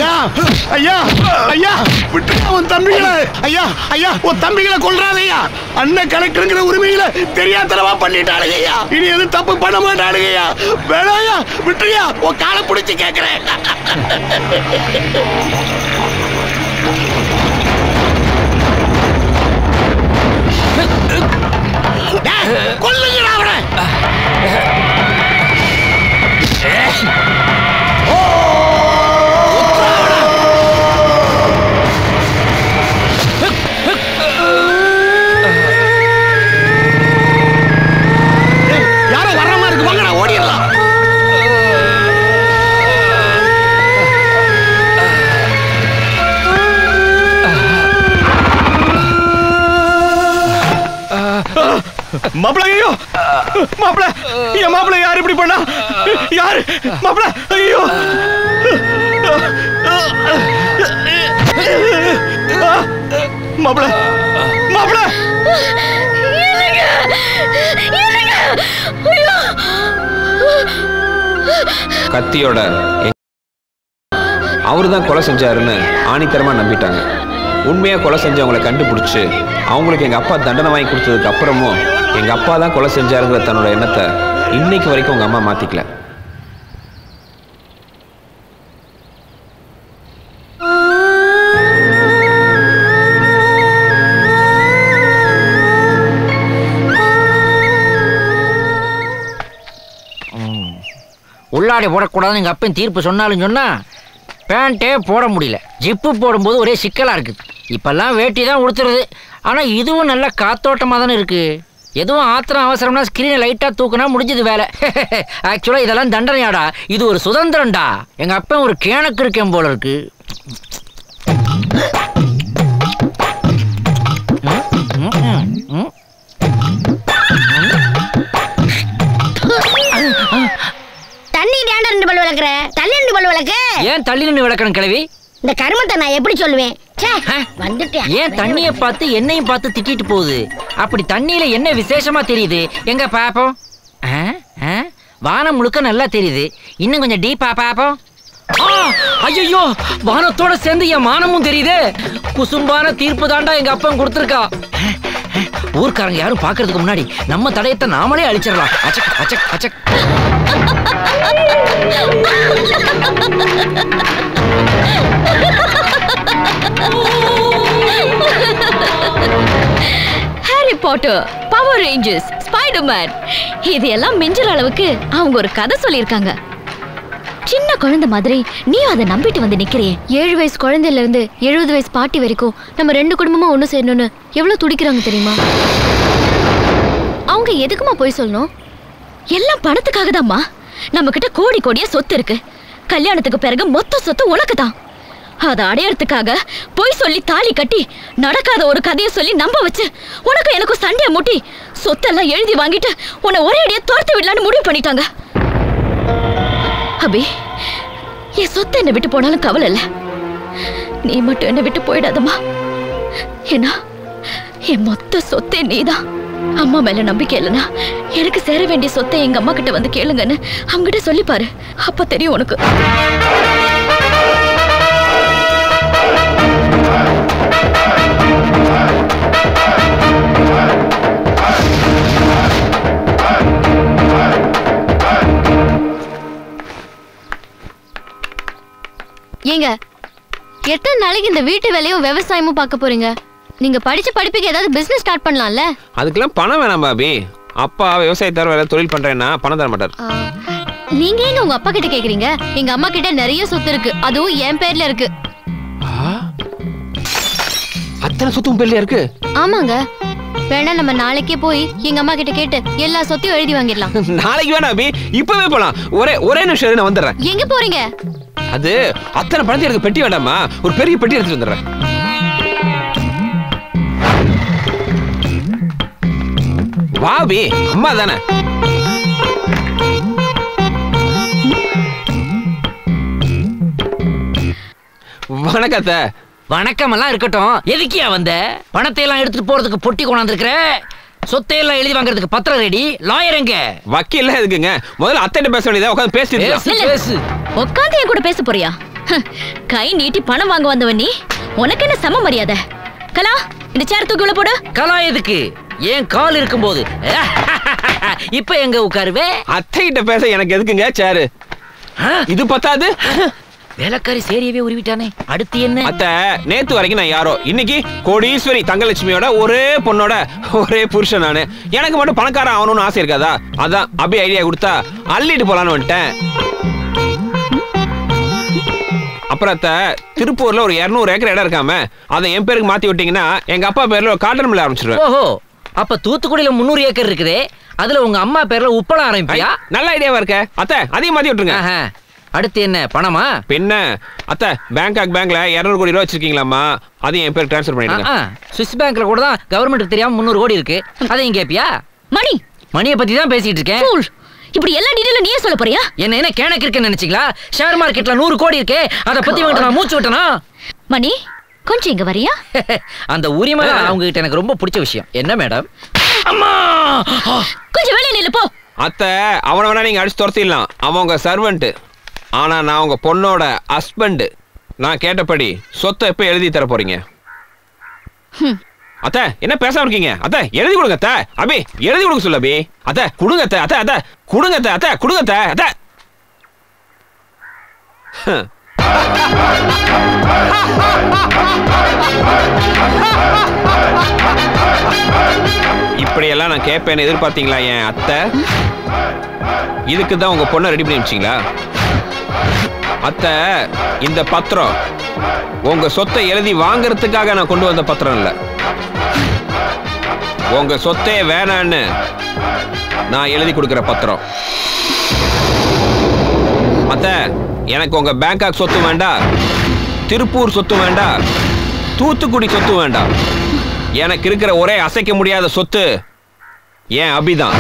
ஐயா ஐயா ஐயா விட்டு உன் தம்பிகளை ஐயா ஐயா உன் தம்பிகளை கொல்றாதையா அண்ணன் கலெக்டருங்கிற உரிமையில தெரியாதனமா பண்ணிட்டாளுங்க ஐயா இனி எதுவும் தப்பு பண்ண மாட்டாளுங்க ஐயா வேணாயா விட்டுயா உன் காலை பிடிச்சு கேட்கிறேன் டேய், கொல்லுங்கடா அவனை ஏய், யாரோ வர்ற மாதிரி இருக்கு வாங்கடா ஓடிடலாம் மாப்பிள ஐயோ மாப்பிள என் மாப்பிள யார் இப்படி பண்ணா யாரு மாப்பிள ஐயோ மாப்பிள மாப்பிள கத்தியோட அவரு தான் கொலை செஞ்சாருன்னு ஆணித்தரமா நம்பிட்டாங்க உண்மையா கொலை செஞ்சவங்களை கண்டுபிடிச்சு அவங்களுக்கு எங்க அப்பா தண்டனை வாங்கி கொடுத்ததுக்கு அப்புறமும் எங்க அப்பா தான் கொலை செஞ்சாருங்கிற தன்னோட எண்ணத்தை இன்னைக்கு வரைக்கும் உங்க அம்மா மாத்திக்கல உள்ளாடை போடக்கூடாதுன்னு எங்கள் அப்பன் தீர்ப்பு சொன்னாலும் சொன்னா பேண்ட்டே போட முடியல ஜிப்பு போடும்போது ஒரே சிக்கலாக இருக்குது இப்போல்லாம் வேட்டி தான் உடுத்துறது ஆனால் இதுவும் நல்ல காத்தோட்டமாக தானே இருக்குது எதுவும் ஆத்திரம் அவசரம்னா ஸ்க்ரீனை லைட்டாக தூக்குனா முடிஞ்சது வேலை ஆக்சுவலாக இதெல்லாம் தண்டனையாடா இது ஒரு சுதந்திரம்டா எங்கள் அப்பன் ஒரு கேணக்கு இருக்கேன் போல இருக்கு ம், ம், ம். தண்ணி ஏன்டா ரெண்டு பல் விளக்குற தள்ளி ரெண்டு பல் விளக்கு ஏன் தள்ளி நின்று விளக்கணும் கிழவி இந்த கருமத்தை நான் எப்படி சொல்லுவேன் ச்சே, வந்துட்டேன் ஏன் தண்ணிய பார்த்து என்னையும் பார்த்து திட்டிட்டு போகுது அப்படி தண்ணியில என்ன விசேஷமா தெரியுது எங்க பாப்போம் ஆ, ஆ, வானம் முழுக்க நல்லா தெரியுது இன்னும் கொஞ்சம் டீப்பா பாப்போம் ஐயோ வானத்தோட சேர்ந்து என் மானமும் தெரியுது குசும்பான தீர்ப்பு தாண்டா எங்க அப்பன் கொடுத்துருக்கா ஊர்க்காரங்க யாரும் பாக்குறதுக்கு முன்னாடி நம்ம தடயத்தை நாமளே அழிச்சிடலாம் அச்சக் அச்சக் அச்சக் Harry Potter Power Rangers Spiderman இதெல்லாம் மிஞ்சுற அளவுக்கு அவங்க ஒரு கதை சொல்லியிருக்காங்க சின்ன குழந்தை மாதிரி நீ அதை நம்பிட்டு வந்து நிக்கிறியே ஏழு வயசு குழந்தையில இருந்து எழுபது வயசு பாட்டி வரைக்கும் நம்ம ரெண்டு குடும்பமும் ஒண்ணு சேரணும்னு எவ்வளவு துடிக்கிறாங்க தெரியுமா அவங்க எதுக்குமா போய் சொல்லணும் எல்லாம் பணத்துக்காக தாம்மா நம்ம கிட்ட கோடி கோடியா சொத்து இருக்கு கல்யாணத்துக்கு பிறகு மொத்த சொத்து உனக்கு தான் அதை அடையறதுக்காக பொய் சொல்லி தாலி கட்டி நடக்காத ஒரு கதையை சொல்லி நம்ப வச்சு உனக்கு எனக்கும் சண்டைய மூட்டி சொத்தெல்லாம் எழுதி வாங்கிட்டு உன்னை ஒரே அடியா துரத்து விடலான்னு முடிவு பண்ணிட்டாங்க அபி என் சொத்தை என்னை விட்டு போனாலும் கவலை இல்ல நீ மட்டும் என்னை விட்டு போயிடாதம்மா ஏன்னா என் மொத்த சொத்தே நீதான் அம்மா மேல நம்பிக்கை இல்லைனா எனக்கு சேர வேண்டிய சொத்தை எங்க அம்மா கிட்ட வந்து கேளுங்கன்னு அவங்ககிட்ட சொல்லி பாரு அப்ப தெரியும் உனக்கு ஏங்க எத்தனை நாளைக்கு இந்த வீட்டு வேலையும் விவசாயமும் பார்க்க போறீங்க நீங்க படிச்ச படிப்புக்கு ஏதாவது பிசினஸ் ஸ்டார்ட் பண்ணலாம்ல அதுக்கெல்லாம் பணம் வேணாம் பாபி அப்பா விவசாயத்தார் வேற தொழில் பண்றேன்னா பணம் தர மாட்டார் நீங்க ஏங்க உங்க அப்பா கிட்ட கேக்குறீங்க எங்க அம்மா கிட்ட நிறைய சொத்து இருக்கு அதுவும் என் பேர்ல இருக்கு அத்தனை சொத்து பேர்ல இருக்கு ஆமாங்க வேணா நம்ம நாளைக்கே போய் எங்க அம்மா கிட்ட கேட்டு எல்லா சொத்தையும் எழுதி வாங்கிடலாம் நாளைக்கு வேணாம் அபி இப்பவே போலாம் ஒரே ஒரே நிமிஷம் இரு, நான் வந்துடுறேன் எங்க போறீங்க அது அத்தனை பணத்தை எனக்கு பெட்டி வேண்டாமா ஒரு பெரிய பெட்டி எடுத்துட்டு வந்துடுறேன் வா அபி அம்மா தானே வணக்கத்த வணக்கமெல்லாம் இருக்கட்டும் எதுக்கியா வந்த பணத்தை எல்லாம் எடுத்துட்டு போறதுக்கு பொட்டி கொண்டாந்துருக்கிற சொத்தையெல்லாம் எழுதி வாங்குறதுக்கு பத்திரம் ரெடி லாயர் எங்க வக்கீல் எதுக்குங்க முதல்ல அத்தைட்ட பேச வேண்டியதா உட்காந்து பேசிட்டு பேசு பேசு உட்காந்து என் கூட பேச போறியா ஹம், கை நீட்டி பணம் வாங்க வந்தவன் நீ உனக்கு என்ன சம மரியாதை கலா இந்த சேர் தூக்கி உள்ள போடு கலா எதுக்கு ஏன் கால் இருக்கும்போது இப்ப எங்க உட்காருவே அத்தை கிட்ட பேச எனக்கு எதுக்குங்க சேரு இது பத்தாது வேலைக்காரி சேரியவே உருவிட்டானே அடுத்து என்ன அத்த நேத்து வரைக்கும் நான் யாரோ இன்னைக்கு கோடீஸ்வரி தங்கலட்சுமியோட ஒரே பொண்ணோட ஒரே புருஷன் நானு எனக்கு மட்டும் பணக்காரன் ஆகணும்னு ஆசை இருக்காதா அதான் அபி ஐடியா கொடுத்தா அள்ளிட்டு போலான்னு வந்துட்டேன் அப்புறம் அத்த திருப்பூர்ல ஒரு 200 ஏக்கர் இடம் இருக்காம அதை என் பேருக்கு மாத்தி விட்டீங்கன்னா எங்க அப்பா பேர்ல ஒரு காட்டன் மில் ஆரம்பிச்சிருவேன் ஓஹோ அப்ப தூத்துக்குடியில முந்நூறு ஏக்கர் இருக்குதே அதுல உங்க அம்மா பேர்ல உப்பளம் ஆரம்பிப்பியா நல்ல ஐடியாவா இருக்க அத்த அதையும் மாத்தி விட்டுருங்க அடுத்து என்ன பணமா பின்ன அத்த பேங்காக் பேங்க்ல 200 கோடி ரூபா வச்சிருக்கீங்களாமா அதையும் என் பேர் ட்ரான்ஸ்ஃபர் பண்ணிடுங்க சுவிஸ் பேங்க்ல கூட தான் கவர்மெண்ட் தெரியாம முந்நூறு கோடி இருக்கு அதையும் கேப்பியா மணி மணியை பத்தி தான் பேசிட்டு இருக்கேன் இப்படி எல்லா டீடைலும் நீயே சொல்ல போறியா என்ன என்ன கேனக்கு இருக்குன்னு நினைச்சீங்களா ஷேர் மார்க்கெட்ல நூறு கோடி இருக்கே அத பத்தி உங்ககிட்ட நான் மூச்சு விட்டனா மணி கொஞ்சம் இங்க வரியா அந்த உரிமை தான் அவங்க கிட்ட எனக்கு ரொம்ப பிடிச்ச விஷயம் என்ன மேடம் கொஞ்சம் வெளியே நில்லு போ அத்த அவனை வேணா நீங்க அடிச்சு துரத்திடலாம் அவன் உங்க சர்வெண்ட் ஆனா நான் உங்க பொண்ணோட ஹஸ்பண்ட் நான் கேட்டபடி சொத்தை எப்ப எழுதி தர போறீங்க அத்த என்ன பேசாம இருக்கீங்க அத்த எழுதி கொடுங்க அத்த அபி எழுதி கொடுக்க சொல்லு அபி அத்த கொடுங்க அத்த அத்த அத்த கொடுங்க அத்த அத்த கொடுங்க அத்த அத்த ஹம். இப்படியெல்லாம் நான் கேட்பேன்னு எதிர்பார்த்தீங்களா என் அத்தை இதுக்கு தான் உங்க பொண்ணை ரெடி பண்ணி வச்சிங்களா அத்தை இந்த பத்திரம் உங்க சொத்தை எழுதி வாங்குறதுக்காக நான் கொண்டு வந்த பத்திரம் இல்ல உங்க சொத்தே வேணான்னு நான் எழுதி கொடுக்கிற பத்திரம் அத்தை எனக்கு உங்க பேங்காக் சொத்து வேண்டாம் திருப்பூர் சொத்து வேண்டாம் தூத்துக்குடி சொத்து வேண்டாம் எனக்கு இருக்கிற ஒரே அசைக்க முடியாத சொத்து ஏன் அபிதான்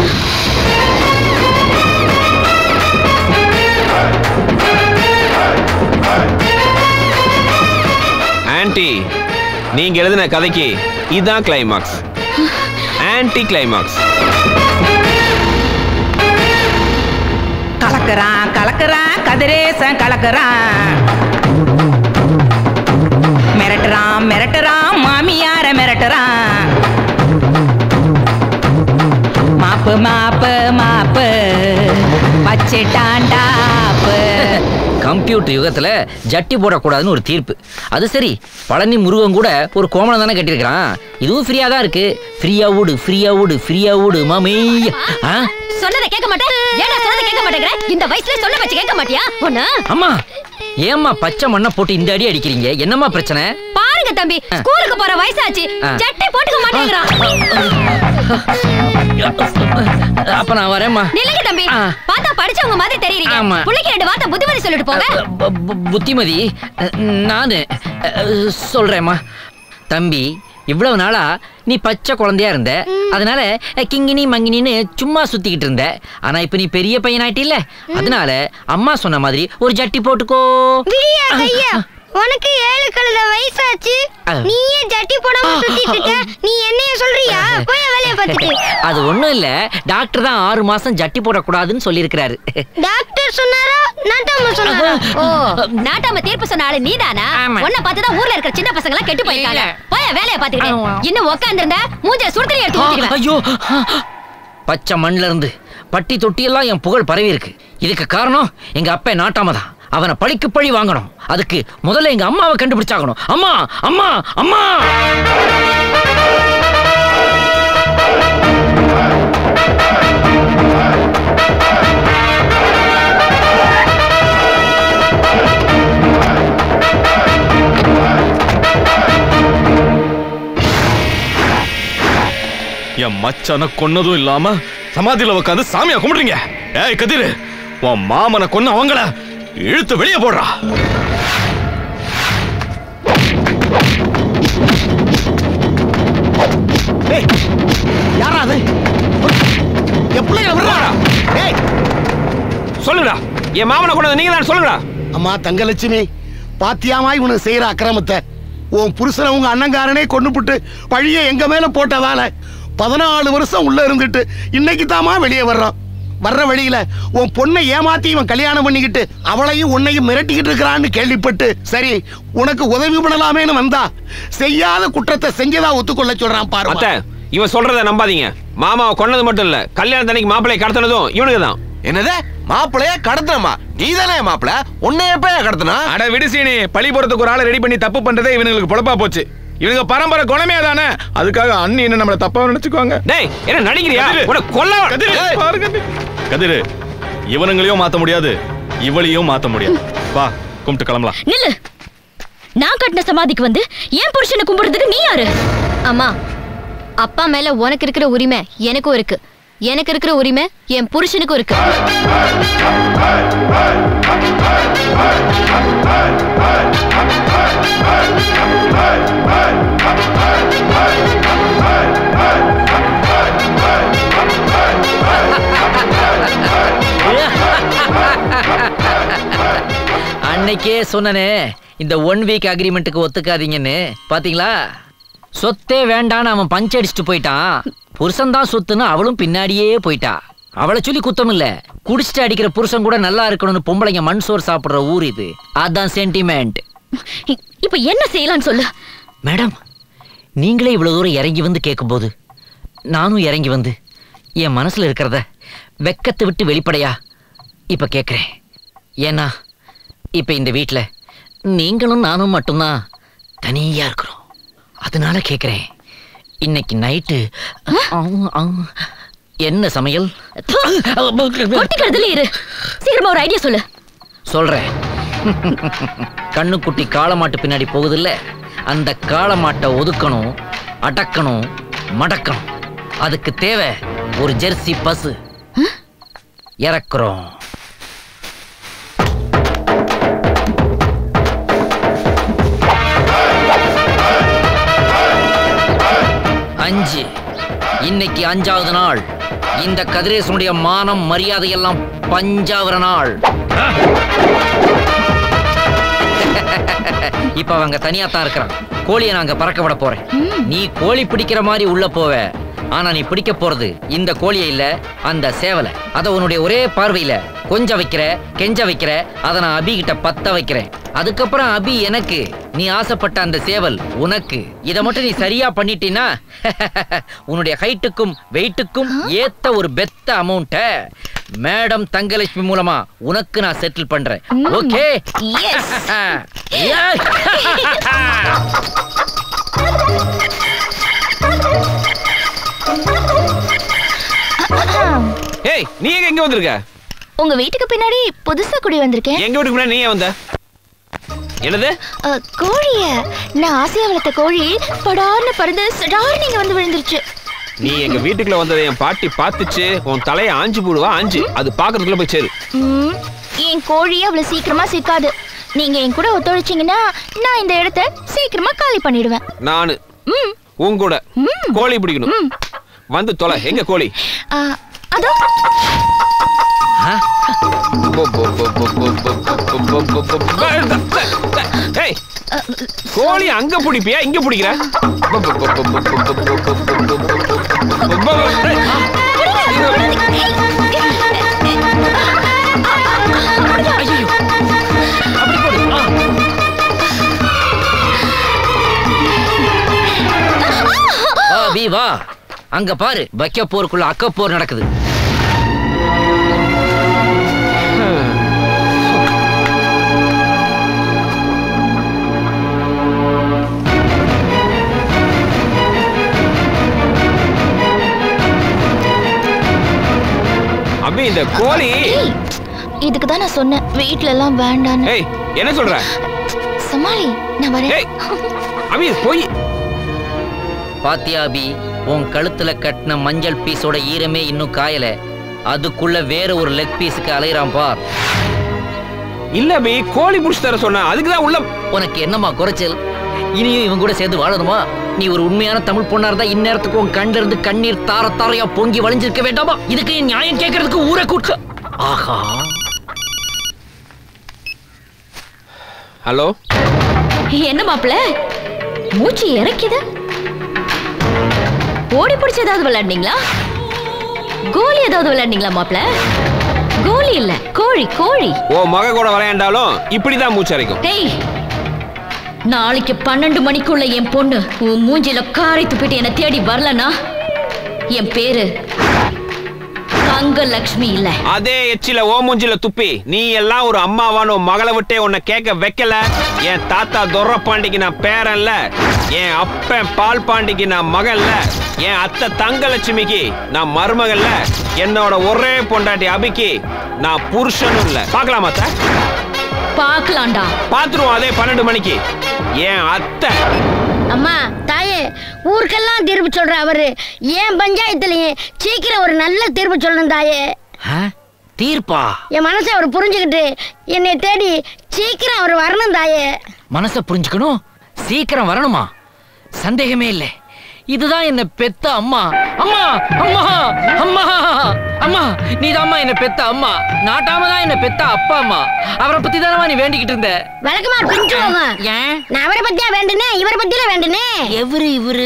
ஆன்டி நீங்க எழுதின கதைக்கு இதான் கிளைமாக்ஸ் ஆன்டி கிளைமாக்ஸ் கலக்குறான் கலக்குறான் கதிரேசன் கலக்குறான் மிரட்டுறான் மிரட்டுறான் மாமியார மிரட்டுறான் மாப்பு மாப்பு மாப்பு வச்சிட்டாண்டாப்பு கம்ப்யூட்டர் யுகத்துல ஜட்டி போடக்கூடாதுன்னு ஒரு தீர்ப்பு அது சரி பழனி முருகன் கூட ஒரு கோமணம் தானே கட்டியிருக்கிறான் இதுவும் ஃப்ரீயா தான் இருக்கு ஃப்ரீயா ஊடு ஃப்ரீயா ஊடு ஃப்ரீயா ஊடு மாமே ஆ சொன்னதை கேட்க மாட்டேன் ஏன்டா சொன்னதை கேட்க மாட்டேங்கிற இந்த வயசுல சொல்ல வச்சு கேட்க மாட்டியா ஒண்ணு அம்மா ஏம்மா பச்சை மண்ணை போட்டு இந்த அடி அடிக்கிறீங்க என்னம்மா பிரச்சனை பாருங்க தம்பி ஸ்கூலுக்கு போற வயசாச்சு ஆ. சட்டை போட்டுக்க மாட்டேங்கிறான் அப்ப நான் வரேம்மா நில்லுங்க தம்பி பார்த்தா படிச்சவங்க மாதிரி தெரியுறீங்க ஆமா. பிள்ளைக்கு ரெண்டு வார்த்தை புத்திமதி சொல்லிட்டு போங்க பு- பு- புத்திமதி அஹ், நானு அஹ், சொல்றேம்மா தம்பி இவ்வளவு நாளா நீ பச்சை குழந்தையா இருந்த அதனால அஹ், கிங்கினி மங்கினின்னு சும்மா சுத்திக்கிட்டு இருந்த ஆனா இப்ப நீ பெரிய பையனாயிட்டில்ல அதனால அம்மா சொன்ன மாதிரி ஒரு ஜட்டி போட்டுக்கோ விடியா கையா உனக்கு ஏழு கழுத வயசாச்சு ஆ. நீ ஏன் ஜட்டி போடாம சுத்திட்டு இருக்க நீ என்னைய சொல்றியா போய் வேலைய பார்த்துட்டு அது ஒண்ணும் இல்ல டாக்டர் தான் ஆறு மாசம் ஜட்டி போடக்கூடாதுன்னு சொல்லியிருக்கிறாரு டாக்டர் சொன்னாரா நாட்டாம சொன்னாரா ஓ நாட்டாம தீர்ப்பு சொன்ன ஆளு நீதானா உன்னை பார்த்து தான் ஊர்ல இருக்கிற சின்ன பசங்க எல்லாம் கெட்டு போயிருக்காங்க போய வேலைய பாத்துக்கிட்டு இன்னும் உட்கார்ந்திருந்த மூஞ்ச சுடுதண்ணி எடுத்து ஊத்திடுவேன் ஐயோ பச்சை மண்ணுல இருந்து பட்டி தொட்டியெல்லாம் என் புகழ் பரவி இருக்கு இதுக்கு காரணம் எங்க அப்பா நாட்டாம தான் அவனை பழிக்கு பழி வாங்கணும் அதுக்கு முதல்ல எங்க அம்மாவை கண்டுபிடிச்சாகணும் அம்மா அம்மா அம்மா என் மச்சான கொன்னதும் இல்லாம சமாதியில உட்காந்து சாமியா கும்பிடுறீங்க ஏய் கதிரு உன் மாமனை கொன்ன அவங்கள இழுத்து வெளியே போடுறா யாரா அது எப்படி விடுறாடா ஏய் சொல்லுடா என் மாமனை கொண்டது நீங்க தான் சொல்லுடா அம்மா தங்கலட்சுமி பாத்தியாமா இவனு செய்யற அக்கிரமத்தை உன் புருஷனை உங்க அண்ணங்காரனே கொண்டுபுட்டு பழிய எங்க மேல போட்டதால பதினாலு வருஷம் உள்ள இருந்துட்டு இன்னைக்கு தாமா வெளியே வர்றான் வர்ற வழியில உன் பொண்ணை ஏமாத்தி இவன் கல்யாணம் பண்ணிக்கிட்டு அவளையும் உன்னையும் மிரட்டிக்கிட்டு இருக்கிறான்னு கேள்விப்பட்டு சரி உனக்கு உதவி பண்ணலாமேன்னு வந்தா செய்யாத குற்றத்தை செஞ்சதா ஒத்துக்கொள்ள சொல்றான் பாரு அத்தை இவன் சொல்றத நம்பாதீங்க மாமாவை கொன்னது மட்டும் இல்ல கல்யாணத்தன்னைக்கு மாப்பிள்ளை கடத்தினதும் இவனுக்கு தான் என்னது மாப்பிளைய கடத்தினமா நீ தானே மாப்பிள உன்னை எப்ப கடத்தினா அட விடுசீனி பழி போறதுக்கு ஒரு ஆளை ரெடி பண்ணி தப்பு பண்றதே இவனுங்களுக்கு பொழப்பா போச்சு இவனுங்க பரம்பரை குணமே தானே அதுக்காக அண்ணி என்ன நம்மள தப்பா நினைச்சுக்குவாங்க டேய் என்ன நடிக்கிறியா கதிரு. உன கொல்ல கதிரு, பாரு கதிரு. கதிரு இவனுங்களையும் மாத்த முடியாது இவளையும் மாத்த முடியாது வா கும்பிட்டு கிளம்பலாம் நில்லு நான் கட்டின சமாதிக்கு வந்து என் புருஷனை கும்பிடுறதுக்கு நீ யாரு அம்மா அப்பா மேல உனக்கு இருக்கிற உரிமை எனக்கும் இருக்கு எனக்கு இருக்கிற உரிமை என் புருஷனுக்கும் இருக்கு அன்னைக்கே சொன்னனே இந்த ஒன் வீக் அக்ரிமெண்ட்டுக்கு ஒத்துக்காதீங்கன்னு பாத்தீங்களா சொத்தே வேண்டான்னு அவன் பஞ்ச் அடிச்சுட்டு போயிட்டான் புருஷன் தான் சொத்துன்னு அவளும் பின்னாடியே போயிட்டா அவளை சொல்லி குத்தம் இல்ல குடிச்சிட்டு அடிக்கிற புருஷன் கூட நல்லா இருக்கணும்னு பொம்பளைங்க மண் சோறு சாப்பிடுற ஊர் இது அதான் சென்டிமெண்ட் இப்ப என்ன செய்யலாம்னு சொல்லு மேடம் நீங்களே இவ்வளவு தூரம் இறங்கி வந்து கேட்கும்போது நானும் இறங்கி வந்து என் மனசுல இருக்கிறத வெக்கத்தை விட்டு வெளிப்படையா இப்ப கேட்குறேன் ஏன்னா இப்ப இந்த வீட்ல நீங்களும் நானும் மட்டும்தான் தனியா இருக்கிறோம் அதனால கேட்குறேன் இன்னைக்கு நைட்டு என்ன சமையல் கொட்டிக்கிறதுல இரு சீக்கிரமா ஒரு ஐடியா சொல்லு சொல்றேன் கண்ணுக்குட்டி காளமாட்டு பின்னாடி போகுதுல்ல அந்த காளமாட்டை ஒதுக்கணும் அடக்கணும் மடக்கணும் அதுக்கு தேவை ஒரு ஜெர்சி பசு இறக்குறோம் அஞ்சு இன்னைக்கு அஞ்சாவது நாள் இந்த கதிரேசனுடைய மானம் மரியாதையெல்லாம் பஞ்சாவர நாள் இப்ப அவங்க தனியா தான் இருக்கிறான் கோழியை நாங்க பறக்க விட போறேன் நீ கோழி பிடிக்கிற மாதிரி உள்ள போவ ஆனா நீ பிடிக்க போறது இந்த கோழியை இல்ல அந்த சேவலை அத உன்னுடைய ஒரே பார்வையில கொஞ்ச வைக்கிற கெஞ்ச வைக்கிற அத நான் அபி கிட்ட பத்த வைக்கிறேன் அதுக்கப்புறம் அபி எனக்கு நீ ஆசைப்பட்ட அந்த சேவல் உனக்கு இத மட்டும் நீ சரியா பண்ணிட்டீன்னா உன்னுடைய ஹைட்டுக்கும் வெயிட்டுக்கும் ஏத்த ஒரு பெத்த அமௌண்ட்ட மேடம் தங்கலட்சுமி மூலமா உனக்கு நான் செட்டில் பண்றேன் ஓகே ஏய் நீ எங்க எங்க வந்திருக்க உங்க வீட்டுக்கு பின்னாடி புதுசா குடி வந்திருக்கேன் எங்க வீட்டுக்கு முன்னாடி நீ ஏன் வந்த என்னது அ, கோழிய நான் ஆசையா வளர்த்த கோழி படார்னு பறந்து சடார் நீங்க வந்து விழுந்துருச்சு நீ எங்க வீட்டுக்குள்ள வந்ததை என் பாட்டி பார்த்துச்சு உன் தலையை ஆஞ்சு போடுவா ஆஞ்சு அது பாக்குறதுக்குள்ள போய் சேரு ம், என் கோழி அவ்வளவு சீக்கிரமா சிக்காது நீங்க என் கூட ஒத்துழைச்சீங்கன்னா நான் இந்த இடத்த சீக்கிரமா காலி பண்ணிடுவேன் நானு உன் கூட கோழி பிடிக்கணும் வந்து தொலை எங்க கோழி ஆ, அதோ ஏய் கோழி அங்க பிடிப்பியா இங்க பிடிக்கிற வா பி வா அங்க பாரு வைக்க போருக்குள்ள அக்க போர் நடக்குது அபி இந்த கோழி இதுக்கு தான் நான் சொன்னேன் வீட்ல எல்லாம் வேண்டான்னு ஏய் என்ன சொல்ற சமாளி நான் வரேன் அபி போய் பாத்தியா அபி உன் கழுத்துல கட்டின மஞ்சள் பீஸோட ஈரமே இன்னும் காயல அதுக்குள்ள வேற ஒரு லெக் பீஸுக்கு அலையறான் பார் இல்ல அபி கோழி புடிச்சு தர சொன்ன அதுக்கு தான் உள்ள உனக்கு என்னம்மா குறைச்சல் இனியும் இவன் கூட சேர்ந்து வாழணுமா நீ ஒரு உண்மையான தமிழ் பொண்ணா இருந்தா இந்நேரத்துக்கு உன் கண்ணில இருந்து கண்ணீர் தார தாரையா பொங்கி வளைஞ்சிருக்க வேண்டாமா இதுக்கு என் நியாயம் கேட்கறதுக்கு ஊரை கூட்ட ஆஹா ஹலோ என்ன மாப்பிள மூச்சு இறக்கிது ஓடி பிடிச்சு ஏதாவது விளையாடுனீங்களா கோலி ஏதாவது விளையாண்டீங்களா மாப்ள கோலி இல்ல கோழி கோழி ஓ மக கூட விளையாண்டாலும் இப்படிதான் மூச்சரைக்கும் டேய் நாளைக்கு பன்னெண்டு மணிக்குள்ள என் பொண்ணு உன் மூஞ்சில காரை துப்பிட்டு என்னை தேடி வரலனா என் பேரு தங்கலட்சுமி இல்ல அதே எச்சில ஓ மூஞ்சில துப்பி நீ எல்லாம் ஒரு அம்மாவான உன் மகளை விட்டே உன்னை கேட்க வைக்கல என் தாத்தா துர பாண்டிக்கு நான் பேரன்ல என் அப்பன் பால் பாண்டிக்கு நான் மகன்ல என் அத்தை தங்கலட்சுமிக்கு நான் மருமகன்ல என்னோட ஒரே பொண்டாட்டி அபிக்கு நான் புருஷனும் இல்ல பார்க்கலாமா அத்தை பாக்கலாம்டா பாத்துருவோம் அதே பன்னெண்டு மணிக்கு என் அத்தை அம்மா தாயே ஊருக்கெல்லாம் தீர்ப்பு சொல்ற அவரு ஏன் பஞ்சாயத்துலயும் சீக்கிரம் ஒரு நல்ல தீர்ப்பு சொல்லணும் தாயே தீர்ப்பா என் மனசை அவர் புரிஞ்சுக்கிட்டு என்னை தேடி சீக்கிரம் அவர் வரணும் தாயே மனச புரிஞ்சுக்கணும் சீக்கிரம் வரணுமா சந்தேகமே இல்லை இதுதான் என்ன பெத்த அம்மா அம்மா அம்மா அம்மா அம்மா நீதாம்மா என்ன பெத்த அம்மா நாட்டாம தான் என்ன பெத்த அப்பா அம்மா அவரை பத்தி தானமா நீ வேண்டிக்கிட்டு இருந்த விளக்குமா பிரிஞ்சு போங்க நான் அவரை பத்தியா வேண்டுனேன் இவரை பத்தியில வேண்டுனேன் எவரு இவரு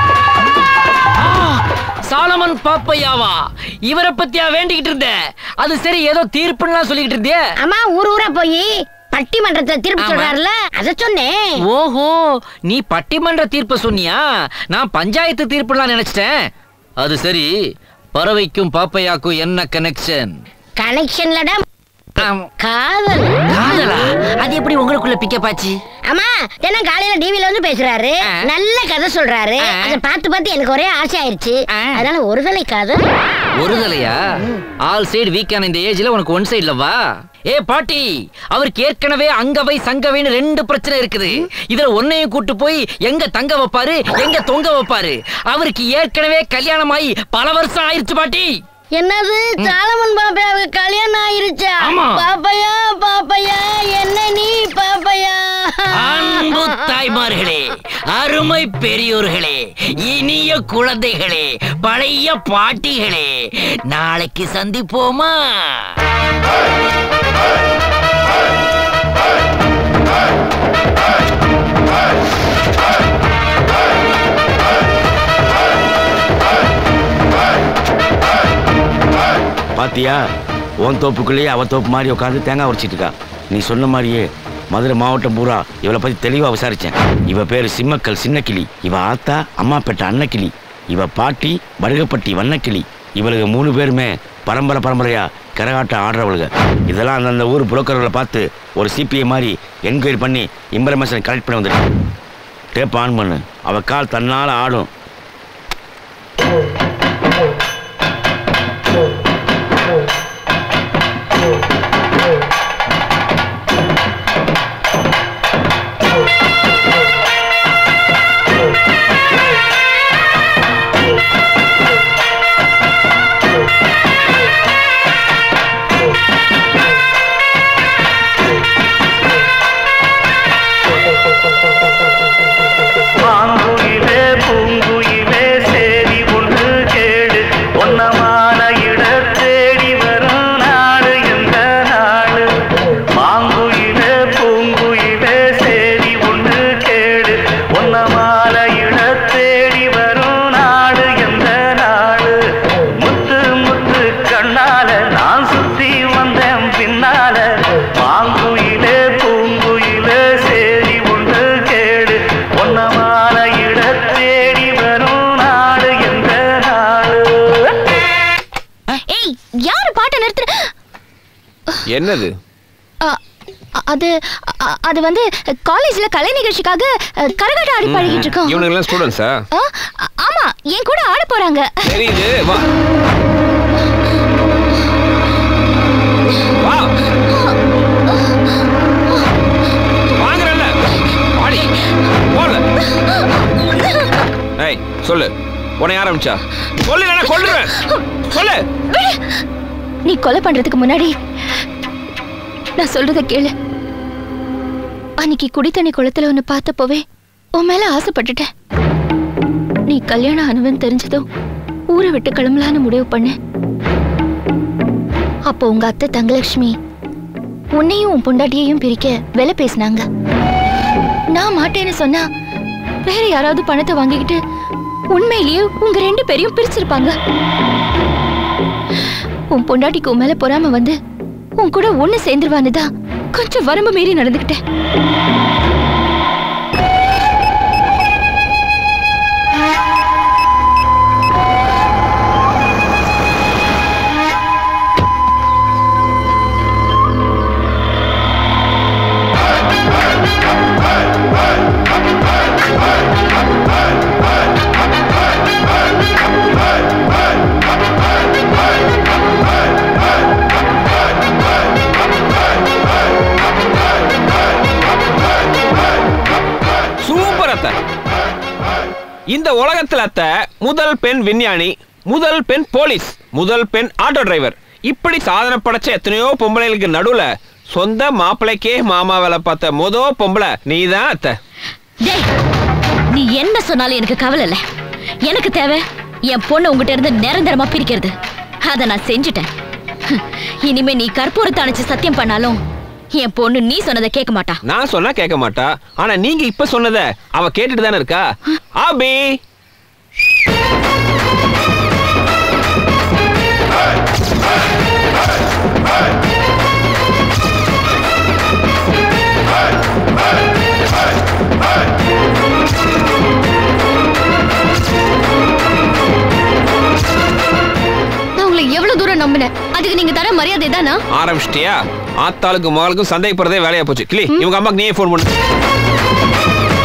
சாலமன் பாப்பையாவா இவரை பத்தியா வேண்டிக்கிட்டு இருந்த அது சரி ஏதோ தீர்ப்புன்னு சொல்லிக்கிட்டு இருந்தியே அம்மா ஊர் ஊரா போய் பட்டிமன்றத்தை தீர்ப்பு ஆமா. சொல்றாருல அத சொன்னேன் ஓஹோ நீ பட்டிமன்ற தீர்ப்பு சொன்னியா நான் பஞ்சாயத்து தீர்ப்புலாம் நினைச்சிட்டேன் அது சரி பறவைக்கும் பாப்பையாக்கும் என்ன கனெக்ஷன் கனெக்ஷன்லடா காதல் காதலா அது எப்படி உங்களுக்குள்ள பிக்கப் ஆச்சு அம்மா தினம் காலையில டிவில வந்து பேசுறாரு நல்ல கதை சொல்றாரு அதை பார்த்து பார்த்து எனக்கு ஒரே ஆசை ஆயிருச்சு அதனால ஒரு தலை காதல் ஒரு தலையா ஆல் சைடு வீக்கான இந்த ஏஜ்ல உனக்கு ஒன் சைடுல வா ஏ பாட்டி அவருக்கு ஏற்கனவே அங்கவை சங்கவைன்னு ரெண்டு பிரச்சனை இருக்குது இதுல ஒன்னையும் கூட்டு போய் எங்க தங்க வைப்பாரு எங்க தொங்க வைப்பாரு அவருக்கு ஏற்கனவே கல்யாணம் ஆகி பல வருஷம் ஆயிருச்சு பாட்டி என்னது சாலமன் பாப்பையாவுக்கு கல்யாணம் ஆயிருச்சா ஆமா. பாப்பையா பாப்பையா என்ன நீ பாப்பையா அன்பு தாய்மார்களே அருமை பெரியோர்களே இனிய குழந்தைகளே பழைய பாட்டிகளே நாளைக்கு சந்திப்போமா பாத்தியா உன் தோப்புக்குள்ளேயே அவ தோப்பு மாதிரி உட்காந்து தேங்காய் உரிச்சிட்டு இருக்கா நீ சொன்ன மாதிரியே மதுரை மாவட்டம் பூரா இவளை பத்தி தெளிவா விசாரிச்சேன் இவ பேரு சிம்மக்கல் சின்னக்கிளி இவ ஆத்தா அம்மாப்பேட்டை அன்னக்கிளி இவ பாட்டி படுகப்பட்டி வண்ணக்கிளி இவளுக்கு மூணு பேருமே பரம்பரை பரம்பரையா கரகாட்டம் ஆடுறவளுங்க இதெல்லாம் அந்தந்த ஊர் புரோக்கர்களை பார்த்து ஒரு சிபிஐ மாதிரி என்கொயரி பண்ணி இன்ஃபர்மேஷன் கலெக்ட் பண்ணி வந்துட்டு டேப் ஆன் பண்ணு அவ கால் தன்னால ஆடும் மாங்குயிலே பூங்குயிலே சேதி ஒன்று கேடு ஒன்னமான இட தேடி வரும் நாடு எந்த நாடு மாங்குயிலே பூங்குயிலே சேதி ஒன்று கேடு ஒன்னமான இட தேடி வரும் நாடு எந்த நாடு முத்து முத்து கண்ணால நான் சுத்தி வந்தேன் பின்னால மாங்குயிலே பூங்குயிலே சேதி ஒன்று கேடு ஒன்னமான இட தேடி வரும் நாடு எந்த நாடு ஏய் யாரு பாட்டை நிறுத்துற என்னது அ, அ- அது அ- அது வந்து காலேஜ்ல கலை நிகழ்ச்சிக்காக அ, கரகாட்டம் ஆடி பழகிட்டு இருக்கோம் இவனுங்கெல்லாம் ஸ்டூடெண்ட்ஸா ஆ, ஆ- ஆமா என் கூட ஆட போறாங்க தெரியுது வா வா வாங்குறல்ல வாடி போல ஏய் சொல்லு உன்னை யார் ஆரம்பிச்சா சொல்லு இல்லைன்னா கொல்லுவேன் சொல்லு நீ கொலை பண்றதுக்கு முன்னாடி நான் சொல்றத கேளு அன்னைக்கு குடித்தண்ணி குளத்துல ஒன்னு பார்த்தப்போவே உன் மேல ஆசைப்பட்டுட்டேன் நீ கல்யாணம் ஆனவன் தெரிஞ்சதும் ஊரை விட்டு கிளம்பலான்னு முடிவு பண்ண அப்போ உங்க அத்தை தங்கலட்சுமி உன்னையும் உன் பொண்டாட்டியையும் பிரிக்க விலை பேசினாங்க நான் மாட்டேன்னு சொன்னா வேற யாராவது பணத்தை வாங்கிக்கிட்டு உண்மையிலேயே உங்க ரெண்டு பேரையும் பிரிச்சிருப்பாங்க உன் பொண்டாட்டிக்கு உன் மேல பொறாம வந்து உன் கூட ஒண்ணு சேர்ந்துருவான்னு தான் கொஞ்சம் வரம்பு மீறி நடந்துக்கிட்டேன் சூப்பர் அத்தை இந்த உலகத்துல அத்தை முதல் பெண் விஞ்ஞானி முதல் பெண் போலீஸ் முதல் பெண் ஆட்டோ டிரைவர் இப்படி சாதனை படைச்ச எத்தனையோ பொம்பளைகளுக்கு நடுவுல சொந்த மாப்பிள்ளைக்கே மாமா வேலை பார்த்த முத பொம்பளை நீதான் அத்தை டேய் நீ என்ன சொன்னாலும் எனக்கு கவலை இல்ல எனக்கு தேவை என் பொண்ணை உங்ககிட்ட இருந்து நிரந்தரமா பிரிக்கிறது அதை நான் செஞ்சுட்டேன் ஹம், இனிமே நீ கற்பூரத்தை அணைச்சு சத்தியம் பண்ணாலும் என் பொண்ணு நீ சொன்னதை கேட்க மாட்டா நான் சொன்னா கேட்க மாட்டா ஆனா நீங்க இப்ப சொன்னத அவ கேட்டுட்டு தானே இருக்கா ஆபி நான் உங்களை எவ்வளவு தூரம் நம்பினேன் அதுக்கு நீங்க தர மரியாதை தானா ஆரம்பிச்சிட்டியா ஆத்தாளுக்கும் மகளுக்கும் சந்தேகப்படுறதே வேலையா போச்சு கிளி இவங்க அம்மாக்கு நீயே ஃபோன் பண்ணு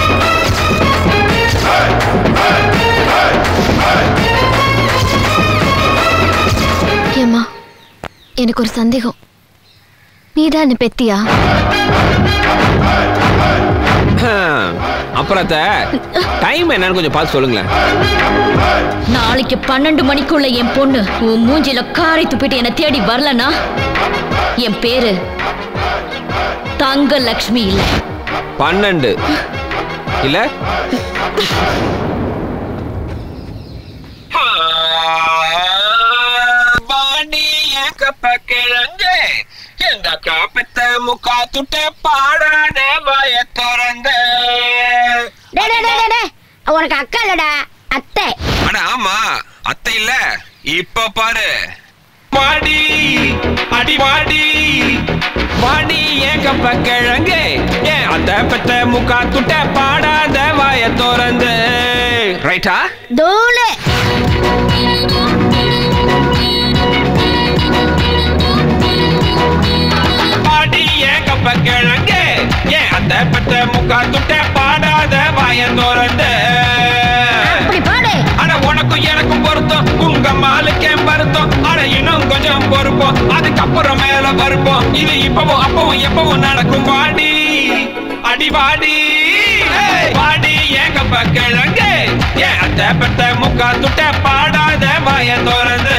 ஏம்மா எனக்கு ஒரு சந்தேகம் நீதான் என்ன பெத்தியா அப்புறம் டைம் என்னன்னு கொஞ்சம் பார்த்து சொல்லுங்களேன் நாளைக்கு பன்னெண்டு மணிக்குள்ள என் பொண்ணு உன் மூஞ்சில காரை துப்பிட்டு என்னை தேடி வரலனா என் பேரு தங்க லக்ஷ்மி இல்ல பன்னெண்டு இல்ல கிழங்கு எந்த காப்பத்த முக்கா துட்ட பாடாத வய திறந்த டேய், டேய், டேய், டேய், டேய். உனக்கு அக்கா இல்லடா அத்தை அட ஆமா அத்தை இல்ல இப்ப பாரு மாடி அடி மாடி மாடி ஏன் கப்ப கிழங்கு ஏன் அந்த பெத்த முக்கா துட்ட பாடாத வாய திறந்து ரைட்டா தூளு மாடி ஏன் கப்ப கிழங்கு ஏன் அந்த பெத்த முக்கா துட்ட பாடாத வாய திறந்து அப்படி பாடு அட உனக்கும் எனக்கும் பொருத்தம் உங்க மாலுக்கே வருத்தம் அட இன்னும் கொஞ்சம் பொறுப்போம் அதுக்கப்புறம் மேல வருப்போம் இது இப்பவும் அப்பவும் எப்பவும் நடக்கும் வாடி அடி வாடி ஏய், வாடி ஏங்கப்ப கிழங்கு ஏன் அத்தை பெத்த முக்கா துட்ட பாடாத வாய திறந்து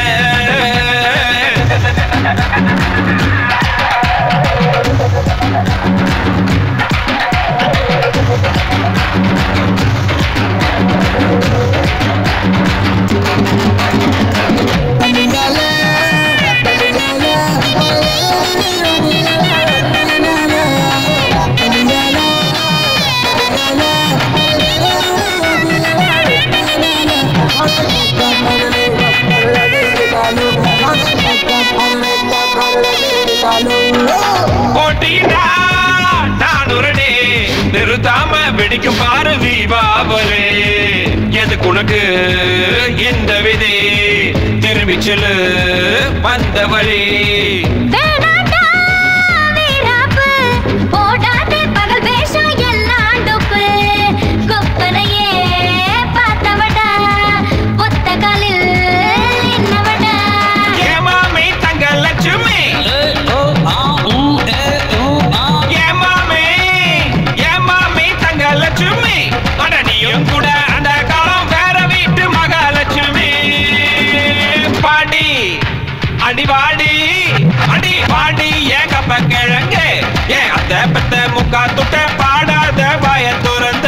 போட்டியிட்டா நான் உரடி நிறுத்தாம வெடிக்கும் பாரு தீபாவளி எதுக்கு உனக்கு எந்த விதி திரும்பி செல்லு வந்த வழி வேணாண்டா வீராப்பு போடாதே பகல் வேஷம் எல்லாம் டொப்பு கொப்பனையே பார்த்தவடா ஒத்த காலில் நின்னவடா ஏமாமே தங்க லட்சுமி ஏமாமே ஏமாமே தங்க லட்சுமி அட நீயும் கூட அந்த காலம் வேற வீட்டு மகாலட்சுமி பாடி அடி வாடி அடி வாடி ஏகப்ப கிழங்கு ஏன் அத்தை பெத்த முக்கா துட்ட பாடாத வாய துறந்த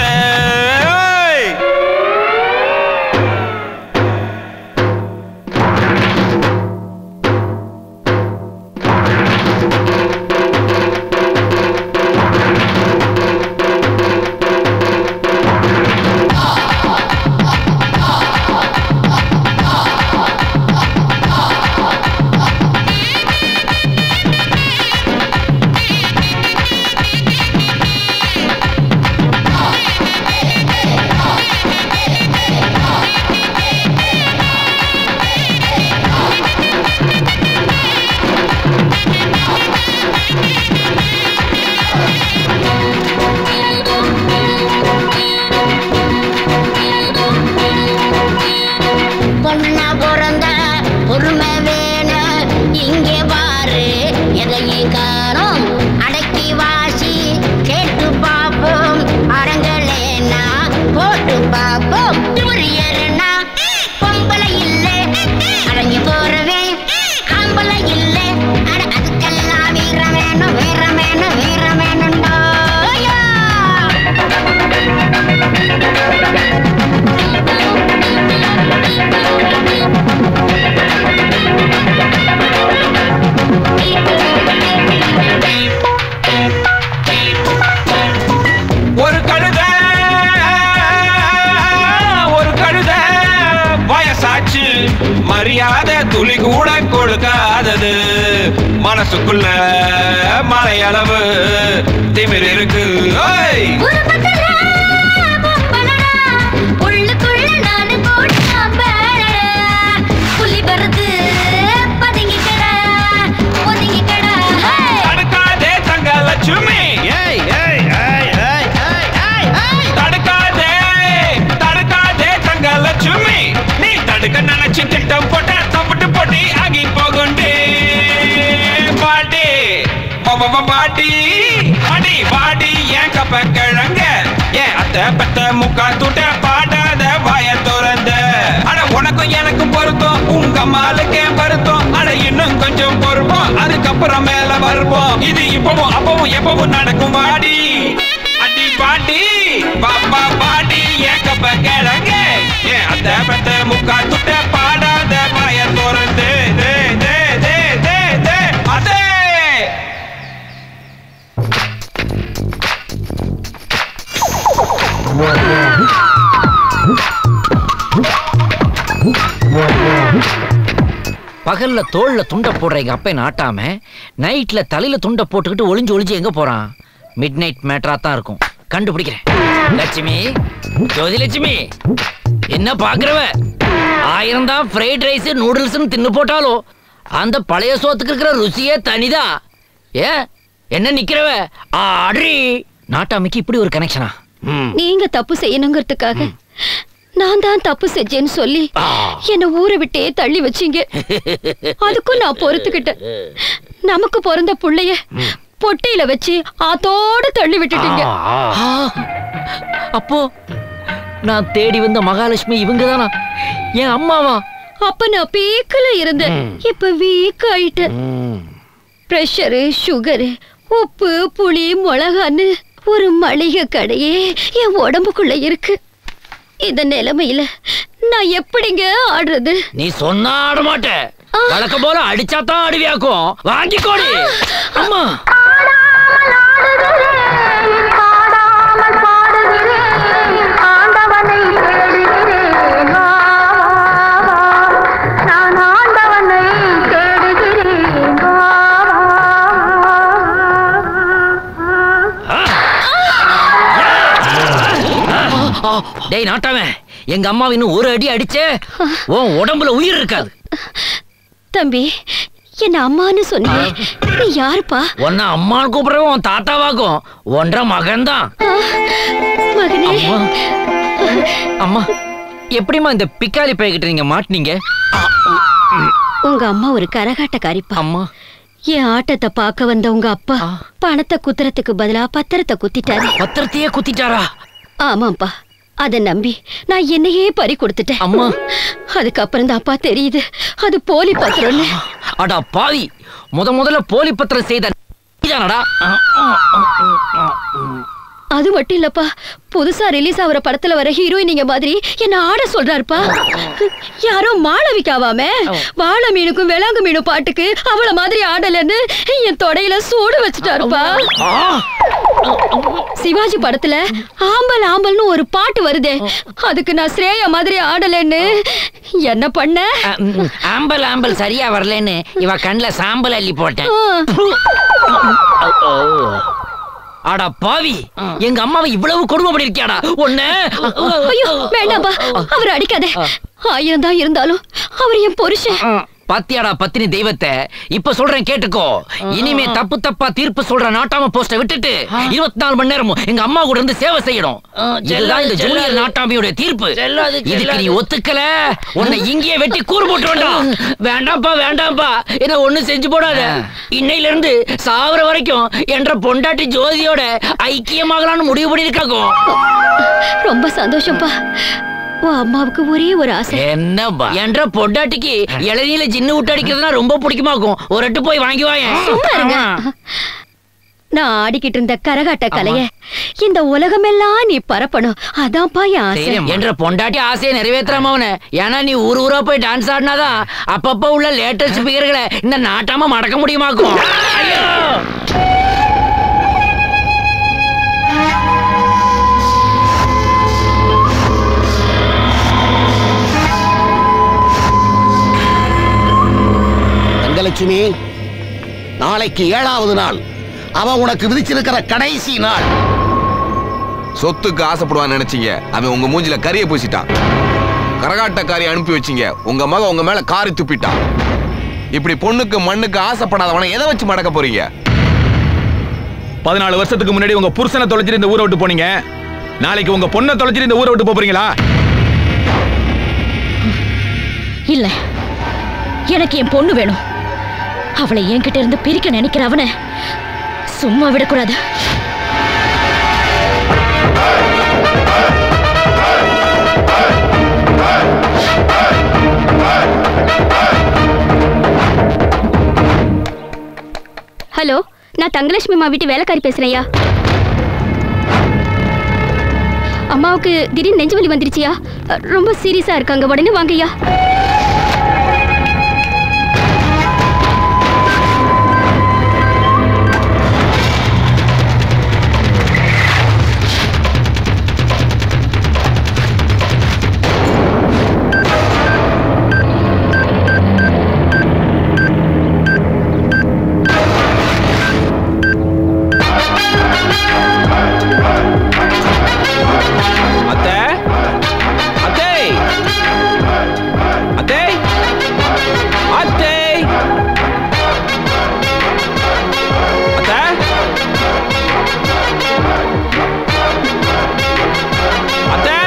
துளி கூட கொடுக்காதது மனசுக்குள்ள மலையளவு திமிர் இருக்கு ஓய் உள்ளுக்குள்ள நானு போட்டாம்பேட புலி வருது பதுங்கிக்கட ஒதுங்கிக்கட தடுக்காதே தங்க லட்சுமி ஏய் ஏய் ஏய் ஏய் ஏய் ஏய் தடுக்காதே தடுக்காதே தங்க லட்சுமி நீ தடுக்க நினைச்சு திட்டம் போட்ட தப்பிட்டு போட்டி ஆகி போகுண்டே பாட்டி பாபா பாட்டி அடி பாடி ஏன் கப்ப கிழங்க ஏன் அத்தை பத்த முக்கா தூட்ட பாடாத வாய திறந்த அட உனக்கும் எனக்கும் பொருத்தம் உங்க மாலுக்கே வருத்தம் அட இன்னும் கொஞ்சம் பொறுப்போம் அதுக்கப்புறம் மேல வருவோம் இது இப்பவும் அப்பவும் எப்பவும் நடக்கும் வாடி அடி பாட்டி பாப்பா பாட்டி ஏன் கப்ப கிழங்க ஏன் அத்தை பத்த முக்கா தூட்ட பாடாத வாய திறந்து தே தே தே தே தே அதே பகல்ல தோல்ல துண்டை போடுற எங்க அப்பை நாட்டாம நைட்ல தலையில துண்டை போட்டுக்கிட்டு ஒளிஞ்சு ஒளிஞ்சு எங்க போறான் மிட் நைட் மேட்டரா தான் இருக்கும் கண்டுபிடிக்கிறேன் லட்சுமி ஜோதி லட்சுமி என்ன பாக்குறவ ஆயிரம் தான் ஃப்ரைட் ரைஸ் நூடுல்ஸ்னு தின்னு போட்டாலும் அந்த பழைய சோத்துக்கு இருக்கிற ருசியே தனிதான் ஏ என்ன நிக்கிறவ ஆடி நாட்டாமைக்கு இப்படி ஒரு கனெக்ஷனா நீங்க தப்பு செய்யணுங்கிறதுக்காக நான் தான் தப்பு செஞ்சேன்னு சொல்லி என்ன ஊரை விட்டே தள்ளி வச்சீங்க அதுக்கும் நான் பொறுத்துக்கிட்டேன் நமக்கு பிறந்த புள்ளைய பொட்டியில வச்சு ஆத்தோட தள்ளி விட்டுட்டீங்க ஆ, அப்போ நான் தேடி வந்த மகாலட்சுமி இவங்க தானா என் அம்மாவா அப்ப நான் பீக்கல இருந்தேன் இப்ப வீக் ஆயிட்டேன் பிரஷரு சுகரு உப்பு புளி மிளகான்னு ஒரு மளிகை கடையே என் உடம்புக்குள்ள இருக்கு இந்த நிலைமையில நான் எப்படிங்க ஆடுறது நீ சொன்னா ஆட மாட்ட வழக்கம் போல அடிச்சா தான் ஆடுவியாக்கும் வாங்கிக்கோடி அம்மா டேய் நாட்டாமே எங்க அம்மாவை இன்னும் ஒரு அடி அடிச்சே உன் உடம்புல உயிர் இருக்காது தம்பி என்ன அம்மான்னு சொன்னீங்க நீ யாருப்பா உன்னை அம்மான்னு கூப்பிடுறவன் உன் தாத்தாவாக்கும் ஒன்றரை மகன்தான் மகனே அம்மா அம்மா எப்படிம்மா இந்த பிக்காலி பையகிட்ட நீங்க மாட்டினீங்க உங்க அம்மா ஒரு கரகாட்டக்காரிப்பா அம்மா என் ஆட்டத்தை பார்க்க வந்த உங்க அப்பா பணத்தை குத்துறதுக்கு பதிலா பத்திரத்தை குத்திட்டாரு பத்திரத்தையே குத்திட்டாரா ஆமாப்பா அத நம்பி நான் என்னையே பறி கொடுத்துட்டேன் அம்மா. அதுக்கப்புறம் தான் அப்பா தெரியுது அது போலி பத்திரம்னு அடா பாவி முத முதல்ல போலி பத்திரம் செய்த நீதானடா அது மட்டும் இல்லப்பா புதுசா ரிலீஸ் ஆகுற படத்துல வர ஹீரோயினிங்க மாதிரி என்ன ஆட சொல்றாருப்பா யாரோ மாளவிக்காவாமே வாழை மீனுக்கும் விலாங்கு மீனும் பாட்டுக்கு அவள மாதிரி ஆடலன்னு என் தொடையில சூடு வச்சுட்டாருப்பா சிவாஜி படத்துல ஆம்பல் ஆம்பல்னு ஒரு பாட்டு வருதே அதுக்கு நான் ஸ்ரேயா மாதிரி ஆடலன்னு என்ன பண்ண ஆம்பல் ஆம்பல் சரியா வரலன்னு இவ கண்ணுல சாம்பல் அள்ளி போட்டேன் அட பாவி எங்க அம்மாவை இவ்வளவு கொடுமை பண்ணிருக்கியாடா ஒண்ணு ஐயோ வேண்டாம்பா அவர் அடிக்காதே ஆயிரம் தான் இருந்தாலும் அவர் என் புருஷன் பாத்தியாடா பத்தினி தெய்வத்தை இப்ப சொல்றேன் கேட்டுக்கோ இனிமே தப்பு தப்பா தீர்ப்பு சொல்ற நாட்டாம போஸ்ட விட்டுட்டு இருபத்தி நாலு மணி நேரமும் எங்க அம்மா கூட இருந்து சேவை செய்யணும் இதுதான் இந்த ஜூனியர் நாட்டாமையோட தீர்ப்பு இதுக்கு நீ ஒத்துக்கல உன்னை இங்கேயே வெட்டி கூறு போட்டு வேண்டாம் வேண்டாம்ப்பா வேண்டாம்ப்பா என்ன ஒண்ணு செஞ்சு போடாத இன்னையில இருந்து சாவர வரைக்கும் என்ற பொண்டாட்டி ஜோதியோட ஐக்கியமாகலாம்னு முடிவு பண்ணிருக்காங்க ரொம்ப சந்தோஷம்ப்பா உன் அம்மாவுக்கு ஒரே ஒரு ஆசை என்னப்பா என்ற பொண்டாட்டிக்கு இளநீல ஜின்னு விட்டு அடிக்கிறதுனா ரொம்ப பிடிக்குமாக்கும் ஒரு எட்டு போய் வாங்கி வாயேன் சும்மா இருங்க நான் ஆடிக்கிட்டு இருந்த கரகாட்ட கலைய இந்த உலகமெல்லாம் நீ பரப்பணும் அதான்ப்பா என் ஆசை என்ற பொண்டாட்டி ஆசையை நிறைவேற்றாம அவன ஏன்னா நீ ஊர் ஊரா போய் டான்ஸ் ஆடினாதான் அப்பப்ப உள்ள லேட்டஸ்ட் ஸ்பீக்கர்களை இந்த நாட்டாம மடக்க முடியுமாக்கும் ஐயோ தங்கலட்சுமி நாளைக்கு ஏழாவது நாள் அவன் உனக்கு விதிச்சிருக்கிற கடைசி நாள் சொத்துக்கு ஆசைப்படுவான்னு நினைச்சீங்க அவன் உங்க மூஞ்சில கரிய பூசிட்டான் கரகாட்டக்காரி அனுப்பி வச்சீங்க உங்க மக உங்க மேல காரி துப்பிட்டான் இப்படி பொண்ணுக்கு மண்ணுக்கு ஆசைப்படாதவனை எதை வச்சு மடக்க போறீங்க பதினாலு வருஷத்துக்கு முன்னாடி உங்க புருஷனை தொலைச்சிட்டு இந்த ஊரை விட்டு போனீங்க நாளைக்கு உங்க பொண்ணை தொலைச்சிட்டு இந்த ஊரை விட்டு போப் போறீங்களா இல்ல எனக்கு என் பொண்ணு வேணும் அவளை என்கிட்ட இருந்து பிரிக்க நினைக்கிற அவனை சும்மா விடக்கூடாது ஹலோ நான் தங்கலட்சுமி அம்மா வீட்டு வேலைக்காரி பேசுறேன்யா அம்மாவுக்கு திடீர்னு நெஞ்சு வலி வந்துருச்சியா அ, ரொம்ப சீரியஸா இருக்காங்க உடனே வாங்கய்யா அத்தை அத்தை அத்தை அத்தை அத்தை அத்தை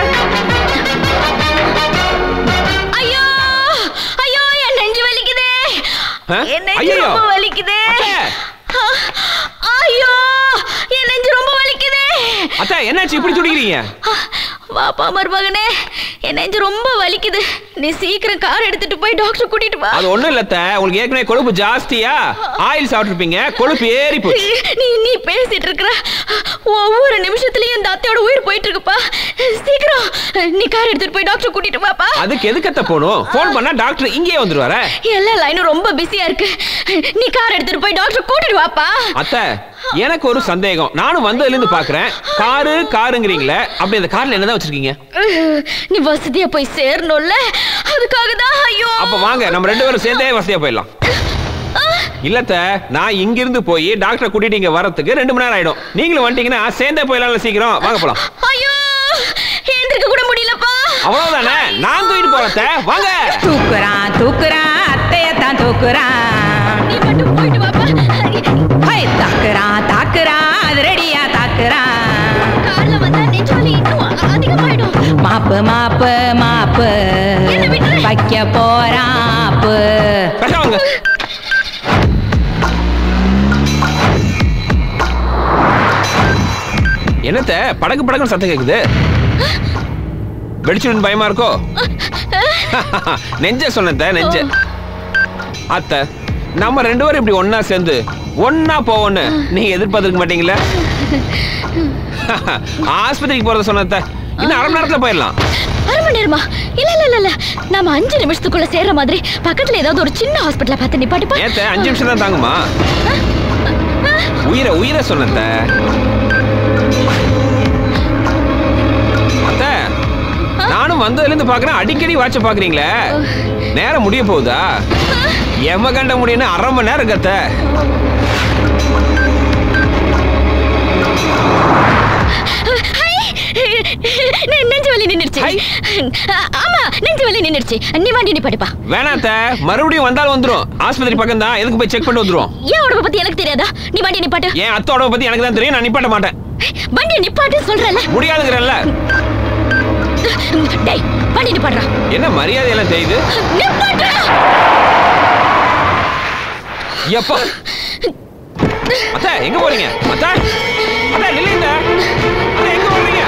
ஐயோ ஐயோ என் நெஞ்சு வலிக்குதே ஆ? என் நெஞ்சு ஐயையோ. ரொம்ப வலிக்குதே ஆ, ஐயோ என் நெஞ்சு ரொம்ப வலிக்குதே அத்தை என்னாச்சு இப்படி துடிக்கிறீங்க வாப்பா மருமகனே என் நெஞ்சு ரொம்ப வலிக்குது நீ சீக்கிரம் கார் எடுத்துட்டு போய் டாக்டர் கூட்டிட்டு வா அது ஒண்ணும் இல்ல அத்தை உங்களுக்கு ஏற்கனவே கொழுப்பு ஜாஸ்தியா ஆயில் சாப்பிட்டுருப்பீங்க கொழுப்பு ஏறி போச்சு நீ நீ பேசிட்டு இருக்கிற ஒவ்வொரு நிமிஷத்துலயும் இந்த அத்தையோட உயிர் போயிட்டு இருக்குப்பா சீக்கிரம் நீ கார் எடுத்துட்டு போய் டாக்டர் கூட்டிட்டு வாப்பா அதுக்கு எதுக்கு அத்தை போகணும் ஃபோன் பண்ணா டாக்டர் இங்கேயே வந்துருவாரே எல்லா லைனும் ரொம்ப பிஸியா இருக்கு நீ கார் எடுத்துட்டு போய் டாக்டர் கூட்டிட்டு வாப்பா அத்தை எனக்கு ஒரு சந்தேகம் நானும் வந்ததுல இருந்து பாக்குறேன் காரு காருங்கிறீங்களே அப்படி அந்த கார்ல என்னதான் வச்சிருக்கீங்க நீ வசதியா போய் சேரணும்ல அதுக்காக தான் ஐயோ அப்ப வாங்க நம்ம ரெண்டு பேரும் சேர்ந்தே வசதியா போயிடலாம் இல்லத்த நான் இங்க இருந்து போய் டாக்டரை கூட்டிட்டு இங்க வரதுக்கு ரெண்டு மணி நேரம் ஆயிடும் நீங்களும் வந்துட்டீங்கன்னா சேர்ந்தே போயிடலாம் சீக்கிரம் வாங்க போலாம் ஐயோ ஏந்திருக்க கூட முடியலப்பா அவ்வளவுதானே நான் தூக்கிட்டு போறேன் அத்தை. வாங்க தூக்குறான் தூக்குறான் அத்தையத்தான் தூக்குறான் நீ மட்டும் போயிட்டு வாப்பா ஹை, தாக்குறான் தாக்குறான் அது ரெடியா தாக்குறான் கார்ல வந்தா நெஞ்சு வலி இன்னும் அதிகமாயிடும் மாப்பு மாப்பு மாப்பு வைக்க போறாப்பு பேசாமங்க என்னத்த படக்கு படக்குன்னு சத்தம் கேக்குது வெடிச்சுடும் பயமா இருக்கோ நெஞ்ச சொன்னத நெஞ்ச அத்த நம்ம ரெண்டு பேரும் இப்படி ஒண்ணா சேர்ந்து ஒண்ணா போவோன்னு நீங்க எதிர்பார்த்திருக்க மாட்டீங்களா ஆஸ்பத்திரிக்கு போறத சொன்னத இன்னும் அரை மணி நேரத்துல போயிடலாம் அரை மணி நேரமா இல்ல இல்ல இல்ல இல்ல நாம அஞ்சு நிமிஷத்துக்குள்ள சேர்ற மாதிரி பக்கத்துல ஏதாவது ஒரு சின்ன ஹாஸ்பிட்டல பார்த்து நிப்பாட்டுப்பா ஏத்த அஞ்சு நிமிஷம் தான் தாங்குமா உயிரை உயிரை சொன்னத அத்த நானும் வந்ததுல இருந்து பாக்குறேன் அடிக்கடி வாட்ச பாக்குறீங்களே நேரம் முடிய போகுதா எம கண்ட முடியும்னு அரை மணி நேரம் கத்த நெ- நெஞ்சு வலி நின்னுடுச்சு ஆமா நெஞ்சு வலி நின்னுடுச்சு நீ வண்டி நிப்பாட்டுப்பா வேணாத்த மறுபடியும் வந்தாலும் வந்துரும் ஆஸ்பத்திரி பக்கம் தான் எதுக்கு போய் செக் பண்ணிட்டு வந்துரும் ஏன் உடம்ப பத்தி எனக்கு தெரியாதா நீ வண்டி நிப்பாட்டு என் அத்தோட பத்தி எனக்கு தான் தெரியும் நான் நிப்பாட்ட மாட்டேன் வண்டி நிப்பாட்டு சொல்றல முடியாதுங்கிறல்ல டேய் வண்டி நிப்பாடுறா என்ன மரியாதை எல்லாம் தெரியுது நிப்பாட்டு எப்பா அத்தா எங்க போறீங்க அத்தா அத்தா நில்லுங்க அத்தா எங்க போறீங்க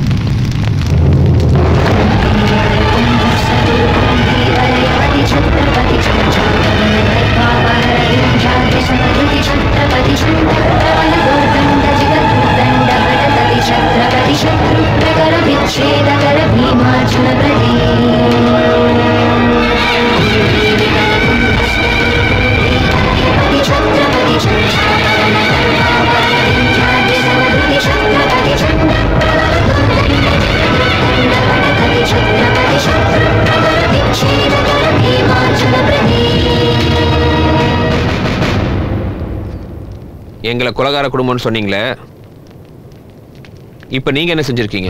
छत्रपति எங்களை குலகார குடும்பம்னு சொன்னீங்களே இப்போ நீங்க என்ன செஞ்சிருக்கீங்க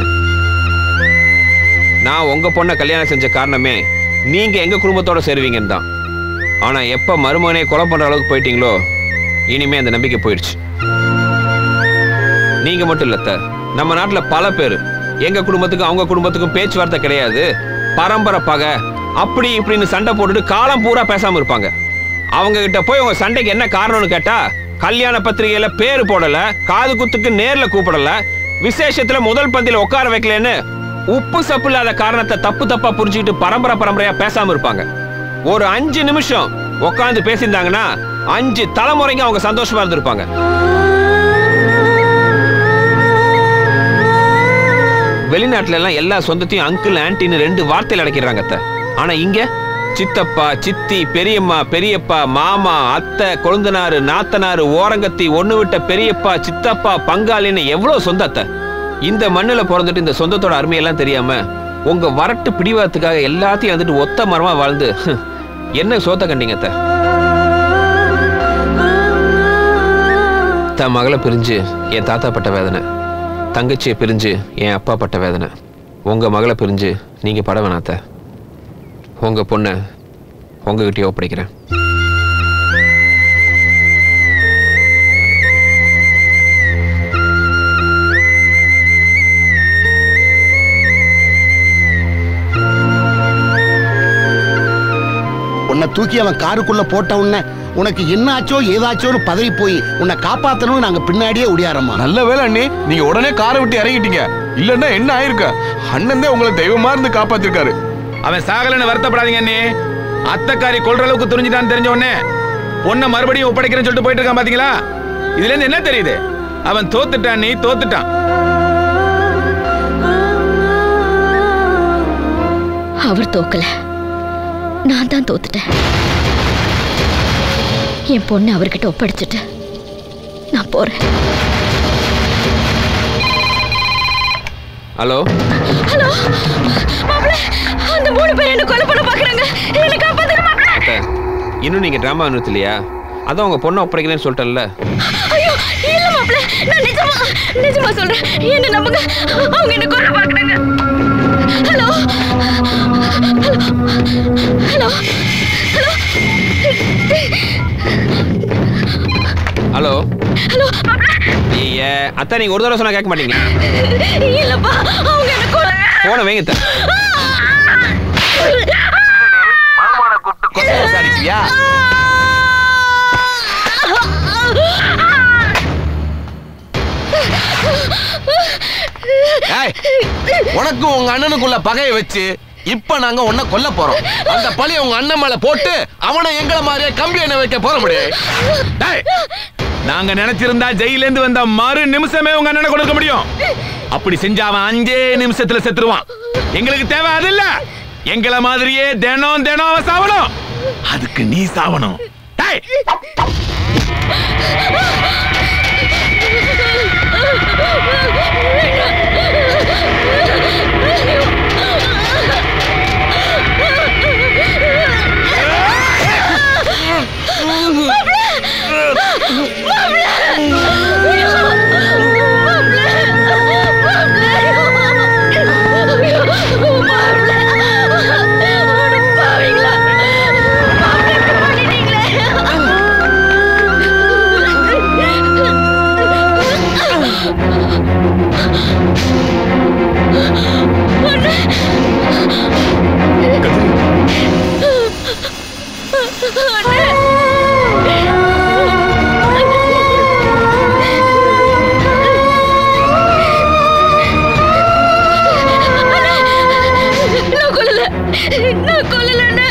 நான் உங்க பொண்ணை கல்யாணம் செஞ்ச காரணமே நீங்க எங்க குடும்பத்தோட சேருவீங்கன்னு தான் ஆனா எப்ப மருமகனை கொலை பண்ற அளவுக்கு போயிட்டீங்களோ இனிமே அந்த நம்பிக்கை போயிடுச்சு நீங்க மட்டும் இல்ல அத்தை. நம்ம நாட்டுல பல பேர் எங்க குடும்பத்துக்கும் அவங்க குடும்பத்துக்கும் பேச்சுவார்த்தை கிடையாது பரம்பரை பகை அப்படி இப்படின்னு சண்டை போட்டுட்டு காலம் பூரா பேசாம இருப்பாங்க அவங்க கிட்ட போய் உங்க சண்டைக்கு என்ன காரணம்னு கேட்டா கல்யாண பத்திரிகையில பேரு போடல காது குத்துக்கு நேர்ல கூப்பிடல விசேஷத்துல முதல் பந்தியில உட்கார வைக்கலன்னு உப்பு சப்பு இல்லாத காரணத்தை தப்பு தப்பா புரிஞ்சுக்கிட்டு பரம்பரை பரம்பரையா பேசாம இருப்பாங்க ஒரு அஞ்சு நிமிஷம் உட்கார்ந்து பேசியிருந்தாங்கன்னா அஞ்சு தலைமுறைக்கு அவங்க சந்தோஷமா இருந்திருப்பாங்க வெளிநாட்டுல எல்லாம் எல்லா சொந்தத்தையும் அங்கிள் ஆன்டின்னு ரெண்டு வார்த்தையில் அடக்கிடுறாங்க அத்தை ஆனா இங்க சித்தப்பா சித்தி பெரியம்மா பெரியப்பா மாமா அத்தை கொழுந்தனாரு நாத்தனாரு ஓரங்கத்தி ஒண்ணு விட்ட பெரியப்பா சித்தப்பா பங்காளின்னு எவ்வளவு சொந்த அத்தை இந்த மண்ணுல பிறந்துட்டு இந்த சொந்தத்தோட அருமையெல்லாம் தெரியாம உங்க வரட்டு பிடிவாதத்துக்காக எல்லாத்தையும் வந்துட்டு ஒத்த மரமா வாழ்ந்து என்ன சோத்த கண்டீங்க அத்தை தன் மகளை பிரிஞ்சு என் தாத்தா பட்ட வேதனை தங்கச்சியை பிரிஞ்சு என் அப்பா பட்ட வேதனை உங்க மகளை பிரிஞ்சு நீங்க பட வேணாத்த உங்க பொண்ணை உங்ககிட்டயே ஒப்படைக்கிறேன் உன்னை தூக்கி அவன் காருக்குள்ள போட்ட உடனே உனக்கு என்ன ஆச்சோ ஏதாச்சோன்னு பதறி போய் உன்னை காப்பாத்தணும்னு நாங்க பின்னாடியே ஒடியாரம்மா நல்ல வேலை அண்ணி நீங்க உடனே காரை விட்டு இறங்கிட்டீங்க இல்லன்னா என்ன ஆயிருக்க அண்ணன் தான் உங்களை தெய்வமா இருந்து காப்பாத்திருக்காரு அவன் சாகலன்னு வருத்தப்படாதீங்க அண்ணே அத்தைக்காரி கொல்ற அளவுக்கு துணிஞ்சிட்டான்னு தெரிஞ்ச உடனே பொண்ணை மறுபடியும் ஒப்படைக்கிறேன்னு சொல்லிட்டு போயிட்டு இருக்கான் பாத்தீங்களா இதுல இருந்து என்ன தெரியுது அவன் தோத்துட்டான் நீ தோத்துட்டான் அவர் தோக்கல நான் தான் தோத்துட்டேன் என் பொண்ணு அவர்கிட்ட ஒப்படைச்சிட்டு நான் போறேன் ஹலோ ஹலோ மாப்பிள்ள அந்த மூணு பேர் என்ன கொலை பண்ண பாக்குறாங்க என்ன காப்பாத்துங்க மாப்பிள்ள அத்தை இன்னும் நீங்க டிராமா நிறுத்தலையா அதான் உங்க பொண்ணை ஒப்படைக்கிறேன்னு சொல்லிட்டேன்ல ஐயோ இல்ல மாப்பிள்ள நான் நிஜமா நிஜமா சொல்றேன் என்ன நம்புங்க அவங்க என்ன கொலை பாக்குறாங்க hello hello hello hello hello ஐய அத்தை நீங்க ஒரு தடவை சொன்னா கேட்க மாட்டீங்க இல்லப்பா அவங்க என்ன கொலை போன வைங்க அத்தை. விசாரிச்சியா ஏய், உனக்கும் உங்க அண்ணனுக்குள்ள பகையை வச்சு இப்ப நாங்க உன்னை கொல்ல போறோம் அந்த பழிய உங்க அண்ணன் மேல போட்டு அவனை எங்கள மாதிரியே கம்பி எண்ணெய் வைக்க போற முடியும் டேய், நாங்க நினைச்சிருந்தா ஜெயில இருந்து வந்த மறு நிமிஷமே உங்க அண்ணனை கொடுக்க முடியும் அப்படி செஞ்சா அவன் அஞ்சே நிமிஷத்துல செத்துருவான் எங்களுக்கு தேவை அது இல்ல எங்களை மாதிரியே தினம் தினம் அவன் சாவணும் அதுக்கு நீ சாவணும் டேய் நான் கொல்லல நான் கொல்லல அண்ணே.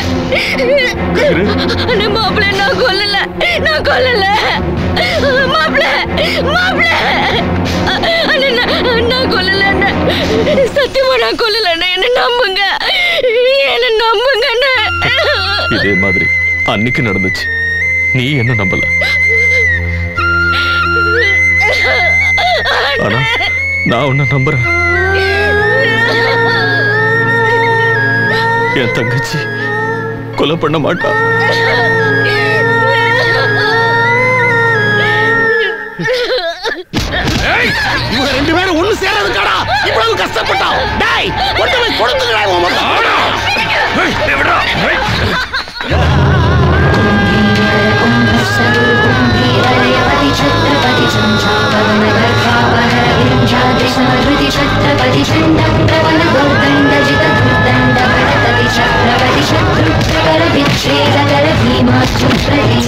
அண்ணே மாப்பிள்ள நான் கொல்லல நான் கொல்லல மாப்பிள்ள மாப்பிள்ள அண்ணே நான் நான் கொல்லல அண்ணே சத்தியமா நான் கொல்லல அண்ணே என்ன நம்புங்க என்ன நம்புங்க அண்ணே இதே மாதிரி அன்னைக்கு நடந்துச்சு நீ என்ன நம்பல ஆனா நான் உன்னை நம்புறேன் என் தங்கச்சி கொலை பண்ண மாட்டா இவங்க ரெண்டு பேரும் ஒண்ணு சேர்றதுக்காடா இவ்வளவு கஷ்டப்பட்டோம் டேய் கொண்டு போய் கொடுத்துக்கடா உன் மகன் விடுறா छत्रपति चञ्चावरण गर्भावहर विरञ्जाद्रि समृति छत्रपति चण्ड प्रवन दुर्दण्ड जित दुर्दण्ड भटतति चक्रवति शत्रुप्रकर विच्छेदकर भीमाच्युप्रति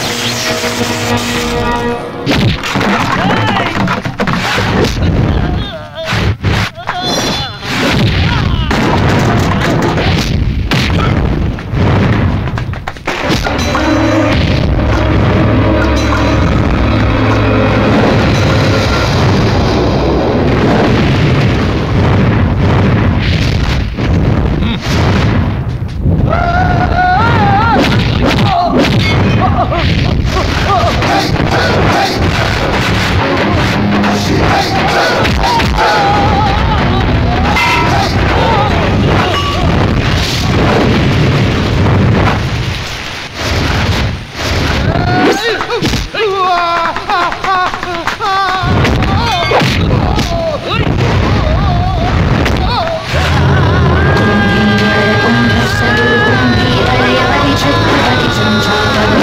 छत्रपति चञ्चावरण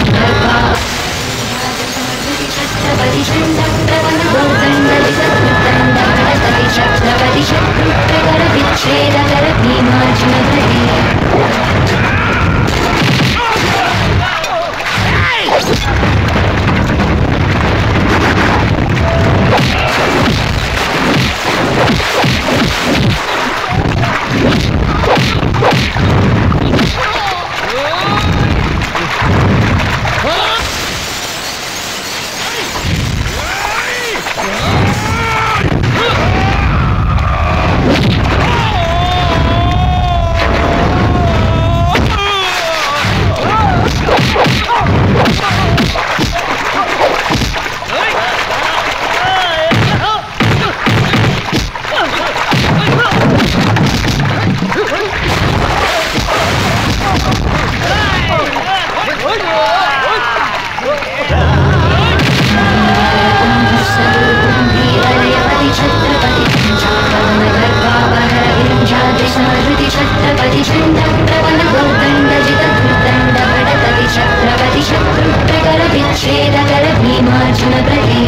छत्रपति चण्ड प्रवन दुर्दण्ड जित दुर्दण्ड भटतति चक्रवति शत्रुप्रकर विच्छेदकर भीमार्जुनप्रति छत्रपति चञ्चावरण गर्भावहर विरञ्जाद्रि समृति छत्रपति चण्ड प्रवन दुर्दण्ड जित दुर्दण्ड भटतति चक्रवति शत्रुप्रकर विच्छेदकर भीमार्जुनप्रति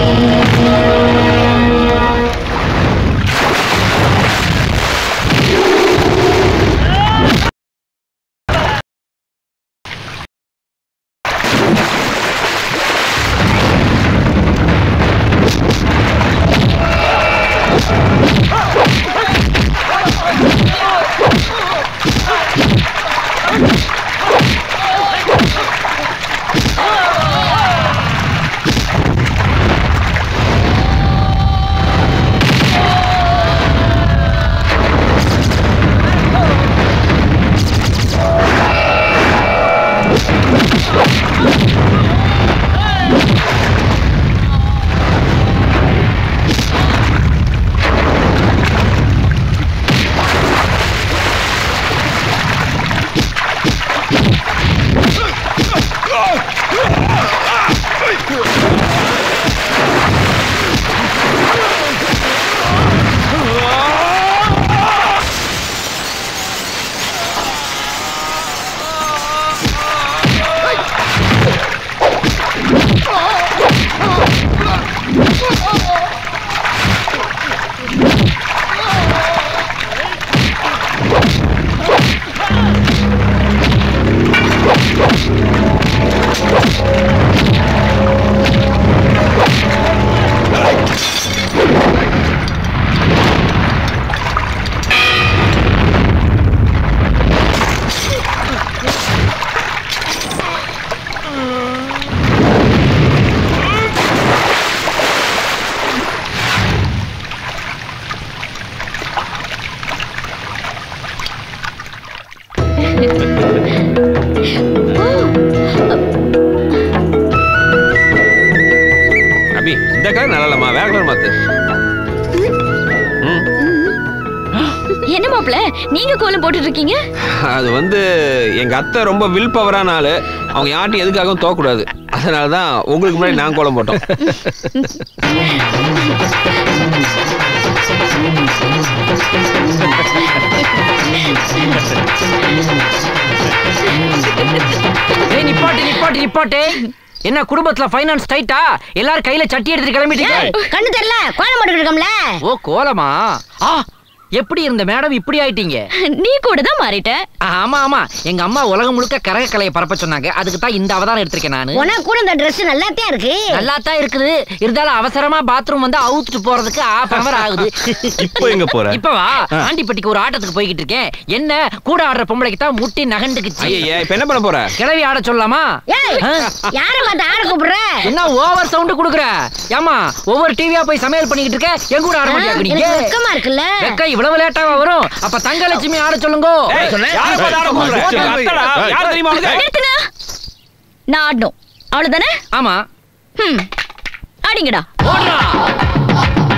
அபி இந்த கலர் நல்லா இல்லம்மா வேற கலர் மாத்து ம். என்ன மாப்பிள நீங்க கோலம் போட்டுட்டு இருக்கீங்க அது வந்து எங்க அத்தை ரொம்ப வில் பவரான ஆளு அவங்க யார்ட்டும் எதுக்காகவும் தோக்கக்கூடாது அதனால தான் உங்களுக்கு முன்னாடி நான் கோலம் போட்டோம் ஏய் நிப்பாட்டு நிப்பாட்டு நிப்பாட்டு என்ன குடும்பத்துல ஃபைனான்ஸ் டைட்டா எல்லாரும் கையில சட்டி எடுத்துட்டு கிளம்பிட்டீங்க ஏய், கண்ணு தெரியல கோலம் போட்டுட்டு இருக்கோம்ல ஓ கோலமா ஆ எப்படி இருந்த மேடம் இப்படி ஆயிட்டீங்க நீ கூட தான் மாறிட்ட ஆமா ஆமா எங்க அம்மா உலகம் முழுக்க கரக கலையை பரப்ப சொன்னாங்க அதுக்கு தான் இந்த அவதாரம் எடுத்திருக்கேன் நானு உனக்கு கூட இந்த Dress நல்லாத்தான் இருக்கு நல்லா தான் இருக்குது இருந்தாலும் அவசரமா பாத்ரூம் வந்து அவுத்துட்டு போறதுக்கு ஆஃப் அவர் ஆகுது இப்போ எங்க போற? இப்ப வா ஆ. ஆண்டிப்பட்டிக்கு ஒரு ஆட்டத்துக்கு போய்கிட்டு இருக்கேன் என்ன கூட ஆடுற பொம்பளைக்கு தான் முட்டி நகண்டுக்குச்சு ஐயய்ய, இப்ப என்ன பண்ண போற? கிளவி ஆட சொல்லலாமா ஏய் ஆ? யார பார்த்து ஆட கூப்பிடுற என்ன ஓவர் சவுண்ட் குடுக்குற ஏமா ஒவ்வொரு டிவியா போய் சமையல் பண்ணிக்கிட்டு இருக்க என் கூட ஆட ஆ, மாட்டியா நீங்க எனக்கு வெக்கமா இருக்குல்ல வெக்க இவ்வளவு லேட்டாவா வரும் அப்ப தங்கலட்சுமி ஆட சொல்லுங்க ஏய், யாரை பார்த்து ஆட கூப்பிடுற? எங்க அத்தைடா, யார் தெரியுமா உனக்கு? நிறுத்துனா நான் ஆடணும் அவ்வளவுதானே ஆமா ம் அடிங்கடா ஓடுறா